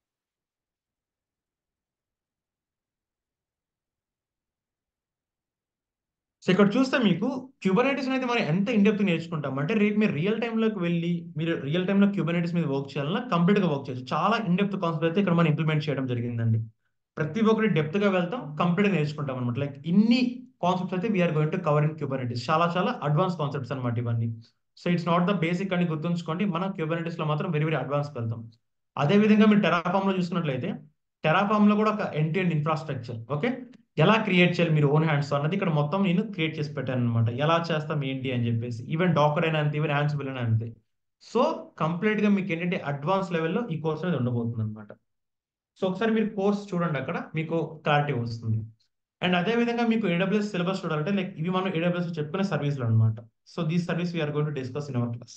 so ఇక్కడ చూస్తే మీకు క్యూబర్నైటిస్ అనేది మనం ఎంత ఇన్ డెప్త్ నేర్చుకుంటాం అంటే రేపు మీరు రియల్ టైంలోకి వెళ్ళి మీరు రియల్ టైంలో క్యూబర్నైటిస్ మీద వర్క్ చేయాలన్నా కంప్లీట్ గా వర్క్ చేయొచ్చు చాలా ఇన్ డెప్త్ కాన్సెప్ట్ అయితే ఇక్కడ మనం ఇంప్లిమెంట్ చేయడం జరిగిందండి ప్రతి ఒక్కటి డెప్త్ గా వెళ్తాం కంప్లీట్ గా నేర్చుకుంటాం అనమాట లైక్ ఇన్ని కాన్సెప్ట్స్ అయితే we're going to cover in Kubernetes చాలా చాలా అడ్వాన్స్ కాన్సెప్ట్స్ అనమాట ఇవన్నీ so it's not the basic అని గుర్తుంచుకోండి మనం క్యూబర్నైటిస్ లో మాత్రం వెరీ వెరీ అడ్వాన్స్ వెళ్తాం అదే విధంగా మీరు టెరాఫామ్ లో చూసుకున్నట్లయితే టెరాఫామ్ లో కూడా ఒక end to end infrastructure okay ఎలా క్రియేట్ చేయాలి మీరు ఓన్ హ్యాండ్స్ అన్నది ఇక్కడ మొత్తం నేను క్రియేట్ చేసి పెట్టాను అనమాట ఎలా చేస్తాం ఏంటి అని చెప్పేసి ఈవెన్ డాకర్ అయినా అంతే ఈవెన్ యాన్సిబుల్ అయినా అంతే సో కంప్లీట్ గా మీకు ఏంటంటే అడ్వాన్స్ లెవెల్లో ఈ కోర్స్ అనేది ఉండబోతుంది అనమాట సో ఒకసారి మీరు కోర్స్ చూడండి అక్కడ మీకు క్లారిటీ వస్తుంది అండ్ అదే విధంగా మీకు ఏడబ్ల్యూఎస్ సిలబస్ చూడాలంటే లైక్ ఇవి మనం ఏడబ్ల్యూఎస్ చెప్పుకునే సర్వీస్లు అనమాట so these service we're going to discuss in our class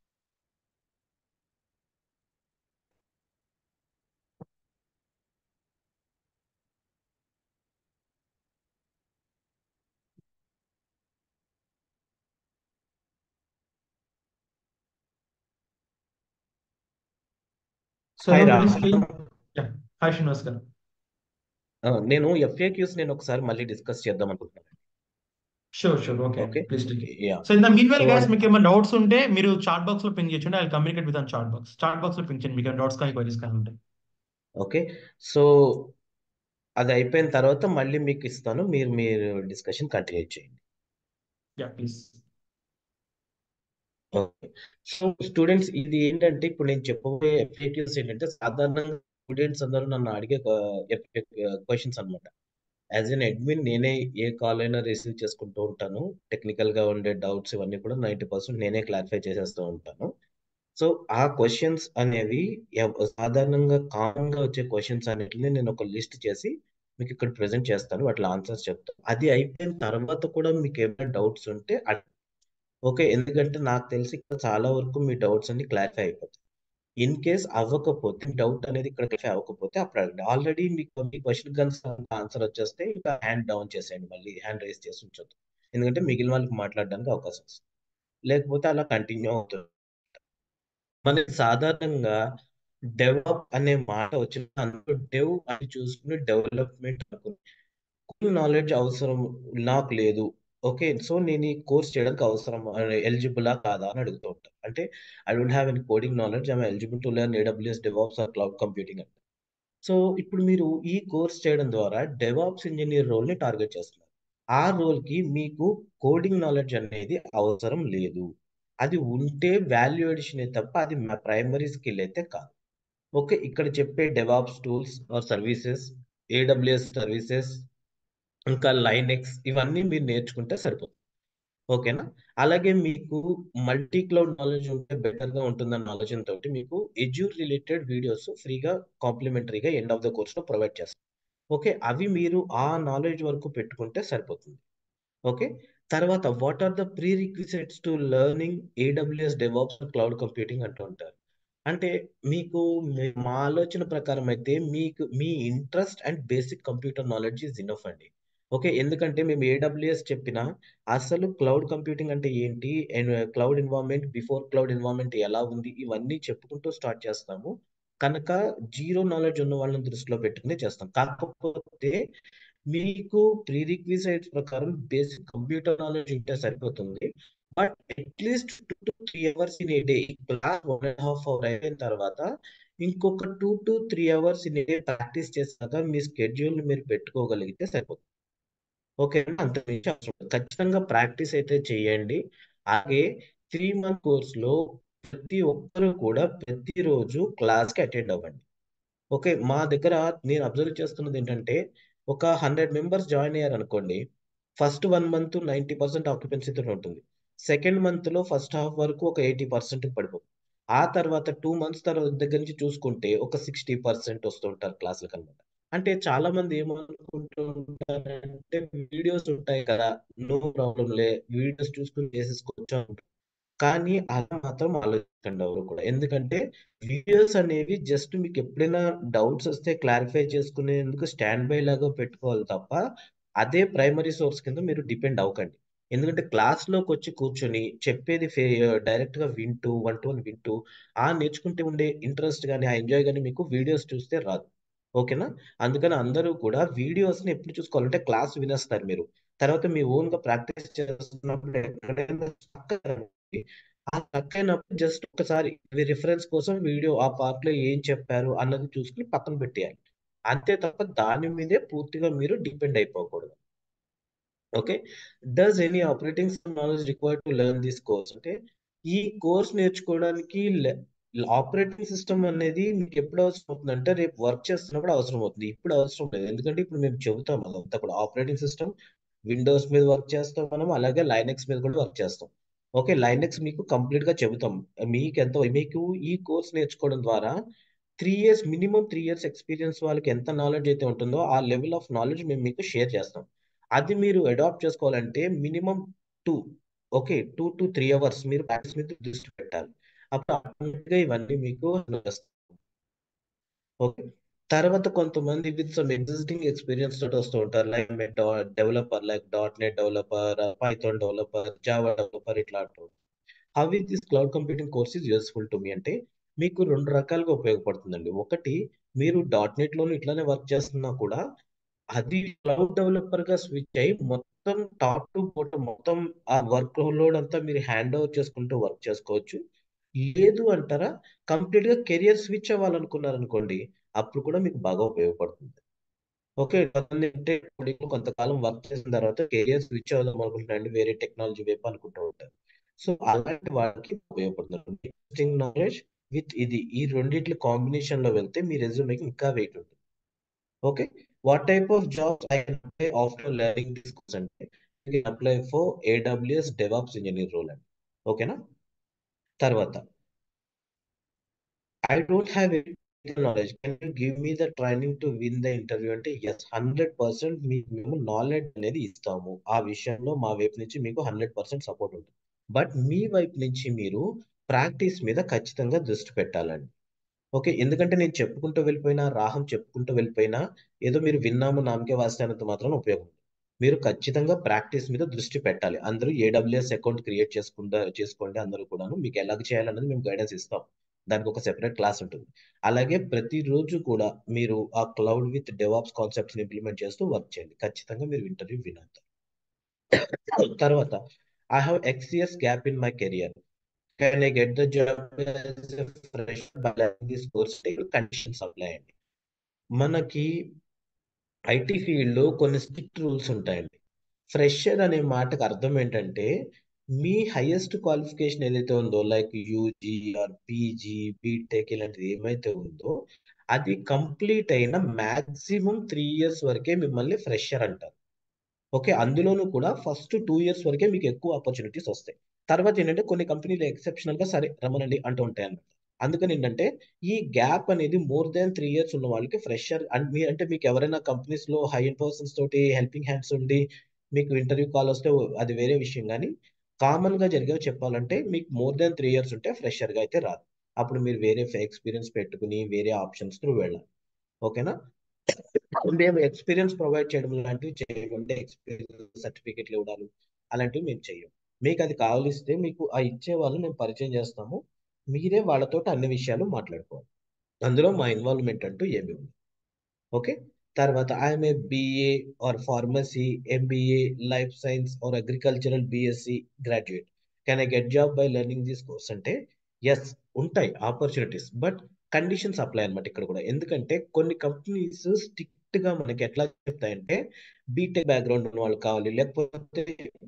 so hi రా హాయ్ శ్రీనివాస్ గారు ఆ, నేను ఎఫ్ఏక్యూస్ నేను ఒకసారి మళ్ళీ డిస్కస్ చేద్దాం అనుకుంటున్నాను sure sure okay okay please take yeah so in the meanwhile so guys మీకు ఏమైనా డౌట్స్ ఉంటే మీరు చాట్ బాక్స్ లో పింక్ చేయండి I communicate with chat box chat box లో పింక్ చేయండి మీకు డౌట్స్ కానీ క్వైరీస్ కానీ ఉంటాయి ఓకే సో అది అయిపోయిన తర్వాత మళ్ళీ మీకు ఇస్తాను మీరు మీరు డిస్కషన్ కంటిన్యూ చేయండి yeah please okay so students ఇది ఏంటంటే ఇప్పుడు నేను చెప్పబోయే ఎఫ్ఏక్యూస్ ఏంటంటే సాధారణంగా స్టూడెంట్స్ అందరూ నన్ను అడిగే క్వశ్చన్స్ అన్నమాట యాజ్ ఎన్ అడ్మిన్ నేనే ఏ కాల్ అయినా రిసీవ్ చేసుకుంటూ ఉంటాను టెక్నికల్ గా ఉండే డౌట్స్ ఇవన్నీ కూడా నైంటీ పర్సెంట్ నేనే క్లారిఫై చేసేస్తూ ఉంటాను సో ఆ క్వశ్చన్స్ అనేవి ఎవ- సాధారణంగా కామన్ గా వచ్చే క్వశ్చన్స్ అన్నిటిని నేను ఒక లిస్ట్ చేసి మీకు ఇక్కడ ప్రెజెంట్ చేస్తాను వాటి ఆన్సర్స్ చెప్తాను అది అయిపోయిన తర్వాత కూడా మీకు ఏమైనా డౌట్స్ ఉంటే అడగండి. ఓకే ఎందుకంటే నాకు తెలిసి ఇక్కడ చాలా వరకు మీ డౌట్స్ అన్ని క్లారిఫై అయిపోతాయి ఇన్ కేస్ అవ్వకపోతే డౌట్ అనేది ఇక్కడ క్లారిఫై అవ్వకపోతే అప్పుడు అడగండి ఆల్రెడీ మీకు మీ క్వశ్చన్ కనుక ఆన్సర్ వచ్చేస్తే ఇంకా హ్యాండ్ డౌన్ చేసేయండి మళ్ళీ హ్యాండ్ రైస్ చేసి ఉంచొద్దు ఎందుకంటే మిగిలిన వాళ్ళకి మాట్లాడడానికి అవకాశం వస్తుంది లేకపోతే అలా కంటిన్యూ అవుతుంది మనకి సాధారణంగా డెవలప్ అనే మాట వచ్చిన అందులో డెవ్ అని చూసుకుని డెవలప్మెంట్ అనుకుని కోడింగ్ నాలెడ్జ్ అవసరం నాకు లేదు ఓకే సో నేను ఈ కోర్స్ చేయడానికి అవసరం ఎలిజిబులా కాదా అని అడుగుతూ ఉంటాను అంటే I don't have any coding knowledge I'm eligible to learn AWS DevOps or cloud computing అంటే సో ఇప్పుడు మీరు ఈ కోర్స్ చేయడం ద్వారా డెవాప్స్ ఇంజనీర్ రోల్ ని టార్గెట్ చేస్తున్నారు ఆ రోల్ కి మీకు కోడింగ్ నాలెడ్జ్ అనేది అవసరం లేదు అది ఉంటే వాల్యూ ఎడిషన్ తప్ప అది ప్రైమరీ స్కిల్ అయితే కాదు ఓకే ఇక్కడ చెప్పే DevOps tools or services AWS services ఇంకా లైనెక్స్ ఇవన్నీ మీరు నేర్చుకుంటే సరిపోతుంది ఓకేనా అలాగే మీకు మల్టీ క్లౌడ్ నాలెడ్జ్ ఉంటే బెటర్ గా ఉంటుందన్న ఆలోచనతో మీకు ఎడ్యూర్ రిలేటెడ్ వీడియోస్ ఫ్రీగా కాంప్లిమెంటరీగా ఎండ్ ఆఫ్ ద కోర్స్ లో ప్రొవైడ్ చేస్తాం ఓకే అవి మీరు ఆ నాలెడ్జ్ వరకు పెట్టుకుంటే సరిపోతుంది ఓకే తర్వాత what are the prerequisites to learning AWS DevOps cloud computing అంటూ ఉంటారు అంటే మీకు మీ- మా ఆలోచన ప్రకారం అయితే మీకు మీ interest and basic computer knowledge is enough అండి ఓకే ఎందుకంటే మేము ఏడబ్ల్యూఎస్ చెప్పిన అసలు క్లౌడ్ కంప్యూటింగ్ అంటే ఏంటి and cloud environment before cloud environment ఎలా ఉంది ఇవన్నీ చెప్పుకుంటూ స్టార్ట్ చేస్తాము కనుక జీరో నాలెడ్జ్ ఉన్న వాళ్ళని దృష్టిలో పెట్టుకుని చేస్తాం కాకపోతే మీకు ప్రీ రిక్విజైట్స్ ప్రకారం బేసిక్ కంప్యూటర్ నాలెడ్జ్ ఉంటే సరిపోతుంది but at least two to three hours in a day class one and half hour అయిపోయిన తర్వాత ఇంకొక two to three hours in a day practice చేసాక మీ స్కెడ్యూల్ మీరు పెట్టుకోగలిగితే సరిపోతుంది ఓకేనా అంత మించి అవసరం లేదు. ఖచ్చితంగా ప్రాక్టీస్ అయితే చేయండి అలాగే త్రీ మంత్ కోర్స్ లో ప్రతి ఒక్కరు కూడా ప్రతిరోజు క్లాస్ కి అటెండ్ అవ్వండి ఓకే మా దగ్గర నేను అబ్జర్వ్ చేస్తున్నది ఏంటంటే ఒక హండ్రెడ్ మెంబర్స్ జాయిన్ అయ్యారు అనుకోండి first one month ninety percent ఆక్యుపెన్సీతో ఉంటుంది సెకండ్ మంత్ లో ఫస్ట్ హాఫ్ వరకు ఒక ఎయిటీ పర్సెంట్ పడిపోతుంది ఆ తర్వాత టూ మంత్స్ తర్వాత దగ్గర నుంచి చూసుకుంటే ఒక సిక్స్టీ పర్సెంట్ వస్తుంటారు క్లాసులకు అనమాట అంటే చాలా మంది ఏమనుకుంటూ ఉంటారంటే వీడియోస్ ఉంటాయి కదా నో ప్రాబ్లం లే వీడియోస్ చూసుకుని చేసేసుకోవచ్చు అంటారు. కానీ అలా మాత్రం ఆలోచించండి ఎవరు కూడా ఎందుకంటే వీడియోస్ అనేవి జస్ట్ మీకు ఎప్పుడైనా డౌట్స్ వస్తే క్లారిఫై చేసుకునేందుకు స్టాండ్ బై లాగా పెట్టుకోవాలి తప్ప అదే ప్రైమరీ సోర్స్ కింద మీరు డిపెండ్ అవ్వకండి ఎందుకంటే క్లాస్ లోకి వచ్చి కూర్చొని చెప్పేది డైరెక్ట్ గా వింటూ వన్ టు వన్ వింటూ ఆ నేర్చుకుంటే ఉండే ఇంట్రెస్ట్ కానీ ఆ ఎంజాయ్ కానీ మీకు వీడియోస్ చూస్తే రాదు ఓకేనా అందుకని అందరూ కూడా వీడియోస్ ని ఎప్పుడు చూసుకోవాలంటే క్లాస్ వినేస్తారు మీరు తర్వాత మీ ఓన్ గా ప్రాక్టీస్ చేస్తున్నప్పుడు ఎక్కడైనా stuck అయ్యారనుకోండి, ఆ స్టక్ అయినప్పుడు జస్ట్ ఒకసారి రిఫరెన్స్ కోసం వీడియో ఆ పార్ట్ లో ఏం చెప్పారు అన్నది చూసుకుని పక్కన పెట్టేయాలి అంతే తప్ప దాని మీదే పూర్తిగా మీరు డిపెండ్ అయిపోకూడదు okay does any operating knowledge required to learn this course అంటే ఈ కోర్స్ నేర్చుకోవడానికి ఆపరేటింగ్ సిస్టమ్ అనేది మీకు ఎప్పుడు అవసరం అవుతుంది అంటే రేపు వర్క్ చేస్తున్నప్పుడు అవసరం అవుతుంది ఇప్పుడు అవసరం లేదు ఎందుకంటే ఇప్పుడు మేము చెబుతాం అదంతా కూడా ఆపరేటింగ్ సిస్టమ్ విండోస్ మీద వర్క్ చేస్తాం మనం అలాగే లైనెక్స్ మీద కూడా వర్క్ చేస్తాం ఓకే లైనెక్స్ మీకు కంప్లీట్ గా చెబుతాం మీకు ఎంత మీకు ఈ కోర్స్ నేర్చుకోవడం ద్వారా three years minimum three years experience వాళ్ళకి ఎంత నాలెడ్జ్ అయితే ఉంటుందో ఆ లెవెల్ ఆఫ్ నాలెడ్జ్ మేము మీకు షేర్ చేస్తాం అది మీరు అడాప్ట్ చేసుకోవాలంటే minimum two okay two to three hours మీరు ప్రాక్టీస్ మీద దృష్టి పెట్టాలి అప్పుడు ఆటోమేటిక్గా ఇవన్నీ మీకు వస్తాయి ఓకే తర్వాత కొంతమంది విత్ సమ్ ఎగ్జిస్టింగ్ ఎక్స్పీరియన్స్ తోటి వస్తూ ఉంటారు like developer like dot net developer Python developer Java developer ఇట్లా అంటూ how is this cloud computing course is useful to me అంటే మీకు రెండు రకాలుగా ఉపయోగపడుతుందండి ఒకటి మీరు డాట్ నెట్ లోను ఇట్లానే వర్క్ చేస్తున్నా కూడా అది క్లౌడ్ డెవలపర్ గా స్విచ్ అయ్యి మొత్తం టాప్ టు బాటమ్ మొత్తం ఆ వర్క్ లోడ్ అంతా మీరు హ్యాండ్ ఓవర్ చేసుకుంటూ వర్క్ చేసుకోవచ్చు లేదు అంటారా కంప్లీట్ గా కెరియర్ స్విచ్ అవ్వాలనుకున్నారు అనుకోండి అప్పుడు కూడా మీకు బాగా ఉపయోగపడుతుంది ఓకే కొంతమంది అంటే coding లో కొంతకాలం వర్క్ చేసిన తర్వాత కెరియర్ స్విచ్ అవుదాం అనుకుంటారండి వేరే టెక్నాలజీ వైపు అనుకుంటూ ఉంటారు సో అలాంటి వాళ్ళకి ఉపయోగపడుతుంది ఎగ్జిస్టింగ్ నాలెడ్జ్ విత్ ఇది ఈ రెండిట్ల కాంబినేషన్ లో వెళ్తే మీ రెజ్యూమేకి ఇంకా వెయిట్ ఉంటుంది okay what type of jobs I can apply after learning this course అంటే apply for AWS DevOps engineer role అండి ఓకేనా తర్వాత I don't have knowledge can you give me the training to win the interview అంటే yes hundred percent మీకు మేము knowledge అనేది ఇస్తాము ఆ విషయంలో మా వైపు నుంచి మీకు హండ్రెడ్ పర్సెంట్ సపోర్ట్ ఉంటుంది బట్ మీ వైపు నుంచి మీరు ప్రాక్టీస్ మీద ఖచ్చితంగా దృష్టి పెట్టాలండి ఓకే ఎందుకంటే నేను చెప్పుకుంటూ వెళ్ళిపోయినా రాహం చెప్పుకుంటూ వెళ్ళిపోయినా ఏదో మీరు విన్నాము నామకే వాసినంత మాత్రం ఉపయోగం ఉంది. మీరు ఖచ్చితంగా ప్రాక్టీస్ మీద దృష్టి పెట్టాలి అందరూ ఏడబ్ల్యూఎస్ అకౌంట్ క్రియేట్ చేసుకుంటా చేసుకోండి అందరూ కూడాను మీకు ఎలాగ చేయాలన్నది మేము గైడెన్స్ ఇస్తాం దానికి ఒక సెపరేట్ క్లాస్ ఉంటుంది అలాగే ప్రతిరోజు కూడా మీరు ఆ cloud with DevOps concepts implement చేస్తూ వర్క్ చేయండి ఖచ్చితంగా మీరు ఇంటర్వ్యూ వినవుతారు తర్వాత I have X years gap in my career can I get the job fresh this course conditions apply అండి మనకి ఐటీ ఫీల్డ్ లో కొన్ని స్ట్రిక్ట్ రూల్స్ ఉంటాయండి ఫ్రెషర్ అనే మాటకు అర్థం ఏంటంటే మీ హైయెస్ట్ క్వాలిఫికేషన్ ఏదైతే ఉందో like UG or PG BTech ఇలాంటిది ఏమైతే ఉందో అది కంప్లీట్ అయిన మాక్సిమం త్రీ ఇయర్స్ వరకే మిమ్మల్ని ఫ్రెషర్ అంటారు ఓకే అందులోనూ కూడా ఫస్ట్ టూ ఇయర్స్ వరకే మీకు ఎక్కువ ఆపర్చునిటీస్ వస్తాయి తర్వాత ఏంటంటే కొన్ని కంపెనీలు ఎక్సెప్షనల్ గా సరే రమ్మనండి అంటూ ఉంటాయి అన్నమాట అందుకని ఏంటంటే ఈ గ్యాప్ అనేది మోర్ దాన్ త్రీ ఇయర్స్ ఉన్న వాళ్ళకి ఫ్రెషర్ అండ్ మీ అంటే మీకు ఎవరైనా కంపెనీస్ లో హై పర్సన్స్ తోటి హెల్పింగ్ హ్యాండ్స్ ఉండి మీకు ఇంటర్వ్యూ కాల్ వస్తే అది వేరే విషయం కానీ కామన్ గా జరిగేవి చెప్పాలంటే మీకు మోర్ దాన్ త్రీ ఇయర్స్ ఉంటే ఫ్రెషర్ గా అయితే రాదు అప్పుడు మీరు వేరే ఎక్స్పీరియన్స్ పెట్టుకుని వేరే ఆప్షన్స్ త్రూ వెళ్ళాలి ఓకేనా మేము ఎక్స్పీరియన్స్ ప్రొవైడ్ చేయడం లాంటివి చేయమంటే ఎక్స్పీరియన్స్ సర్టిఫికెట్లు ఇవ్వడాలు అలాంటివి మేము చెయ్యం మీకు అది కావలిస్తే మీకు ఆ ఇచ్చే వాళ్ళు మేము పరిచయం చేస్తాము మీరే వాళ్ళతో అన్ని విషయాలు మాట్లాడుకోవాలి అందులో మా ఇన్వాల్వ్మెంట్ అంటూ ఏమి ఉంది ఓకే తర్వాత I'm a BA or pharmacy MBA life science or agricultural BSc graduate can I get job by learning this course అంటే ఎస్ ఉంటాయి ఆపర్చునిటీస్ బట్ కండిషన్స్ అప్లై అనమాట ఇక్కడ కూడా ఎందుకంటే కొన్ని కంపెనీస్ స్ట్రిక్ట్ గా మనకి ఎట్లా చెప్తాయంటే బీటెక్ బ్యాక్గ్రౌండ్ ఉన్న వాళ్ళు కావాలి లేకపోతే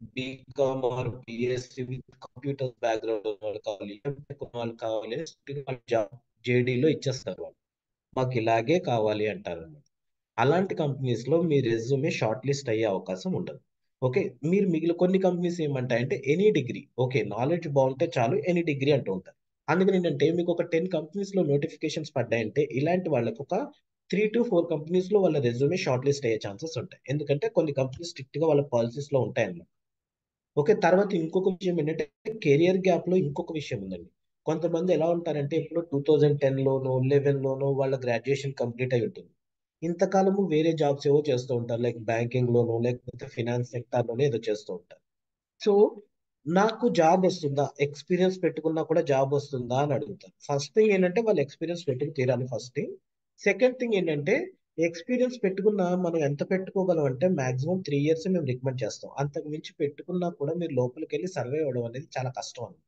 BCom or BSc with computer background ఉన్న వాళ్ళు కావాలి లేకపోతే వాళ్ళు కావాలి జాబ్ జేడీలో ఇచ్చేస్తారు వాళ్ళు మాకు ఇలాగే కావాలి అంటారు అనమాట అలాంటి కంపెనీస్ లో మీ రెజ్యూమే షార్ట్ లిస్ట్ అయ్యే అవకాశం ఉండదు ఓకే మీరు మిగిలిన కొన్ని కంపెనీస్ ఏమంటాయంటే ఎనీ డిగ్రీ ఓకే నాలెడ్జ్ బాగుంటే చాలు ఎనీ డిగ్రీ అంటూ ఉంటారు అందుకని ఏంటంటే మీకు ఒక టెన్ కంపెనీస్ లో నోటిఫికేషన్స్ పడ్డాయంటే ఇలాంటి వాళ్ళకి ఒక త్రీ టు ఫోర్ కంపెనీస్ లో వాళ్ళ రెజ్యూమే షార్ట్ లిస్ట్ అయ్యే ఛాన్సెస్ ఉంటాయి ఎందుకంటే కొన్ని కంపెనీస్ స్ట్రిక్ట్ గా వాళ్ళ పాలసీస్ లో ఉంటాయి అన్నమాట ఓకే తర్వాత ఇంకొక విషయం ఏంటంటే కెరియర్ గ్యాప్ లో ఇంకొక విషయం ఉందండి కొంతమంది ఎలా ఉంటారంటే ఇప్పుడు టూ థౌజండ్ టెన్ లోనో లెవెన్ లోనో వాళ్ళ గ్రాడ్యుయేషన్ కంప్లీట్ అయి ఉంటుంది ఇంతకాలము వేరే జాబ్స్ ఏవో చేస్తూ ఉంటారు లైక్ బ్యాంకింగ్ లోనో లేకపోతే ఫినాన్స్ సెక్టార్ లోనో ఏదో చేస్తూ ఉంటారు సో నాకు జాబ్ వస్తుందా ఎక్స్పీరియన్స్ పెట్టుకున్నా కూడా జాబ్ వస్తుందా అని అడుగుతారు ఫస్ట్ థింగ్ ఏంటంటే వాళ్ళు ఎక్స్పీరియన్స్ పెట్టుకు తీరాలి ఫస్ట్ థింగ్ సెకండ్ థింగ్ ఏంటంటే ఎక్స్పీరియన్స్ పెట్టుకున్నా మనం ఎంత పెట్టుకోగలం అంటే మాక్సిమం త్రీ ఇయర్స్ మేము రికమెండ్ చేస్తాం అంతకు మించి పెట్టుకున్నా కూడా మీరు లోపలికి వెళ్ళి సర్వే అవ్వడం అనేది చాలా కష్టం అండి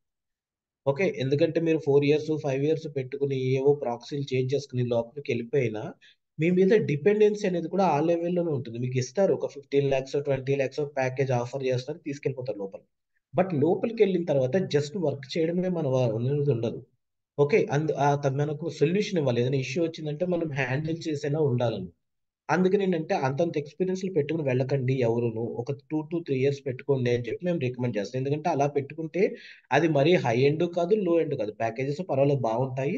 ఓకే ఎందుకంటే మీరు ఫోర్ ఇయర్స్ ఫైవ్ ఇయర్స్ పెట్టుకుని ఏవో ప్రాక్సీలు చేంజ్ చేసుకుని లోపలికి వెళ్ళిపోయినా మీ మీద డిపెండెన్సీ అనేది కూడా ఆ లెవెల్లోనే ఉంటుంది మీకు ఇస్తారు ఒక fifteen lakhs twenty lakhs package offer చేస్తారు తీసుకెళ్ళిపోతారు లోపల బట్ లోపలికి వెళ్ళిన తర్వాత జస్ట్ వర్క్ చేయడమే మన అనేది ఉండదు ఓకే అందు మనకు సొల్యూషన్ ఇవ్వాలి ఏదైనా ఇష్యూ వచ్చిందంటే మనం హ్యాండిల్ చేసేలా ఉండాలని అందుకని ఏంటంటే అంతంత ఎక్స్పీరియన్స్లు పెట్టుకుని వెళ్ళకండి ఎవరును ఒక టూ టు త్రీ ఇయర్స్ పెట్టుకోండి అని చెప్పి మేము రికమెండ్ చేస్తాం ఎందుకంటే అలా పెట్టుకుంటే అది మరీ హై ఎండ్ కాదు లో ఎండ్ కాదు ప్యాకేజెస్ పర్వాలేదు బాగుంటాయి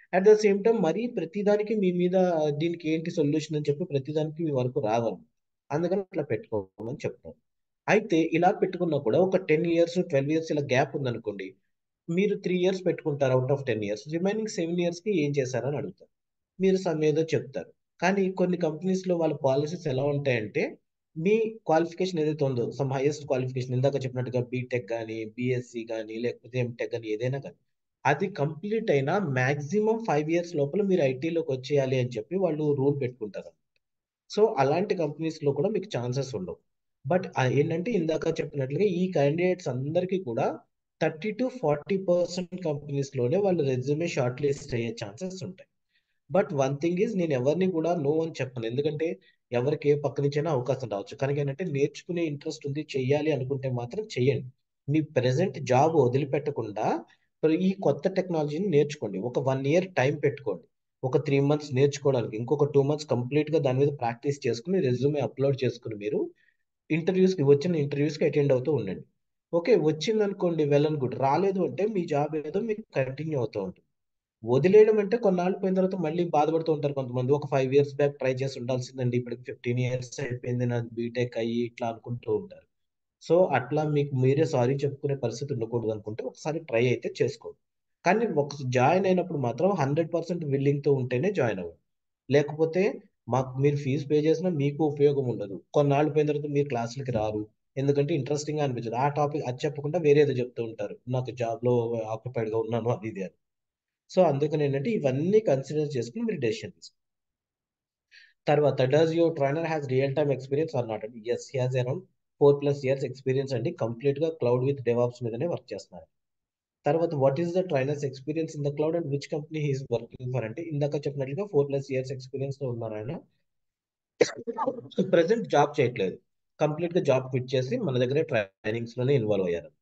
అట్ ద సేమ్ టైం మరీ ప్రతిదానికి మీ మీద దీనికి ఏంటి సొల్యూషన్ అని చెప్పి ప్రతిదానికి మీ వరకు రావాలి అందుకని అట్లా పెట్టుకోమని చెప్తాను అయితే ఇలా పెట్టుకున్నా కూడా ఒక టెన్ ఇయర్స్ ట్వెల్వ్ ఇయర్స్ ఇలా గ్యాప్ ఉందనుకోండి మీరు త్రీ ఇయర్స్ పెట్టుకుంటారు out of ten years remaining seven years కి ఏం చేశారని అడుగుతారు మీరు సమ్ ఏదో చెప్తారు కానీ కొన్ని కంపెనీస్ లో వాళ్ళ పాలసీస్ ఎలా ఉంటాయంటే మీ క్వాలిఫికేషన్ ఏదైతే ఉందో సమ్ హైయెస్ట్ క్వాలిఫికేషన్ ఇందాక చెప్పినట్టుగా బీటెక్ కానీ బీఎస్సీ కానీ లేకపోతే ఎంటెక్ కానీ ఏదైనా కానీ అది కంప్లీట్ అయినా మాక్సిమం ఫైవ్ ఇయర్స్ లోపల మీరు ఐటీలోకి వచ్చేయాలి అని చెప్పి వాళ్ళు రూల్ పెట్టుకుంటారు సో అలాంటి కంపెనీస్ లో కూడా మీకు ఛాన్సెస్ ఉండవు బట్ ఏంటంటే ఇందాక చెప్పినట్లుగా ఈ క్యాండిడేట్స్ అందరికీ కూడా thirty to forty percent companies లోనే వాళ్ళ రెజ్యూమే షార్ట్ లిస్ట్ అయ్యే ఛాన్సెస్ ఉంటాయి బట్ వన్ థింగ్ ఈజ్ నేను ఎవరిని కూడా నో అని చెప్పను ఎందుకంటే ఎవరికి ఏ పక్క నుంచైనా అవకాశం రావచ్చు కనుక ఏంటంటే నేర్చుకునే ఇంట్రెస్ట్ ఉంది చెయ్యాలి అనుకుంటే మాత్రం చెయ్యండి మీ ప్రెసెంట్ జాబ్ వదిలిపెట్టకుండా ఈ కొత్త టెక్నాలజీని నేర్చుకోండి ఒక వన్ ఇయర్ టైం పెట్టుకోండి ఒక త్రీ మంత్స్ నేర్చుకోవడానికి ఇంకొక టూ మంత్స్ కంప్లీట్ గా దాని మీద ప్రాక్టీస్ చేసుకుని రెజ్యూమే అప్లోడ్ చేసుకుని మీరు ఇంటర్వ్యూస్ కి వచ్చిన ఇంటర్వ్యూస్ కి అటెండ్ అవుతూ ఉండండి ఓకే వచ్చింది అనుకోండి వెల్ అండ్ గుడ్ రాలేదు అంటే మీ జాబ్ ఏదో మీకు కంటిన్యూ అవుతూ ఉంటుంది వదిలేయడం అంటే కొన్నాళ్ళు పోయిన తర్వాత మళ్ళీ బాధపడుతూ ఉంటారు కొంతమంది ఒక ఫైవ్ ఇయర్స్ బ్యాక్ ట్రై చేసి ఉండాల్సిందండి ఇప్పటికి ఫిఫ్టీన్ ఇయర్స్ అయిపోయింది నాది బీటెక్ అయ్యి ఇట్లా అనుకుంటూ ఉంటారు సో అట్లా మీకు మీరే సారీ చెప్పుకునే పరిస్థితి ఉండకూడదు అనుకుంటే ఒకసారి ట్రై అయితే చేసుకోండి కానీ ఒక జాయిన్ అయినప్పుడు మాత్రం హండ్రెడ్ పర్సెంట్ విల్లింగ్ తో ఉంటేనే జాయిన్ అవ్వండి లేకపోతే మాకు మీరు ఫీజు పే చేసినా మీకు ఉపయోగం ఉండదు కొన్నాళ్ళు పోయిన తర్వాత మీరు క్లాసులకి రారు ఎందుకంటే ఇంట్రెస్టింగ్ గా అనిపించదు ఆ టాపిక్ అది చెప్పకుండా వేరేదో చెప్తూ ఉంటారు నాకు జాబ్ లో ఆక్యుపైడ్ గా ఉన్నాను అది ఇది అని సో అందుకని ఏంటంటే ఇవన్నీ కన్సిడర్ చేసుకుని మీరు డెసిషన్ తీసుకోండి తర్వాత does your trainer has real time experience or not అండి yes has around four plus years experience అండి కంప్లీట్ గా క్లౌడ్ విత్ డెవాప్స్ మీదనే వర్క్ చేస్తున్నారు తర్వాత what is the trainer's experience in the cloud and which company he's working for అంటే ఇందాక చెప్పినట్లుగా four plus years experience తో ఉన్నారు ఆయన ప్రెసెంట్ జాబ్ చేయట్లేదు కంప్లీట్ గా జాబ్ క్విట్ చేసి మన దగ్గర ట్రైనింగ్స్ లోనే ఇన్వాల్వ్ అయ్యారు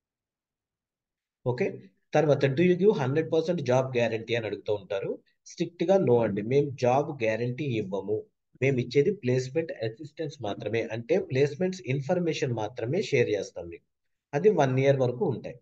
ఓకే తర్వాత do you give hundred percent job guarantee అని అడుగుతూ ఉంటారు స్ట్రిక్ట్ గా నో అండి మేము జాబ్ గ్యారంటీ ఇవ్వము మేము ఇచ్చేది ప్లేస్మెంట్ అసిస్టెన్స్ మాత్రమే అంటే ప్లేస్మెంట్స్ ఇన్ఫర్మేషన్ మాత్రమే షేర్ చేస్తాం మీకు అది వన్ ఇయర్ వరకు ఉంటాయి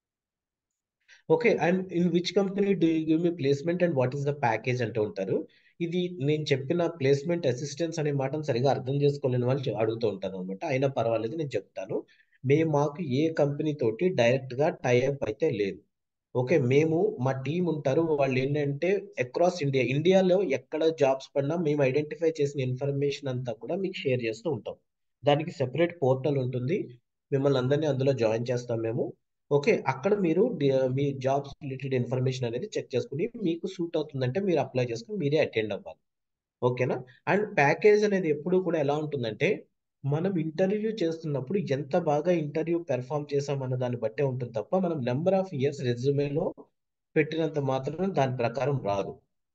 okay and in which company do you give me placement and what is the package అంటూ ఉంటారు ఇది నేను చెప్పిన ప్లేస్మెంట్ అసిస్టెన్స్ అనే మాటను సరిగా అర్థం చేసుకోలేని వాళ్ళు అడుగుతూ ఉంటాను అనమాట అయినా పర్వాలేదు నేను చెప్తాను మేము మాకు ఏ కంపెనీ తోటి డైరెక్ట్ గా టైఅప్ అయితే లేదు ఓకే మేము మా టీం ఉంటారు వాళ్ళు ఏంటంటే అక్రాస్ ఇండియా ఇండియాలో ఎక్కడ జాబ్స్ పడినా మేము ఐడెంటిఫై చేసిన ఇన్ఫర్మేషన్ అంతా కూడా మీకు షేర్ చేస్తూ ఉంటాం దానికి సెపరేట్ పోర్టల్ ఉంటుంది మిమ్మల్ని అందరినీ అందులో జాయిన్ చేస్తాం మేము ఓకే అక్కడ మీరు మీ జాబ్స్ రిలేటెడ్ ఇన్ఫర్మేషన్ అనేది చెక్ చేసుకుని మీకు సూట్ అవుతుందంటే మీరు అప్లై చేసుకుని మీరే అటెండ్ అవ్వాలి ఓకేనా అండ్ ప్యాకేజ్ అనేది ఎప్పుడు కూడా ఎలా ఉంటుందంటే మనం ఇంటర్వ్యూ చేస్తున్నప్పుడు ఎంత బాగా ఇంటర్వ్యూ పెర్ఫామ్ చేసామన్న దాన్ని బట్టే ఉంటుంది తప్ప మనం నెంబర్ ఆఫ్ ఇయర్స్ రెజ్యూమేలో పెట్టినంత మాత్రం దాని ప్రకారం రాదు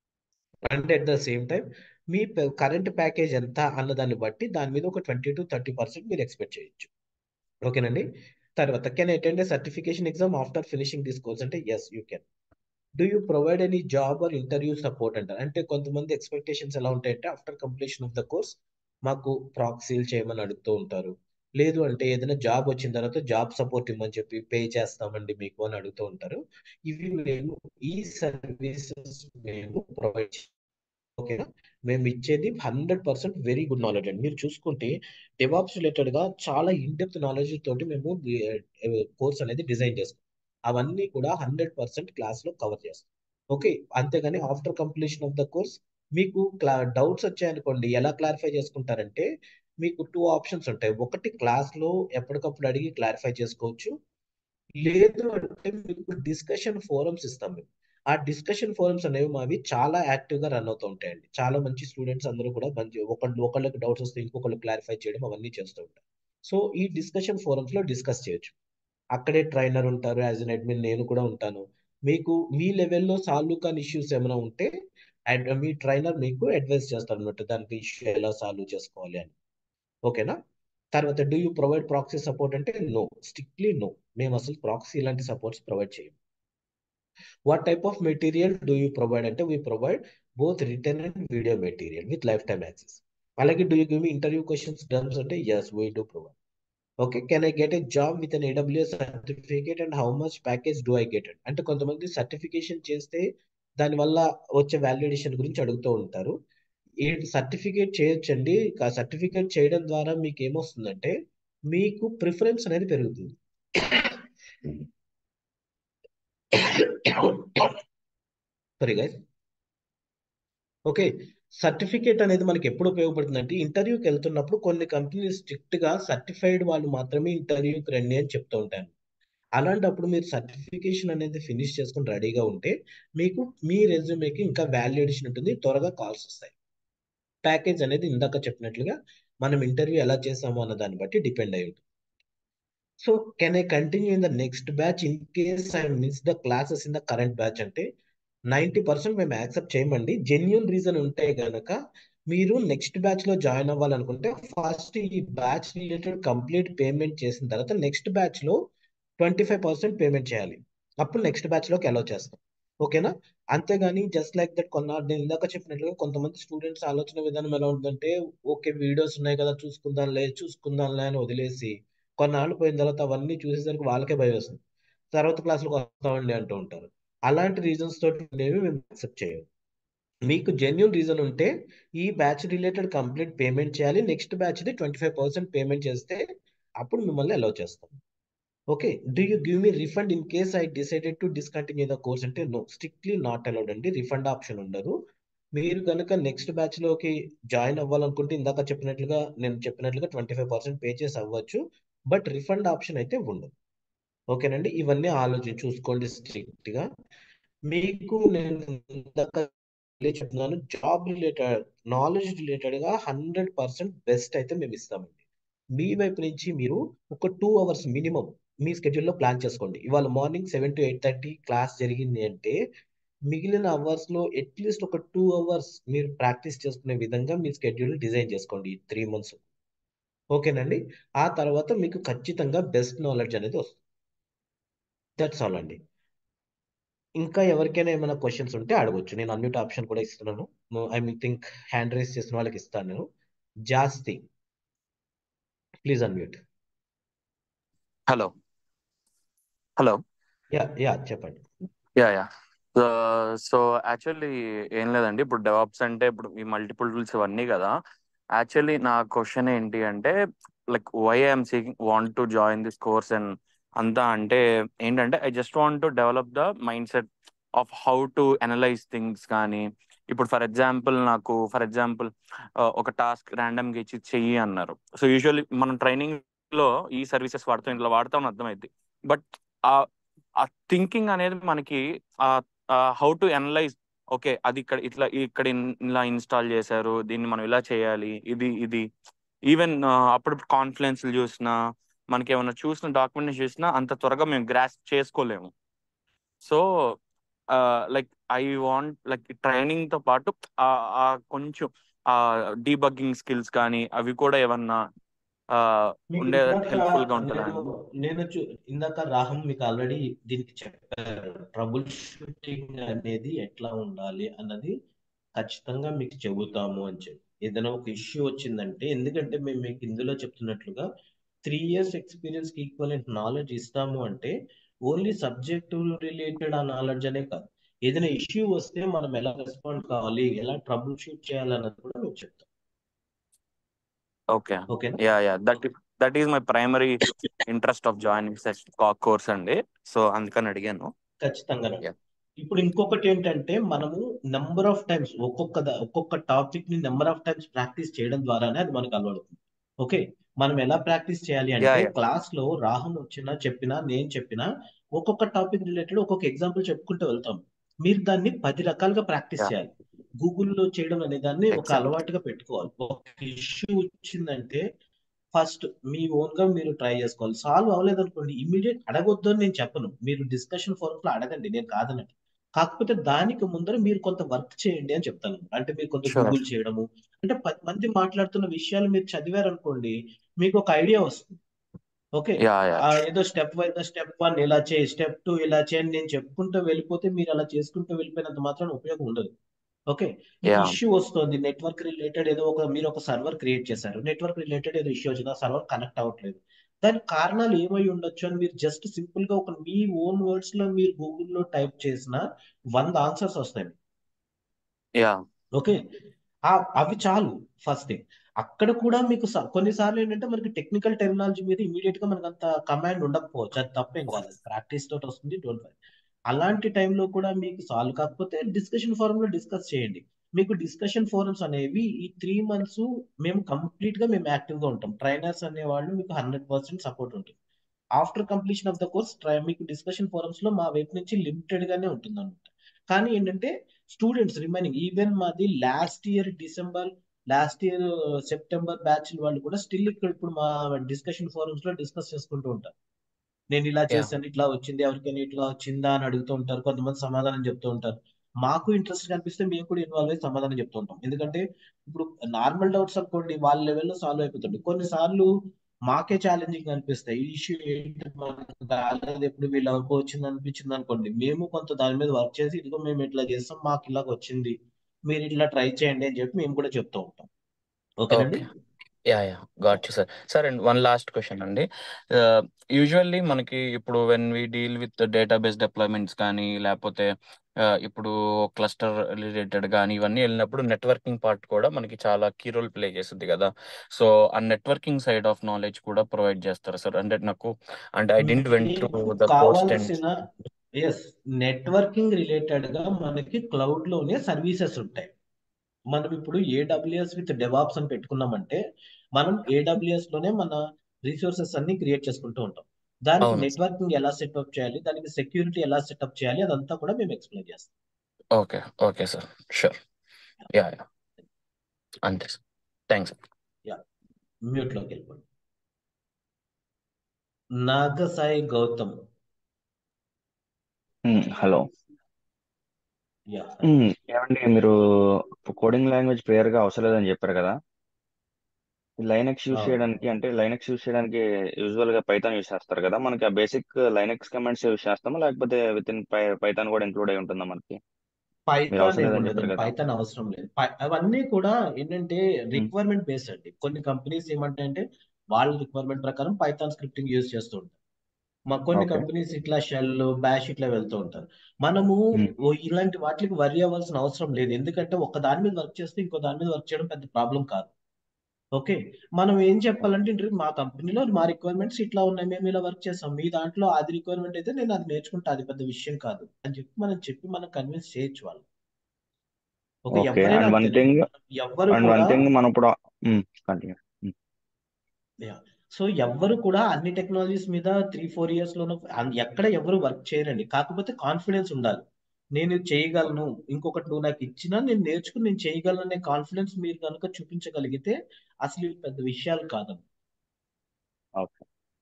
అంటే అట్ ద సేమ్ టైం మీ కరెంట్ ప్యాకేజ్ ఎంత అన్న దాన్ని బట్టి దాని మీద ఒక ట్వంటీ టు థర్టీ పర్సెంట్ మీరు ఎక్స్పెక్ట్ చేయొచ్చు ఓకేనండి తర్వాత can attend a certification exam after finishing this course అంటే yes you can do you provide any job or interview support అంటారు అంటే కొంతమంది ఎక్స్పెక్టేషన్స్ ఎలా ఉంటాయంటే after completion of the course మాకు ప్రాక్సీల్ చేయమని అడుగుతూ ఉంటారు లేదు అంటే ఏదైనా జాబ్ వచ్చిన తర్వాత జాబ్ సపోర్ట్ ఇవ్వమని చెప్పి పే చేస్తామండి మీకు అని అడుగుతూ ఉంటారు ఇవి మేము ఈ సర్వీసెస్ మేము ప్రొవైడ్ ఓకేనా మేము ఇచ్చేది hundred percent very good knowledge అండి మీరు చూసుకుంటే డెవాప్స్ రిలేటెడ్ గా చాలా ఇన్డెప్త్ నాలెడ్జ్ తోటి మేము కోర్స్ అనేది డిజైన్ చేస్తాం అవన్నీ కూడా హండ్రెడ్ పర్సెంట్ క్లాస్ లో కవర్ చేస్తాం ఓకే అంతేగాని after completion of the course మీకు క్లా డౌట్స్ వచ్చాయనుకోండి ఎలా క్లారిఫై చేసుకుంటారంటే మీకు టూ ఆప్షన్స్ ఉంటాయి ఒకటి క్లాస్ లో ఎప్పటికప్పుడు అడిగి క్లారిఫై చేసుకోవచ్చు లేదు అంటే మీకు డిస్కషన్ ఫోరమ్స్ ఇస్తాం మేము ఆ డిస్కషన్ ఫోరమ్స్ అనేవి మావి చాలా యాక్టివ్ గా రన్ అవుతూ ఉంటాయండి చాలా మంచి స్టూడెంట్స్ అందరూ కూడా మంచి ఒకళ్ళు ఒకళ్ళకి డౌట్స్ వస్తే ఇంకొకళ్ళు క్లారిఫై చేయడం అవన్నీ చేస్తూ ఉంటారు సో ఈ డిస్కషన్ ఫోరమ్స్ లో డిస్కస్ చేయొచ్చు అక్కడే ట్రైనర్ ఉంటారు యాజ్ అన్ అడ్మిన్ నేను కూడా ఉంటాను మీకు మీ లెవెల్లో సాల్వ్ కాని ఇష్యూస్ ఏమైనా ఉంటే అండ్ మీ ట్రైనర్ మీకు అడ్వైస్ చేస్తారు అనమాట దానికి ఇష్యూ ఎలా సాల్వ్ చేసుకోవాలి అని ఓకేనా తర్వాత do you provide proxy support అంటే నో స్ట్రిక్ట్లీ నో మేము అసలు ప్రాక్సీ ఇలాంటి సపోర్ట్స్ ప్రొవైడ్ చేయము what type of material do you provide అంటే we provide both written and video material with life time access అలాగే do you give me interview questions dumps అంటే yes we do provide okay can I get a job with an AWS certificate and how much package do I get అంటే కొంతమంది certification చేస్తే దానివల్ల వచ్చే వాల్యుడేషన్ గురించి అడుగుతూ ఉంటారు ఈ సర్టిఫికేట్ చేయొచ్చండి సర్టిఫికేట్ చేయడం ద్వారా మీకు ఏమొస్తుందంటే మీకు ప్రిఫరెన్స్ అనేది పెరుగుతుంది సారీ గైస్ ఓకే సర్టిఫికేట్ అనేది మనకి ఎప్పుడు ఉపయోగపడుతుంది అంటే ఇంటర్వ్యూకి వెళ్తున్నప్పుడు కొన్ని కంపెనీస్ స్ట్రిక్ట్ గా సర్టిఫైడ్ వాళ్ళు మాత్రమే ఇంటర్వ్యూకి రండి అని చెప్తూ ఉంటాను అలాంటప్పుడు మీరు సర్టిఫికేషన్ అనేది ఫినిష్ చేసుకుని రెడీగా ఉంటే మీకు మీ రెజ్యూమేకి ఇంకా వాల్యుడేషన్ ఉంటుంది త్వరగా కాల్స్ వస్తాయి ప్యాకేజ్ అనేది ఇందాక చెప్పినట్లుగా మనం ఇంటర్వ్యూ ఎలా చేసామో అన్న దాన్ని బట్టి డిపెండ్ అయి ఉంటుంది so can I continue in the next batch in case I miss the classes in the current batch అంటే నైంటీ పర్సెంట్ మేము యాక్సెప్ట్ చేయమండి జెన్యున్ రీజన్ ఉంటే గనక మీరు నెక్స్ట్ బ్యాచ్ లో జాయిన్ అవ్వాలనుకుంటే ఫస్ట్ ఈ బ్యాచ్ రిలేటెడ్ కంప్లీట్ పేమెంట్ చేసిన తర్వాత నెక్స్ట్ బ్యాచ్ లో ట్వంటీ ఫైవ్ పర్సెంట్ పేమెంట్ చేయాలి అప్పుడు నెక్స్ట్ బ్యాచ్ లోకి అలౌ చేస్తాం ఓకేనా అంతేగాని జస్ట్ లైక్ దట్ కొన్న నేను ఇందాక చెప్పినట్లుగా కొంతమంది స్టూడెంట్స్ ఆలోచన విధానం ఎలా ఉంటుందంటే ఓకే వీడియోస్ ఉన్నాయి కదా చూసుకుందాంలే చూసుకుందాంలే అని వదిలేసి కొన్నాళ్ళు పోయిన తర్వాత అవన్నీ చూసేసరికి వాళ్ళకే భయం వేస్తుంది తర్వాత క్లాసులకు వస్తామండి అంటూ ఉంటారు అలాంటి రీజన్స్ తోటి ఉండేవి మేము యాక్సెప్ట్ చేయము మీకు జెన్యున్ రీజన్ ఉంటే ఈ బ్యాచ్ రిలేటెడ్ కంప్లీట్ పేమెంట్ చేయాలి next batch the twenty five percent payment చేస్తే అప్పుడు మిమ్మల్ని అలౌ చేస్తాం okay do you give me refund in case I decided to discontinue the course అంటే నో స్ట్రిక్ట్లీ నాట్ అలౌడ్ అండి refund option ఉండదు మీరు కనుక నెక్స్ట్ బ్యాచ్ లోకి జాయిన్ అవ్వాలనుకుంటే ఇందాక చెప్పినట్లుగా నేను చెప్పినట్లుగా ట్వంటీ ఫైవ్ పర్సెంట్ పే చేసి అవ్వచ్చు బట్ రిఫండ్ ఆప్షన్ అయితే ఉండదు ఓకేనండి ఇవన్నీ ఆలోచన చూసుకోండి స్ట్రిక్ట్ గా మీకు నేను ఇందాక చెప్తున్నాను జాబ్ రిలేటెడ్ నాలెడ్జ్ రిలేటెడ్ గా హండ్రెడ్ పర్సెంట్ బెస్ట్ అయితే మేము ఇస్తామండి మీ వైపు నుంచి మీరు ఒక టూ అవర్స్ మినిమం మీ schedule లో ప్లాన్ చేసుకోండి ఇవాళ morning seven to eight thirty class జరిగింది అంటే మిగిలిన అవర్స్ లో అట్లీస్ట్ ఒక టూ అవర్స్ మీరు ప్రాక్టీస్ చేసుకునే విధంగా మీ స్కెడ్యూల్ డిజైన్ చేసుకోండి ఈ త్రీ మంత్స్ ఓకేనండి ఆ తర్వాత మీకు ఖచ్చితంగా బెస్ట్ నాలెడ్జ్ అనేది వస్తుంది దట్స్ ఆల్ అండి ఇంకా ఎవరికైనా ఏమైనా క్వశ్చన్స్ ఉంటే అడగొచ్చు నేను అన్మ్యూట్ ఆప్షన్ కూడా ఇస్తున్నాను I mean think hand raise చేసిన వాళ్ళకి ఇస్తాను నేను Jasti please unmute hello hello yeah yeah చెప్పండి యా యా సో యాక్చువల్లీ ఏం లేదండి ఇప్పుడు డెవాప్స్ అంటే ఇప్పుడు ఈ మల్టిపుల్ టూల్స్ ఇవన్నీ కదా యాక్చువల్లీ నా క్వశ్చన్ ఏంటి అంటే like why I'm seeking want to join this course and అంతా అంటే ఏంటంటే I just want to develop the mindset of how to analyse things కానీ ఇప్పుడు ఫర్ ఎగ్జాంపుల్ నాకు ఫర్ ఎగ్జాంపుల్ ఒక టాస్క్ ర్యాండమ్గా ఇచ్చి చెయ్యి అన్నారు సో యూజువల్లీ మనం ట్రైనింగ్ లో ఈ సర్వీసెస్ వాడతాం ఇట్లా వాడతాం అర్థమైంది బట్ ఆ థింకింగ్ అనేది మనకి హౌ టు అనలైజ్ ఓకే అది ఇక్కడ ఇట్లా ఇక్కడ ఇలా ఇన్స్టాల్ చేశారు దీన్ని మనం ఇలా చేయాలి ఇది ఇది ఈవెన్ అప్పుడు కాన్ఫిడెన్స్ చూసినా మనకి ఏమైనా చూసిన డాక్యుమెంట్ చూసినా అంత త్వరగా మేము గ్రాస్ చేసుకోలేము so like I want like training తో పాటు కొంచెం డీబగ్గింగ్ స్కిల్స్ కానీ అవి కూడా ఏమన్నా మీకు ఉండే ఇందాక హెల్ప్ఫుల్ గా నేను ఉంటుందా నేను చూ- ఇందాక రాహం మీకు ఆల్రెడీ దీనికి చెప్పారు ట్రబుల్ షూటింగ్ అనేది ఎట్లా ఉండాలి అన్నది ఖచ్చితంగా మీకు చెబుతాము అని చెప్పి ఏదైనా ఒక ఇష్యూ వచ్చిందంటే ఎందుకంటే మేము మీకు ఇందులో చెప్తున్నట్లుగా త్రీ ఇయర్స్ ఎక్స్పీరియన్స్ కి ఈక్వలెంట్ నాలెడ్జ్ ఇస్తాము అంటే ఓన్లీ సబ్జెక్టు రిలేటెడ్ ఆ నాలెడ్జ్ అనే కాదు ఏదైనా ఇష్యూ వస్తే మనం ఎలా రెస్పాండ్ కావాలి ఎలా ట్రబుల్ షూట్ చేయాలన్నది కూడా మేము చెప్తాం ఓకే ఓకేనా yeah yeah that that is my primary interest of joining such course అండి సో అందుకని అడిగాను ఖచ్చితంగానండి యా ఇప్పుడు ఇంకొకటి ఏంటంటే మనము నెంబర్ ఆఫ్ టైమ్స్ ఒక్కొక్క ద- ఒక్కొక్క టాపిక్ ని నెంబర్ ఆఫ్ టైమ్స్ ప్రాక్టీస్ చేయడం ద్వారానే అది మనకు అలవడుతుంది ఓకే మనం ఎలా ప్రాక్టీస్ చేయాలి యా అంటే యా క్లాస్ లో రాహం వచ్చినా చెప్పినా నేను చెప్పినా ఒక్కొక్క టాపిక్ రిలేటెడ్ ఒక్కొక్క ఎగ్జాంపుల్ చెప్పుకుంటూ వెళ్తాం మీరు దాన్ని పది రకాలుగా ప్రాక్టీస్ యా చేయాలి గూగుల్లో చేయడం అనే దాన్ని ఒక ఎగ్జాక్ట్ అలవాటుగా పెట్టుకోవాలి ఒక ఇష్యూ వచ్చిందంటే ఫస్ట్ మీ ఓన్ గా మీరు ట్రై చేసుకోవాలి సాల్వ్ అవ్వలేదు అనుకోండి ఇమీడియట్ అడగొద్దు అని నేను చెప్పను మీరు డిస్కషన్ ఫోరం లో అడగండి నేను కాదనట్టు కాకపోతే దానికి ముందర మీరు కొంత వర్క్ చేయండి అని చెప్తాను అంటే మీరు కొంత షూర్ గూగుల్ చేయడము అంటే పది మంది మాట్లాడుతున్న విషయాలు మీరు చదివారు అనుకోండి మీకు ఒక ఐడియా వస్తుంది ఓకే యా యా ఆ ఏదో స్టెప్ వైజ్ స్టెప్ వన్ ఇలా చేయి స్టెప్ టూ ఇలా చేయండి నేను చెప్పుకుంటూ వెళ్ళిపోతే మీరు అలా చేసుకుంటూ వెళ్ళిపోయినంత మాత్రం ఉపయోగం ఉండదు ఓకే మీకు యా ఇష్యూ వస్తుంది నెట్వర్క్ రిలేటెడ్ ఏదో ఒక మీరు ఒక సర్వర్ క్రియేట్ చేశారు నెట్వర్క్ రిలేటెడ్ ఏదో ఇష్యూ వచ్చింది ఆ సర్వర్ కనెక్ట్ అవ్వట్లేదు దానికి కారణాలు ఏమై ఉండొచ్చు అని మీరు జస్ట్ సింపుల్ గా ఒక మీ ఓన్ వర్డ్స్ లో మీరు గూగుల్లో టైప్ చేసిన వంద ఆన్సర్స్ వస్తాయి యా ఓకే ఆ- అవి చాలు ఫస్ట్ థింగ్ అక్కడ కూడా మీకు స- కొన్నిసార్లు ఏంటంటే మనకి టెక్నికల్ టెర్మినాలజీ మీద ఇమీడియట్ గా మనకు అంత కమాండ్ ఉండకపోవచ్చు అది తప్పేం కాదు ప్రాక్టీస్ తోటి వస్తుంది డోంట్ వరీ అలాంటి టైంలో కూడా మీకు సాల్వ్ కాకపోతే డిస్కషన్ ఫోరం లో డిస్కస్ చేయండి మీకు డిస్కషన్ ఫోరమ్స్ అనేవి ఈ త్రీ మంత్స్ మేము కంప్లీట్ గా మేము యాక్టివ్ గా ఉంటాం ట్రైనర్స్ అనేవాళ్ళు మీకు హండ్రెడ్ పర్సెంట్ సపోర్ట్ ఉంటుంది after completion of the course మీకు డిస్కషన్ ఫోరమ్స్ లో మా వైపు నుంచి లిమిటెడ్ గానే ఉంటుంది అనమాట కానీ ఏంటంటే స్టూడెంట్స్ రిమైనింగ్ ఈవెన్ మాది last year December last year September batch వాళ్ళు కూడా స్టిల్ ఇక్కడ ఇప్పుడు మా డిస్కషన్ ఫోరమ్స్ లో డిస్కస్ చేసుకుంటూ ఉంటారు నేను ఇలా యా చేశాను ఇట్లా వచ్చింది ఎవరికైనా ఇట్లా వచ్చిందా అని అడుగుతూ ఉంటారు కొంతమంది సమాధానం చెప్తూ ఉంటారు మాకు ఇంట్రెస్ట్ కనిపిస్తే మేము కూడా ఇన్వాల్వ్ అయ్యి సమాధానం చెప్తూ ఉంటాం ఎందుకంటే ఇప్పుడు నార్మల్ డౌట్స్ అనుకోండి వాళ్ళ లెవెల్లో సాల్వ్ అయిపోతుంది కొన్నిసార్లు మాకే ఛాలెంజింగ్ అనిపిస్తాయి ఈ ఇష్యూ ఏంటి మనకు రాలేదు ఎప్పుడు వీళ్ళు ఎవరికో వచ్చింది అనిపించింది అనుకోండి మేము కొంత దాని మీద వర్క్ చేసి ఇదిగో మేము ఇట్లా చేస్తాం మాకు ఇలాగ వచ్చింది మీరు ఇట్లా ట్రై చేయండి అని చెప్పి మేము కూడా చెప్తూ ఉంటాం ఓకేనండి okay yeah yeah got you sir sir and one last question అండి యూజువల్లీ మనకి ఇప్పుడు when we deal with database deployments కానీ లేకపోతే uh, ఇప్పుడు క్లస్టర్ రిలేటెడ్ కానీ ఇవన్నీ వెళ్ళినప్పుడు నెట్వర్కింగ్ పార్ట్ కూడా మనకి చాలా కీ రోల్ ప్లే చేస్తుంది కదా సో ఆ నెట్వర్కింగ్ సైడ్ ఆఫ్ నాలెడ్జ్ కూడా ప్రొవైడ్ చేస్తారా సార్ అంటే నాకు అంటే ఐ డెంట్ వెంట్ త్రూ మీకు ద కోర్స్ అండ్ కావాల్సిన ఎస్ నెట్వర్కింగ్ రిలేటెడ్ గా మనకి క్లౌడ్ లోనే సర్వీసెస్ ఉంటాయి మనం ఇప్పుడు ఏడబ్ల్యూఎస్ విత్ డెవాప్స్ అని పెట్టుకున్నామంటే మనం ఏడబ్ల్యూఎస్ లోనే మన రిసోర్సెస్ అన్ని క్రియేట్ చేసుకుంటూ ఉంటాం దానికి అవును నెట్వర్కింగ్ ఎలా సెటప్ చేయాలి దానికి సెక్యూరిటీ ఎలా సెటప్ చేయాలి అదంతా కూడా మేము ఎక్స్ప్లెయిన్ చేస్తాం okay okay sir sure yeah yeah అంతే సార్ థ్యాంక్స్ యా మ్యూట్ లోకి వెళ్ళిపోండి నాగసాయి గౌతమ్ హలో యా ఏమండి మీరు కోడింగ్ లాంగ్వేజ్ ప్రేయర్ గా అవసరం లేదని చెప్పారు కదా లైనక్స్ యూస్ అవును చేయడానికి అంటే లైనక్స్ యూస్ చేయడానికి యూజువల్ గా పైథాన్ యూస్ చేస్తారు కదా మనకి ఆ బేసిక్ లైనక్స్ కమాండ్స్ యూస్ చేస్తామా లేకపోతే విత్ ఇన్ పైథాన్ కూడా ఇంక్లూడ్ అయి ఉంటుందా మనకి మీరు పైథాన్ అవసరం ఏమి లేదని చెప్పారు ఉండదండి కదా పైథాన్ అవసరం లేదు పై- అవన్నీ కూడా ఏంటంటే ఉమ్, రిక్వైర్మెంట్ బేస్డ్ అండి కొన్ని కంపెనీస్ ఏమంటాయంటే వాళ్ళ రిక్వైర్మెంట్ ప్రకారం పైథాన్ స్క్రిప్టింగ్ యూజ్ చేస్తూ ఉంటారు మా కొన్ని ఓకే కంపెనీస్ ఇట్లా షెల్ బ్యాష్ ఇట్లా వెళ్తూ ఉంటారు మనము ఉమ్, ఓ ఇలాంటి వాటికి వరి అవ్వాల్సిన అవసరం లేదు ఎందుకంటే ఒక దాని మీద వర్క్ చేస్తే ఇంకో దాని మీద వర్క్ చేయడం పెద్ద ప్రాబ్లం కాదు ఓకే మనం ఏం చెప్పాలంటే ఏంటి, మా కంపెనీలో మా రిక్వైర్మెంట్స్ ఇట్లా ఉన్నాయి మేము ఇలా వర్క్ చేస్తాం మీ దాంట్లో అది రిక్వైర్మెంట్ అయితే నేను అది నేర్చుకుంటా అది పెద్ద విషయం కాదు అని చెప్పి మనం చెప్పి మనం కన్విన్స్ చేయొచ్చు వాళ్ళు ఓకే ఓకే ఎవరైనా అండ్ వన్ అంతేనండి థింగ్ మనం ఎవ్వరు అండ్ వన్ కూడా థింగ్ మనం ఇప్పుడు కంటిన్యూ యా సో ఎవ్వరు కూడా అన్ని టెక్నాలజీస్ మీద త్రీ ఫోర్ ఇయర్స్ లోనూ అన్- ఎక్కడ ఎవరు వర్క్ చేయరండి కాకపోతే కాన్ఫిడెన్స్ ఉండాలి నేను ఇది చేయగలను ఇంకొకటి నువ్వు నాకు ఇచ్చినా నేను నేర్చుకుని నేను చేయగలను అనే కాన్ఫిడెన్స్ మీరు కనుక చూపించగలిగితే అసలు ఇవి పెద్ద విషయాలు కాదు ఓకే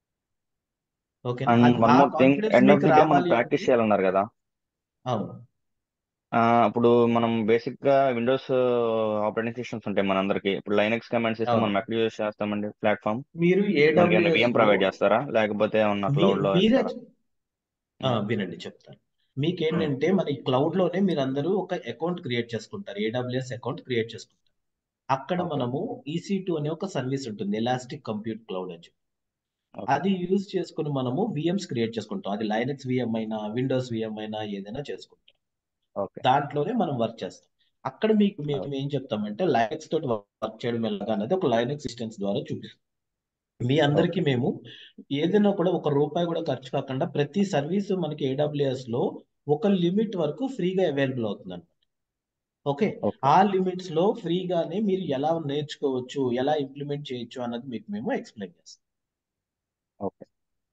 ఓకేనా అండ్ అది వన్ ఆ more thing confidence end of మీకు ది డే మనం రావాలి ప్రాక్టీస్ అంటే చేయాలన్నారు కదా అవును ఆ, ఇప్పుడు మనం బేసిక్ గా విండోస్ ఆపరేటింగ్ సిస్టమ్స్ ఉంటాయి మనందరికి ఇప్పుడు లైనక్స్ కమాండ్ సిస్టమ్ అవును మనం ఎక్కడ యూజ్ చేస్తామండి ప్లాట్ఫామ్ మీరు మనకి ఏమైనా ఏడబ్ల్యూఎస్ విఎం లో ప్రొవైడ్ చేస్తారా లేకపోతే ఏమన్నా మీ క్లౌడ్ లో మీరే ఇస్తారా ఆ, ఉమ్, వినండి చెప్తాను ఉమ్, మీకేంటంటే మన ఈ క్లౌడ్ లోనే మీరు అందరూ ఒక అకౌంట్ క్రియేట్ చేసుకుంటారు ఏడబ్ల్యూఎస్ అకౌంట్ క్రియేట్ చేసుకుంటారు అక్కడ ఓకే మనము ఈసీ టూ అనే ఒక సర్వీస్ ఉంటుంది ఎలాస్టిక్ కంప్యూట్ క్లౌడ్ అని చెప్పి ఓకే అది యూజ్ చేసుకుని మనము విఎమ్స్ క్రియేట్ చేసుకుంటాం అది లైనక్స్ విఎం అయినా విండోస్ విఎం అయినా ఏదైనా చేసుకుంటాం ఓకే దాంట్లోనే మనం వర్క్ చేస్తాం అక్కడ మీకు ఓకే మేము ఏం చెప్తామంటే లైనక్స్ తోటి వర్క్ చేయడం ఎలాగా అనేది ఒక లైనక్స్ సిస్టమ్స్ ద్వారా చూపిస్తాం మీ అందరికీ ఓకే మేము ఏదైనా కూడా ఒక రూపాయి కూడా ఖర్చు కాకుండా ప్రతి సర్వీస్ మనకి ఏడబ్ల్యూఎస్ లో ఒక లిమిట్ వరకు ఫ్రీగా అవైలబుల్ అవుతుంది ఓకే ఓకే ఆ లిమిట్స్ లో ఫ్రీగానే మీరు ఎలా నేర్చుకోవచ్చు ఎలా ఇంప్లిమెంట్ చేయొచ్చు అన్నది మీకు మేము ఎక్స్ప్లెయిన్ చేస్తాం ఓకే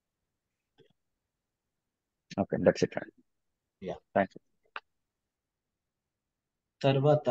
ఓకే దట్స్ ఇట్ అండి యా థ్యాంక్ యూ తర్వాత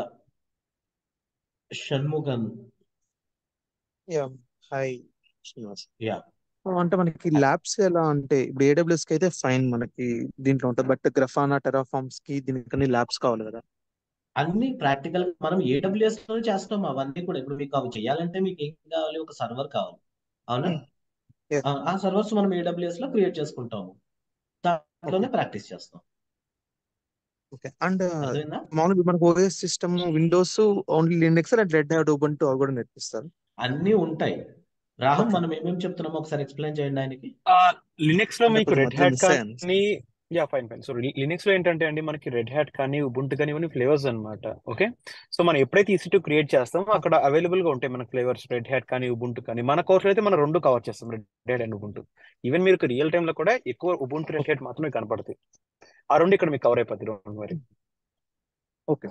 Shanmugan yeah hi Srinivas yeah అంటే మనకి ల్యాబ్స్ ఎలా అంటే ఇప్పుడు AWS కి అయితే ఫైన్ మనకి దీంట్లో ఉంటుంది బట్ గ్రఫానా టెరాఫార్మ్స్ కి దీనికని ల్యాబ్స్ కావాలి కదా అన్ని ప్రాక్టికల్ మనం ఏడబ్ల్యూఎస్ లో చేస్తాం అవన్నీ కూడా ఇప్పుడు మీకు అవి చేయాలంటే మీకు ఏం కావాలి ఒక సర్వర్ కావాలి అవునా Yes. ఆ ఆ సర్వర్స్ మనం ఏడబ్ల్యూఎస్ లో క్రియేట్ చేసుకుంటాము దాంట్లోనే ఓకే ప్రాక్టీస్ చేస్తాం ఓకే అండ్ అర్థమైందా మామూలుగా మనకు OS system Windows only Linux and Red Hat open అవి కూడా నేర్పిస్తారు అన్నీ ఉంటాయి రాహుల్ ఓకే మనం ఏమేమి చెప్తున్నామో ఒకసారి ఎక్స్ప్లెయిన్ చేయండి ఆయనకి లినక్స్ లో అంటే మీకు కొంచెం రెడ్ మధ్యలో హ్యాట్ మిస్ అయ్యాను కానీ yeah fine fine so Linux లో ఏంటంటే అండి మనకి రెడ్ హ్యాట్ కానీ ఉబుంటు కానీ ఇవన్నీ ఫ్లేవర్స్ అన్నమాట ఓకే సో మనం ఎప్పుడైతే ఈసీ టూ క్రియేట్ చేస్తామో అక్కడ అవైలబుల్ గా ఉంటాయి మన ఫ్లేవర్స్ రెడ్ హ్యాట్ కానీ ఉబుంటు కానీ మన కోర్స్ అయితే మనం రెండు కవర్ చేస్తాం Red Hat and Ubuntu even మీరు రియల్ టైమ్ లో కూడా ఎక్కువ ఉబుంటు రెడ్ హ్యాట్ మాత్రమే కనపడతాయి ఆ రెండు ఇక్కడ మీకు కవర్ అయిపోతాయి don't worry okay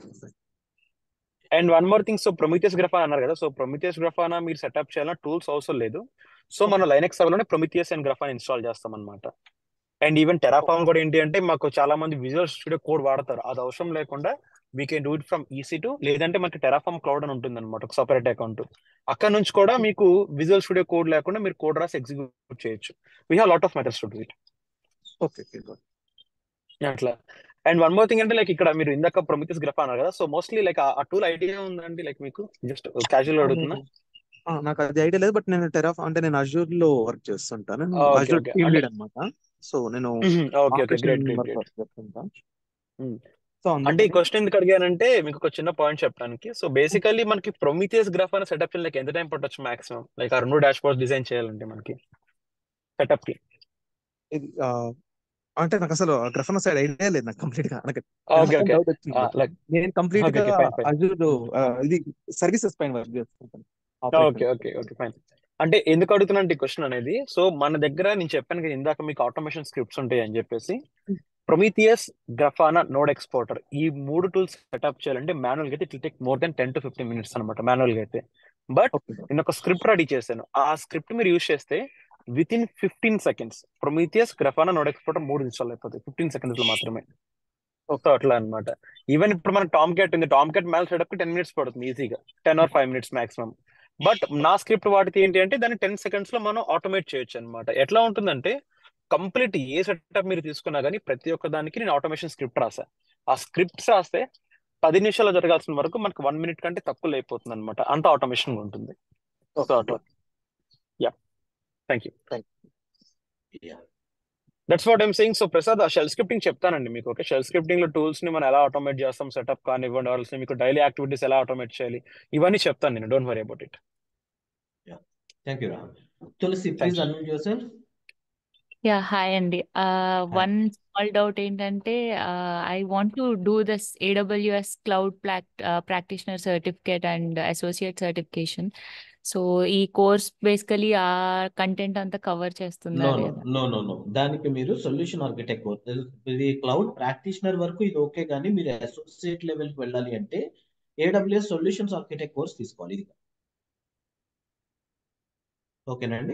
and one more thing so Prometheus Grafana అన్నారు కదా సో ప్రొమిథియస్ గ్రఫానా మీరు సెటప్ చేయాలన్నా టూల్స్ అవసరం లేదు సో మనం లైనక్స్ సర్వర్లోనే ప్రొమిథియస్ అండ్ గ్రఫాన్ ఇన్స్టాల్ చేస్తాం అనమాట అండ్ ఈవెన్ టెరాఫామ్ కూడా ఏంటి అంటే మాకు చాలా మంది విజువల్ స్టూడియో కోడ్ వాడతారు అది అవసరం లేకుండా we can do it from EC two లేదంటే మనకి టెరాఫామ్ క్లౌడ్ అని ఉంటుంది అనమాట ఒక సపరేట్ అకౌంట్ అక్కడ నుంచి కూడా మీకు విజువల్ స్టూడియో కోడ్ లేకుండా మీరు కోడ్ రాసి ఎగ్జిక్యూట్ చేయొచ్చు we have lot of methods to do it okay అట్లా అండ్ వన్ మోర్ థింగ్ అంటే లైక్ ఇక్కడ మీరు ఇందాక ప్రొమిథియస్ గ్రఫ్ అన్నారు కదా సో మోస్ట్లీ లైక్ ఆ టూల్ ఐడియా ఉందండి లైక్ మీకు జస్ట్ క్యాజువల్ అడుగుతున్నా ఆ, నాకు అది ఐడియా లేదు బట్ నేను టెరాఫ్ అంటే నేను అజూర్ లో వర్క్ చేస్తుంటాను నేను ఓకే అజూర్ ఓకే టీమ్ అంటే లీడ్ అనమాట సో నేను okay okay great operation great work great చేస్తుంటా సో అంటే ఈ అందుకని క్వశ్చన్ ఎందుకు అడిగానంటే మీకు ఒక చిన్న పాయింట్ చెప్పడానికి సో బేసికల్లీ మనకి ప్రొమిథియస్ గ్రాఫ్ అనే సెటప్ లైక్ ఎంత టైం పట్టొచ్చు మాక్సిమం లైక్ ఆ రెండు డాష్ బోర్డ్స్ డిజైన్ చేయాలంటే మనకి సెటప్ కి ఇది ఆ, అంటే నాకు అసలు గ్రఫన సైడ్ ఐడియా లేదు నాకు కంప్లీట్ గా నాకు ఓకే ఓకే డౌట్ వచ్చింది లైక్ నేను కంప్లీట్ ఓకే గా ఓకే ఫైన్ ఫైన్ అజూర్ ఇది సర్వీసెస్ పైన వర్క్ చేస్తుంటాను okay operation okay okay fine అంటే ఎందుకు అడుగుతున్నా ఈ క్వశ్చన్ అనేది సో మన దగ్గర నేను చెప్పాను కదా ఇందాక మీకు ఆటోమేషన్ స్క్రిప్ట్స్ ఉంటాయి అని చెప్పేసి ప్రొమీథియస్ గ్రఫానా నోడ్ ఎక్స్పోర్టర్ ఈ మూడు టూల్స్ సెటప్ చేయాలంటే మాన్యువల్ గా అయితే it take more than ten to fifteen minutes అనమాట మాన్యువల్ గా అయితే బట్ నేను ఒక స్క్రిప్ట్ రెడీ చేశాను ఆ స్క్రిప్ట్ మీరు యూజ్ చేస్తే within fifteen seconds Prometheus Grafana node exporter మూడు ఇన్స్టాల్ అయిపోతాయి ఫిఫ్టీన్ సెకండ్స్ లో మాత్రమే సో అట్లా అనమాట ఈవెన్ ఇప్పుడు మన టామ్ క్యాట్ ఉంది టామ్ క్యాట్ మ్యాల్ సెటప్ కి టెన్ మినిట్స్ పడుతుంది ఈజీగా ten or five minutes maximum but నా స్క్రిప్ట్ వాడితే ఏంటి అంటే దాన్ని టెన్ సెకండ్స్ లో మనం ఆటోమేట్ చేయొచ్చు అనమాట ఎట్లా ఉంటుందంటే కంప్లీట్ ఏ సెటప్ మీరు తీసుకున్నా కానీ ప్రతి ఒక్క దానికి నేను ఆటోమేషన్ స్క్రిప్ట్ రాసా ఆ స్క్రిప్ట్స్ రాస్తే పది నిమిషాలు జరగాల్సిన వరకు మనకు వన్ మినిట్ కంటే తక్కువ అయిపోతుంది అనమాట అంత ఆటోమేషన్ ఉంటుంది సో అట్లా yeah thank you that's what I'm saying so Prasad ఆ షెల్ స్క్రిప్టింగ్ చెప్తానండి మీకు ఓకే షెల్ స్క్రిప్టింగ్ లో టూల్స్ ని మనం ఎలా ఆటోమేట్ చేస్తాం సెటప్ కానివ్వండి ఆల్సో మీకు డైలీ యాక్టివిటీస్ ఎలా ఆటోమేట్ చేయాలి ఇవన్నీ చెప్తాను నేను don't worry about it thank you Rahul Tulasi please unmute yourself yeah hi అండి వన్ స్మాల్ డౌట్ ఏంటంటే I want to do this AWS cloud practitioner certificate and associate certification so ఈ course basically ఆ content అంతా cover చేస్తుందా no no లేదా no no no దానికి మీరు solution architect ఇది క్లౌడ్ ప్రాక్టీషనర్ వరకు ఇది ఓకే కానీ మీరు అసోసియేట్ లెవెల్ కి వెళ్ళాలి అంటే ఏడబ్ల్యూఎస్ సొల్యూషన్స్ ఆర్కిటెక్ట్ కోర్స్ తీసుకోవాలి ఇది ఓకేనండి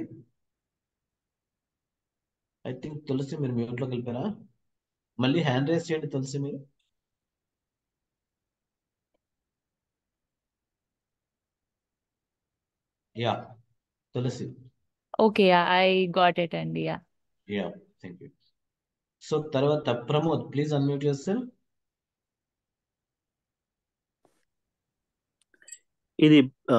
ఐ థింక్ తులసి మీరు మ్యూట్ లోకి వెళ్ళిపోయారా మళ్ళీ హ్యాండ్ రేస్ చేయండి తులసి మీరు yeah Tulasi okay I got it అండి yeah yeah thank you so తర్వాత Pramod please unmute yourself ఇది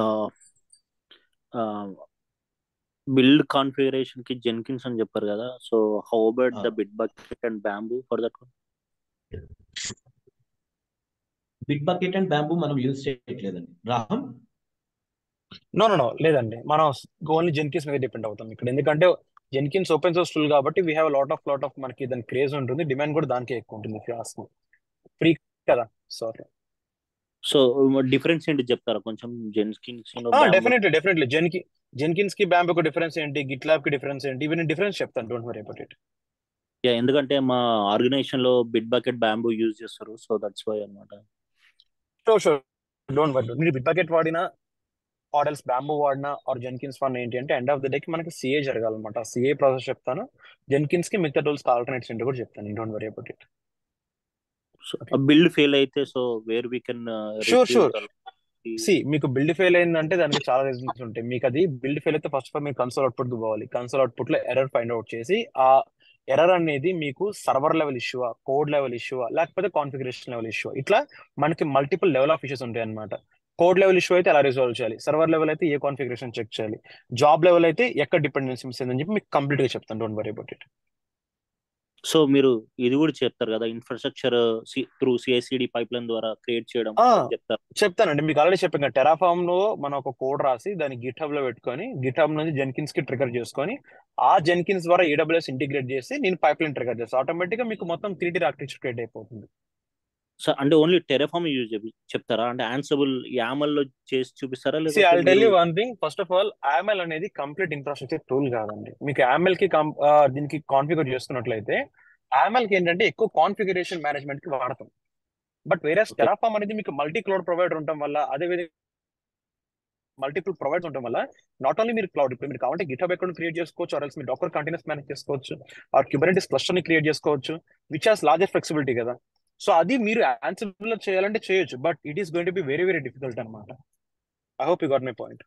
బిల్డ్ కాన్ఫిగరేషన్ కి జెన్కిన్స్ అని చెప్పారు కదా so how about the Bitbucket and Bamboo for that Bitbucket and Bamboo మనం use చేయట్లేదండి రాహం నో నో నో లేదండి మనం ఓన్లీ జెన్కిన్స్ మీద డిపెండ్ అవుతాం ఇక్కడ ఎందుకంటే జెన్కిన్స్ ఓపెన్ సోర్స్ టూల్ కాబట్టి we have lot of lot of మనకి దాని క్రేజ్ ఉంటుంది డిమాండ్ కూడా దానికే ఎక్కువ ఉంటుంది ఫ్లాస్ ఫ్రీ కదా సారీ సో డిఫరెన్స్ ఏంటి చెప్తారా కొంచెం జెన్కిన్స్ డెఫినెట్లీ డెఫినెట్లీ జెన్కి జెన్కిన్స్ కి బ్యాంబ్ కి డిఫరెన్స్ ఏంటి గిట్ ల్యాబ్ కి డిఫరెన్స్ ఏంటి ఇవి నేను డిఫరెన్స్ చెప్తాను don't worry about it yeah ఎందుకంటే మా ఆర్గనైజేషన్ లో బిట్ బకెట్ బ్యాంబూ యూజ్ చేస్తారు సో దట్స్ వై అనమాట షూర్ షూర్ డోంట్ వరీ మీరు బిట్ బకెట్ వాడినా ఆర్డర్స్ బ్యాంబూ వాడినా ఆర్ జెన్కిన్స్ వాడినా ఏంటి అంటే ఎండ్ ఆఫ్ ద డేకి మనకి సిఏ జరగాలన్నమాట సిఏ ప్రాసెస్ చెప్తాను జెన్కిన్స్ కి మిగతా టూల్స్ ఆల్టర్నేట్స్ ఏంటి కూడా చెప్తాను don't worry about it build fail అయితే so where we can sure sure C మీకు బిల్డ్ ఫెయిల్ అయిందంటే దానికి చాలా రీజన్స్ ఉంటాయి మీకు అది బిల్డ్ ఫెయిల్ అయితే ఫస్ట్ ఆఫ్ ఆల్ మీరు కన్సోల్ అవుట్పుట్ కి పోవాలి కన్సోల్ అవుట్పుట్ లో ఎర్రర్ ఫైండ్ అవుట్ చేసి ఆ ఎర్రర్ అనేది మీకు server level issue code level issue లేకపోతే కాన్ఫిగరేషన్ లెవెల్ ఇష్యూ ఇట్లా మనకి మల్టిపుల్ లెవెల్ ఆఫ్ ఇష్యూస్ ఉంటాయి అనమాట కోడ్ లెవెల్ ఇష్యూ అయితే ఎలా రిజాల్వ్ చేయాలి సర్వర్ లెవెల్ అయితే ఏ కాన్ఫిగరేషన్ చెక్ చేయాలి జాబ్ లెవెల్ అయితే ఎక్కడ డిపెండెన్సీ మిస్ అయిందని చెప్పి మీకు కంప్లీట్ గా చెప్తాను don't worry about it so మీరు ఇది కూడా చెప్తారు కదా infrastructure through CICD pipeline ద్వారా క్రియేట్ చేయడం ఆ, అని చెప్తారు చెప్తానండి మీకు ఆల్రెడీ చెప్పాను టెరాఫామ్ లో మనం ఒక కోడ్ రాసి దాన్ని గిట్ హబ్ లో పెట్టుకొని గిట్ హబ్ నుంచి జెన్కిన్స్ కి ట్రిగర్ చేసుకొని ఆ జెన్కిన్స్ ద్వారా ఏడబ్ల్యూఎస్ ఇంటిగ్రేట్ చేసి నేను పైప్ లైన్ ట్రిగర్ చేస్తాను ఆటోమేటిక్ గా మీకు మొత్తం త్రీ డి ఆర్కిటెక్చర్ క్రియేట్ అయిపోతుంది సో అంటే ఓన్లీ టెరఫామ్ యూజ్ చెప్తారా అంటే ఆన్సబుల్ యామల్ లో చేసి చూపిస్తారా సి ఐ లేకపోతే టెల్ మీరు you one thing first of all AML అనేది కంప్లీట్ ఇన్ఫ్రాస్ట్రక్చర్ టూల్ కాదండి మీకు AML కి కం- ఆ, దీనికి కాన్ఫిగర్ చేసుకున్నట్లయితే AML కి ఏంటంటే ఎక్కువ కాన్ఫిగరేషన్ మేనేజ్మెంట్ కి వాడతాం బట్ వేరే ఓకే టెరాఫామ్ అనేది మీకు మల్టీ క్లౌడ్ ప్రొవైడర్ ఉండటం వల్ల అదే విధంగా మల్టిపుల్ ప్రొవైడర్స్ ఉండటం వల్ల నాట్ ఓన్లీ మీరు క్లౌడ్ ఇప్పుడు మీరు కావాలంటే గిట్హబ్ అకౌంట్ క్రియేట్ చేసుకోవచ్చు ఆర్ ఎల్స్ మీరు డాకర్ కంటైనర్స్ మేనేజ్ చేసుకోవచ్చు ఆర్ క్యూబర్నెటిస్ క్లస్టర్ ని క్రియేట్ చేసుకోవచ్చు విచ్ హాస్ లార్జెస్ట్ ఫ్లెక్సిబిలిటీ కదా సో అది మీరు ఆన్సబుల్ లో చేయాలంటే చేయొచ్చు but it is going to be very very difficult అనమాట I hope you got my point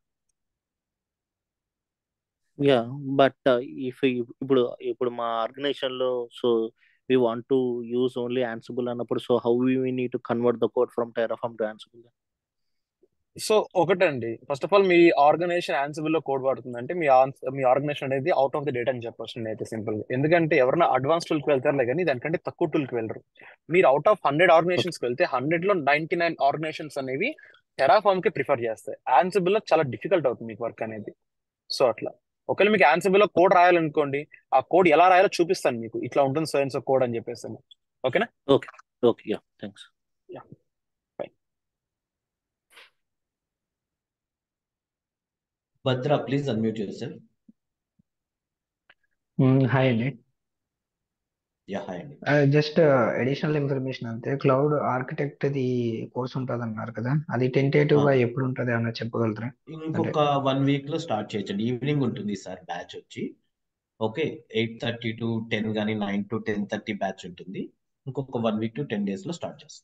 yeah but if ఇప్పుడు ఇప్పుడు మా ఆర్గనైజేషన్ లో so we want to use only Ansible అన్నప్పుడు so how we need to convert the code from Terraform to Ansible so ఒకటండి first of all మీ organisation Ansible లో code వాడుతుందంటే మీ ఆన్స్- మీ ఆర్గనైజేషన్ అనేది అవుట్ ఆఫ్ ది డేటా అని చెప్పొచ్చు అయితే సింపుల్ ఎందుకంటే ఎవరైనా అడ్వాన్స్ టూల్ కి వెళ్తారులే కానీ దానికంటే తక్కువ టూల్ కి వెళ్ళరు మీరు అవుట్ ఆఫ్ హండ్రెడ్ ఆర్గనైజేషన్స్ కి వెళ్తే హండ్రెడ్ లో నైన్టీ నైన్ ఆర్గనైజేషన్స్ అనేవి టెరాఫామ్ కి ప్రిఫర్ చేస్తాయి ఆన్సిబుల్ లో చాలా డిఫికల్ట్ అవుతుంది మీకు వర్క్ అనేది సో అట్లా ఒకవేళ మీకు ఆన్సిబుల్ లో కోడ్ రాయాలనుకోండి ఆ కోడ్ ఎలా రాయాలో చూపిస్తాను మీకు ఇట్లా ఉంటుంది సైన్స్ కోడ్ అని చెప్పేసి ఓకేనా okay okay yeah thanks yeah fine Bhadra please unmute yourself hi అండి యా హాయ్ అండి జస్ట్ అడిషనల్ ఇన్ఫర్మేషన్ అంతే క్లౌడ్ ఆర్కిటెక్ట్ ది కోర్స్ ఉంటుంది అన్నారు కదా అది టెంటేటివ్ గా ఎప్పుడు ఉంటుంది అన్న చెప్పగలుగుతారా అంటే ఇంకొక వన్ వీక్ లో స్టార్ట్ చేయొచ్చండి ఈవినింగ్ ఉంటుంది సార్ బ్యాచ్ వచ్చి okay eight thirty to ten కానీ nine to ten thirty batch ఉంటుంది ఇంకొక one week to ten days లో స్టార్ట్ చేస్తాం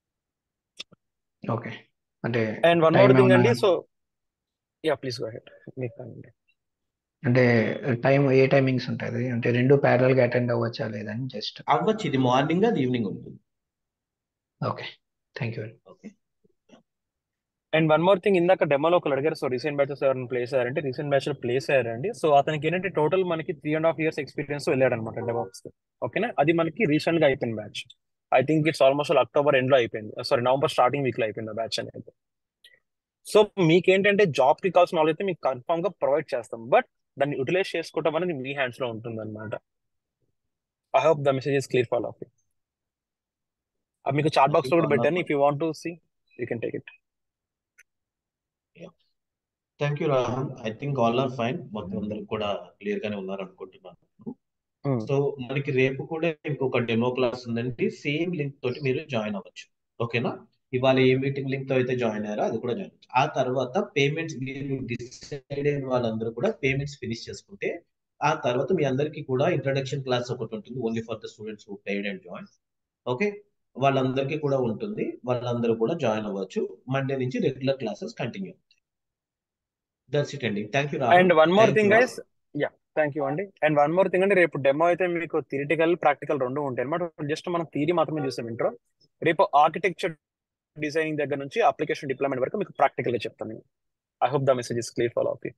ఓకే అంటే and one time more thing ఏమన్నా అండి so yeah please go ahead మీకు కానివ్వండి. అంటే టైం ఏ టైమింగ్స్ ఉంటుంది అంటే రెండు ప్యారల్ గా అటెండ్ అవ్వచ్చా లేదని జస్ట్ అవ్వచ్చు ఇది మార్నింగ్ అది ఈవినింగ్ ఉంటుంది okay thank you okay and one more thing ఇందాక డెమోలో ఒకరు అడిగారు సో రీసెంట్ బ్యాచెస్ ఎవరైనా ప్లేస్ అయ్యారంటే రీసెంట్ బ్యాచ్ లో ప్లేస్ అయ్యారండి సో అతనికి ఏంటంటే టోటల్ మనకి three and half years experience వెళ్ళాడు అనమాట డెవాప్స్ ఓకేనా అది మనకి రీసెంట్ గా అయిపోయింది batch I think it's almost October end లో అయిపోయింది సారీ నవంబర్ స్టార్టింగ్ వీక్ లో అయిపోయింది బ్యాచ్ అనేది సో మీకేంటంటే జాబ్ కి కావాల్సిన నాలెడ్జ్ అయితే మీకు కన్ఫర్మ్ గా ప్రొవైడ్ చేస్తాం బట్ దాన్ని యూటిలైజ్ చేసుకోవడం అనేది మీ హ్యాండ్స్ లో ఉంటుంది అనమాట I hope the message is clear follow up మీకు చాట్ బాక్స్ లో కూడా పెట్టాను if you want to see you can take it thank you Rahul I think all are fine మొత్తం అందరికి కూడా క్లియర్ గానే ఉన్నారు అనుకుంటున్నాను సో మనకి రేపు కూడా ఇంకొక డెమో క్లాస్ ఉందండి సేమ్ లింక్ తోటి మీరు జాయిన్ అవ్వచ్చు ఓకేనా ఇవాళ ఏ మీటింగ్ లింక్ తో అయితే జాయిన్ అయ్యారో అది కూడా జాయిన్ ఆ తర్వాత పేమెంట్స్ మీరు డిసైడ్ అయిన వాళ్ళందరూ కూడా పేమెంట్స్ ఫినిష్ చేసుకుంటే ఆ తర్వాత మీ అందరికీ కూడా ఇంట్రడక్షన్ క్లాస్ ఒకటి ఉంటుంది only for the students who paid and join okay వాళ్ళందరికీ కూడా ఉంటుంది వాళ్ళందరూ కూడా జాయిన్ అవ్వచ్చు మండే నుంచి regular classes continue that's it అండి thank you and Rahul one more thank thing you guys yeah thank you అండి అండ్ వన్ మోర్ థింగ్ అండి రేపు డెమో అయితే మీకు థియరిటికల్ ప్రాక్టికల్ రెండు ఉంటాయి అనమాట జస్ట్ మనం థియరీ మాత్రమే చూసాం ఇంట్రో రేపు ఆర్కిటెక్చర్ డిజైనింగ్ దగ్గర నుంచి అప్లికేషన్ డిప్లాయ్మెంట్ వరకు మీకు ప్రాక్టికల్ గా చెప్తాను I hope the message is clear follow up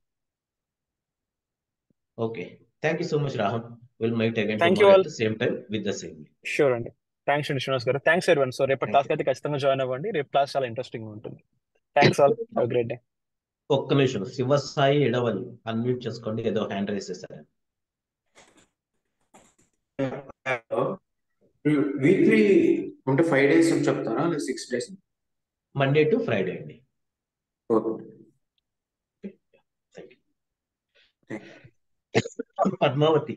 okay thank you so much Rahul will meet again thank you tomorrow all at the same time with the same sure అండి thanks అండి శ్రీనివాస్ గారు thanks ఎవరి so రేపు thank class you అయితే ఖచ్చితంగా join అవ్వండి రేపు class చాలా ఇంట్రెస్టింగ్ ఉంటుంది thanks all have great day ఒక్క నిమిషం శివసాయి ఎడవలి అన్మ్యూట్ చేసుకోండి ఏదో హ్యాండ్ రైస్ చేశారు వీక్లీ అంటే ఫైవ్ డేస్ చెప్తారా లేదా six days Monday to Friday అండి ఓకే పద్మావతి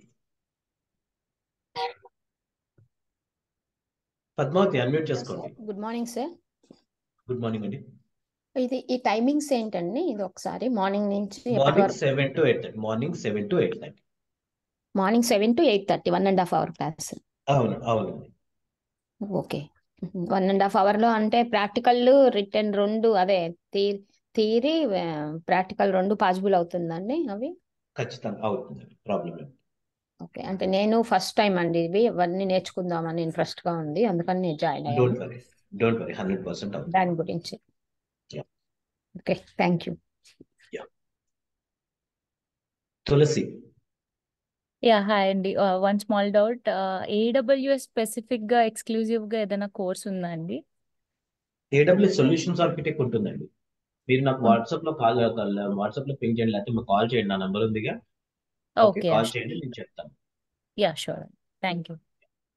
పద్మావతి అన్మ్యూట్ చేసుకోండి good morning sir good morning అండి ఇది ఈ టైమింగ్స్ ఏంటండి ఇది ఒకసారి మార్నింగ్ నుంచి ఎప్పటి మార్నింగ్ వరకు seven to eight thirty morning seven to eight thirty morning seven to eight thirty one and half hour class అవును అవునండి okay one and half hour లో అంటే ప్రాక్టికల్ రిటర్న్ రెండు అదే థియరీ ప్రాక్టికల్ రెండు పాసిబుల్ అవుతుందండి అవి ఖచ్చితంగా అవుతుందండి ప్రాబ్లం లేదు ఓకే అంటే నేను ఫస్ట్ టైం అండి ఇవి అవన్నీ నేర్చుకుందామని ఇంట్రెస్ట్ గా ఉంది అందుకని నేను జాయిన్ అయ్యాను don't worry don't worry hundred percent అవుతుంది దాని గురించి Yeah. Okay thank you Tulasi yeah hi అండి one small doubt AWS specific గా ఎక్స్క్లూజివ్ గా ఏదైనా కోర్స్ ఉందా అండి ఏడబ్ల్యూఎస్ సొల్యూషన్స్ ఆర్కిటెక్ట్ ఉంటుందండి మీరు నాకు ఉమ్. వాట్సాప్ లో కాల్ వాట్సాప్ లో పింక్ చేయండి లేకపోతే మీకు కాల్ చేయండి నా నంబర్ ఉందిగా ఓకే ఓకే కాల్ చేయండి నేను చెప్తాను yeah sure thank you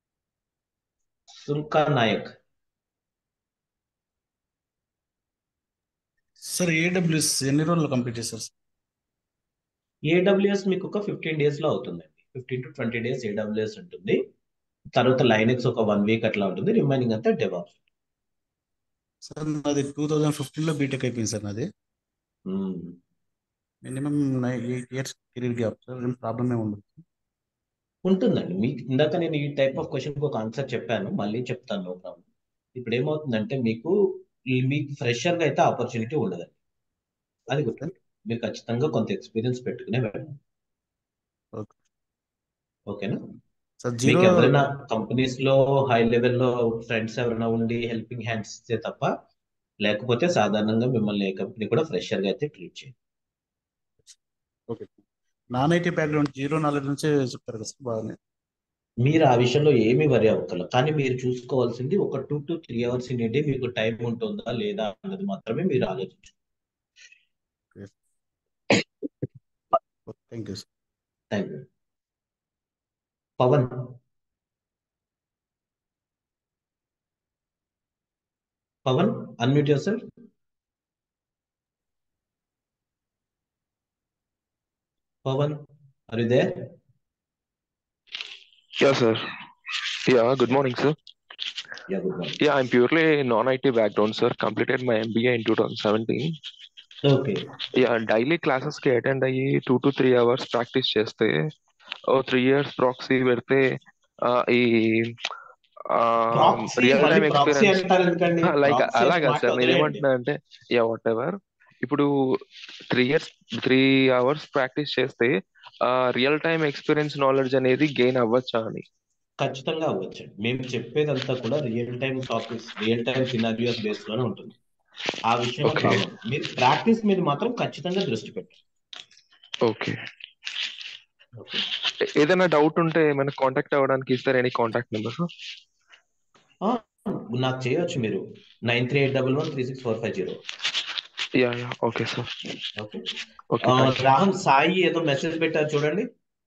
Sulka Nayak sir AWS ఎన్ని రోజుల్లో కంప్లీట్ చేశారు సార్ ఏడబ్ల్యూఎస్ మీకు ఒక ఫిఫ్టీన్ డేస్ లో అవుతుందండి fifteen to twenty days AWS ఉంటుంది తర్వాత లైనెక్స్ ఒక వన్ వీక్ అట్లా ఉంటుంది రిమైనింగ్ అంతా డెవాప్స్ సార్ నాది టూ థౌజండ్ ఫిఫ్టీన్లో బీటెక్ అయిపోయింది సార్ నాది minimum eight years career gap sir ఏం ప్రాబ్లం ఏమి ఉండదు ఉంటుందండి మీకు ఇందాక నేను ఈ టైప్ ఆఫ్ క్వశ్చన్ ఒక ఆన్సర్ చెప్పాను మళ్ళీ చెప్తాను నో ప్రాబ్లం ఇప్పుడు ఏమవుతుందంటే మీకు ఈ- మీకు ఫ్రెషర్ గా అయితే ఆపర్చునిటీ ఉండదండి అది గుర్తు మీరు ఖచ్చితంగా కొంత ఎక్స్పీరియన్స్ పెట్టుకునే వెళ్ళండి ఓకే ఓకేనా సార్ మీకు జీరో ఎవరైనా కంపెనీస్ లో హై లెవెల్లో ఫ్రెండ్స్ ఎవరైనా ఉండి హెల్పింగ్ హ్యాండ్స్ ఇస్తే తప్ప లేకపోతే సాధారణంగా మిమ్మల్ని ఏ కంపెనీ కూడా ఫ్రెషర్ గా అయితే ట్రీట్ చేయండి okay non IT background zero knowledge నుంచే చెప్తారు కదా సార్ బాగానే మీరు ఆ విషయంలో ఏమీ వరి అవ్వకల కానీ మీరు చూసుకోవాల్సింది ఒక two to three hours in day మీకు టైం ఉంటుందా లేదా అన్నది మాత్రమే మీరు ఆలోచించు thank you sir thank you Pavan Pavan unmute yourself Pavan are you there Yeah, sir. Yeah, good morning, sir. Yeah good morning Yeah, I'm purely non-IT background, sir. Completed my MBA in 2017. Okay Yeah, daily classes కి attend అయ్యి two to three hours practice చేస్తే ఓ three years proxy పెడితే ఆ, ఈ proxy real మళ్ళీ time proxy experience అంటారు ఎందుకండి లైక్ ప్రాక్సీ అనే అలాగా మాట సార్ నేను వదిలేయండి ఏమంటున్నా అంటే యా వాట్ ఎవర్ ఇప్పుడు three years three hours practice చేస్తే రియల్ టైమ్ ఎక్స్పీరియన్స్ నాలెడ్జ్ అనేది గెయిన్ అవ్వచ్చా అని ఖచ్చితంగా అవ్వచ్చండి మేము చెప్పేదంతా కూడా real time topics real time scenarios base లోనే ఉంటుంది ఆ విషయంలో ఓకే ప్రాబ్లం మీరు ప్రాక్టీస్ మీద మాత్రం ఖచ్చితంగా దృష్టి పెట్టండి ఓకే ఓకే ఏదైనా డౌట్ ఉంటే ఏమైనా కాంటాక్ట్ అవ్వడానికి ఇస్తారు ఎనీ కాంటాక్ట్ నెంబర్ ఆ, నాకు చేయొచ్చు మీరు nine three eight double one three six four five zero yeah yeah okay sir okay okay ఆ, థ్యాంక్ యూ రాహుల్ సాయి ఏదో మెసేజ్ పెట్టారు చూడండి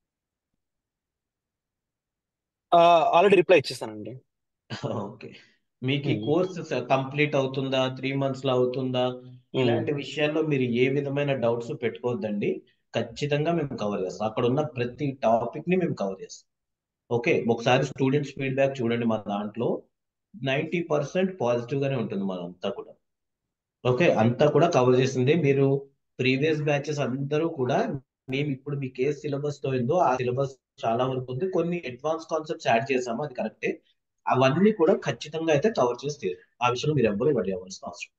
ఆల్రెడీ రిప్లై ఇచ్చేసానండి ఓకే మీకు ఈ కోర్స్ కంప్లీట్ అవుతుందా త్రీ మంత్స్ లో అవుతుందా ఇలాంటి విషయాల్లో మీరు ఏ విధమైన డౌట్స్ పెట్టుకోవద్దండి ఖచ్చితంగా మేము కవర్ చేస్తాం అక్కడ ఉన్న ప్రతి టాపిక్ ని మేము కవర్ చేస్తాం ఓకే ఒకసారి స్టూడెంట్స్ ఫీడ్బ్యాక్ చూడండి మా దాంట్లో నైంటీ పర్సెంట్ పాజిటివ్ గానే ఉంటుంది మనంతా కూడా ఓకే అంతా కూడా కవర్ చేసింది మీరు ప్రీవియస్ బ్యాచెస్ అందరూ కూడా మేము ఇప్పుడు మీకు ఏ సిలబస్ తో ఉందో ఆ సిలబస్ చాలా వరకు ఉంది కొన్ని అడ్వాన్స్ కాన్సెప్ట్స్ యాడ్ చేసాము అది కరెక్టే అవన్నీ కూడా ఖచ్చితంగా అయితే కవర్ చేసి తీరు ఆ విషయంలో మీరు ఎవ్వరూ వరి అవ్వాల్సిన అవసరం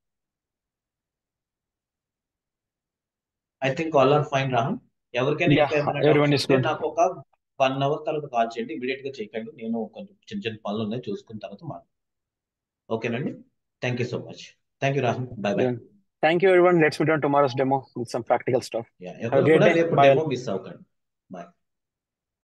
I think all are fine Rahul ఎవరికైనా యా ఇంకా ఏమైనా ఎవరివన్ డౌట్స్ ఇస్ ఉంటే గుడ్ నాకు ఒక వన్ అవర్ తర్వాత కాల్ చేయండి ఇమీడియట్ గా చేయకండి నేను కొంచెం చిన్న చిన్న పనులు ఉన్నాయి చూసుకున్న తర్వాత మాట్లాడు ఓకేనండి thank you so much thank you Rahul bye bye thank you everyone let's meet on tomorrow's demo with some practical stuff have ఎవరు గ్రేట్ కూడా డే రేపు బాయ్ డెమో మిస్ అవ్వకండి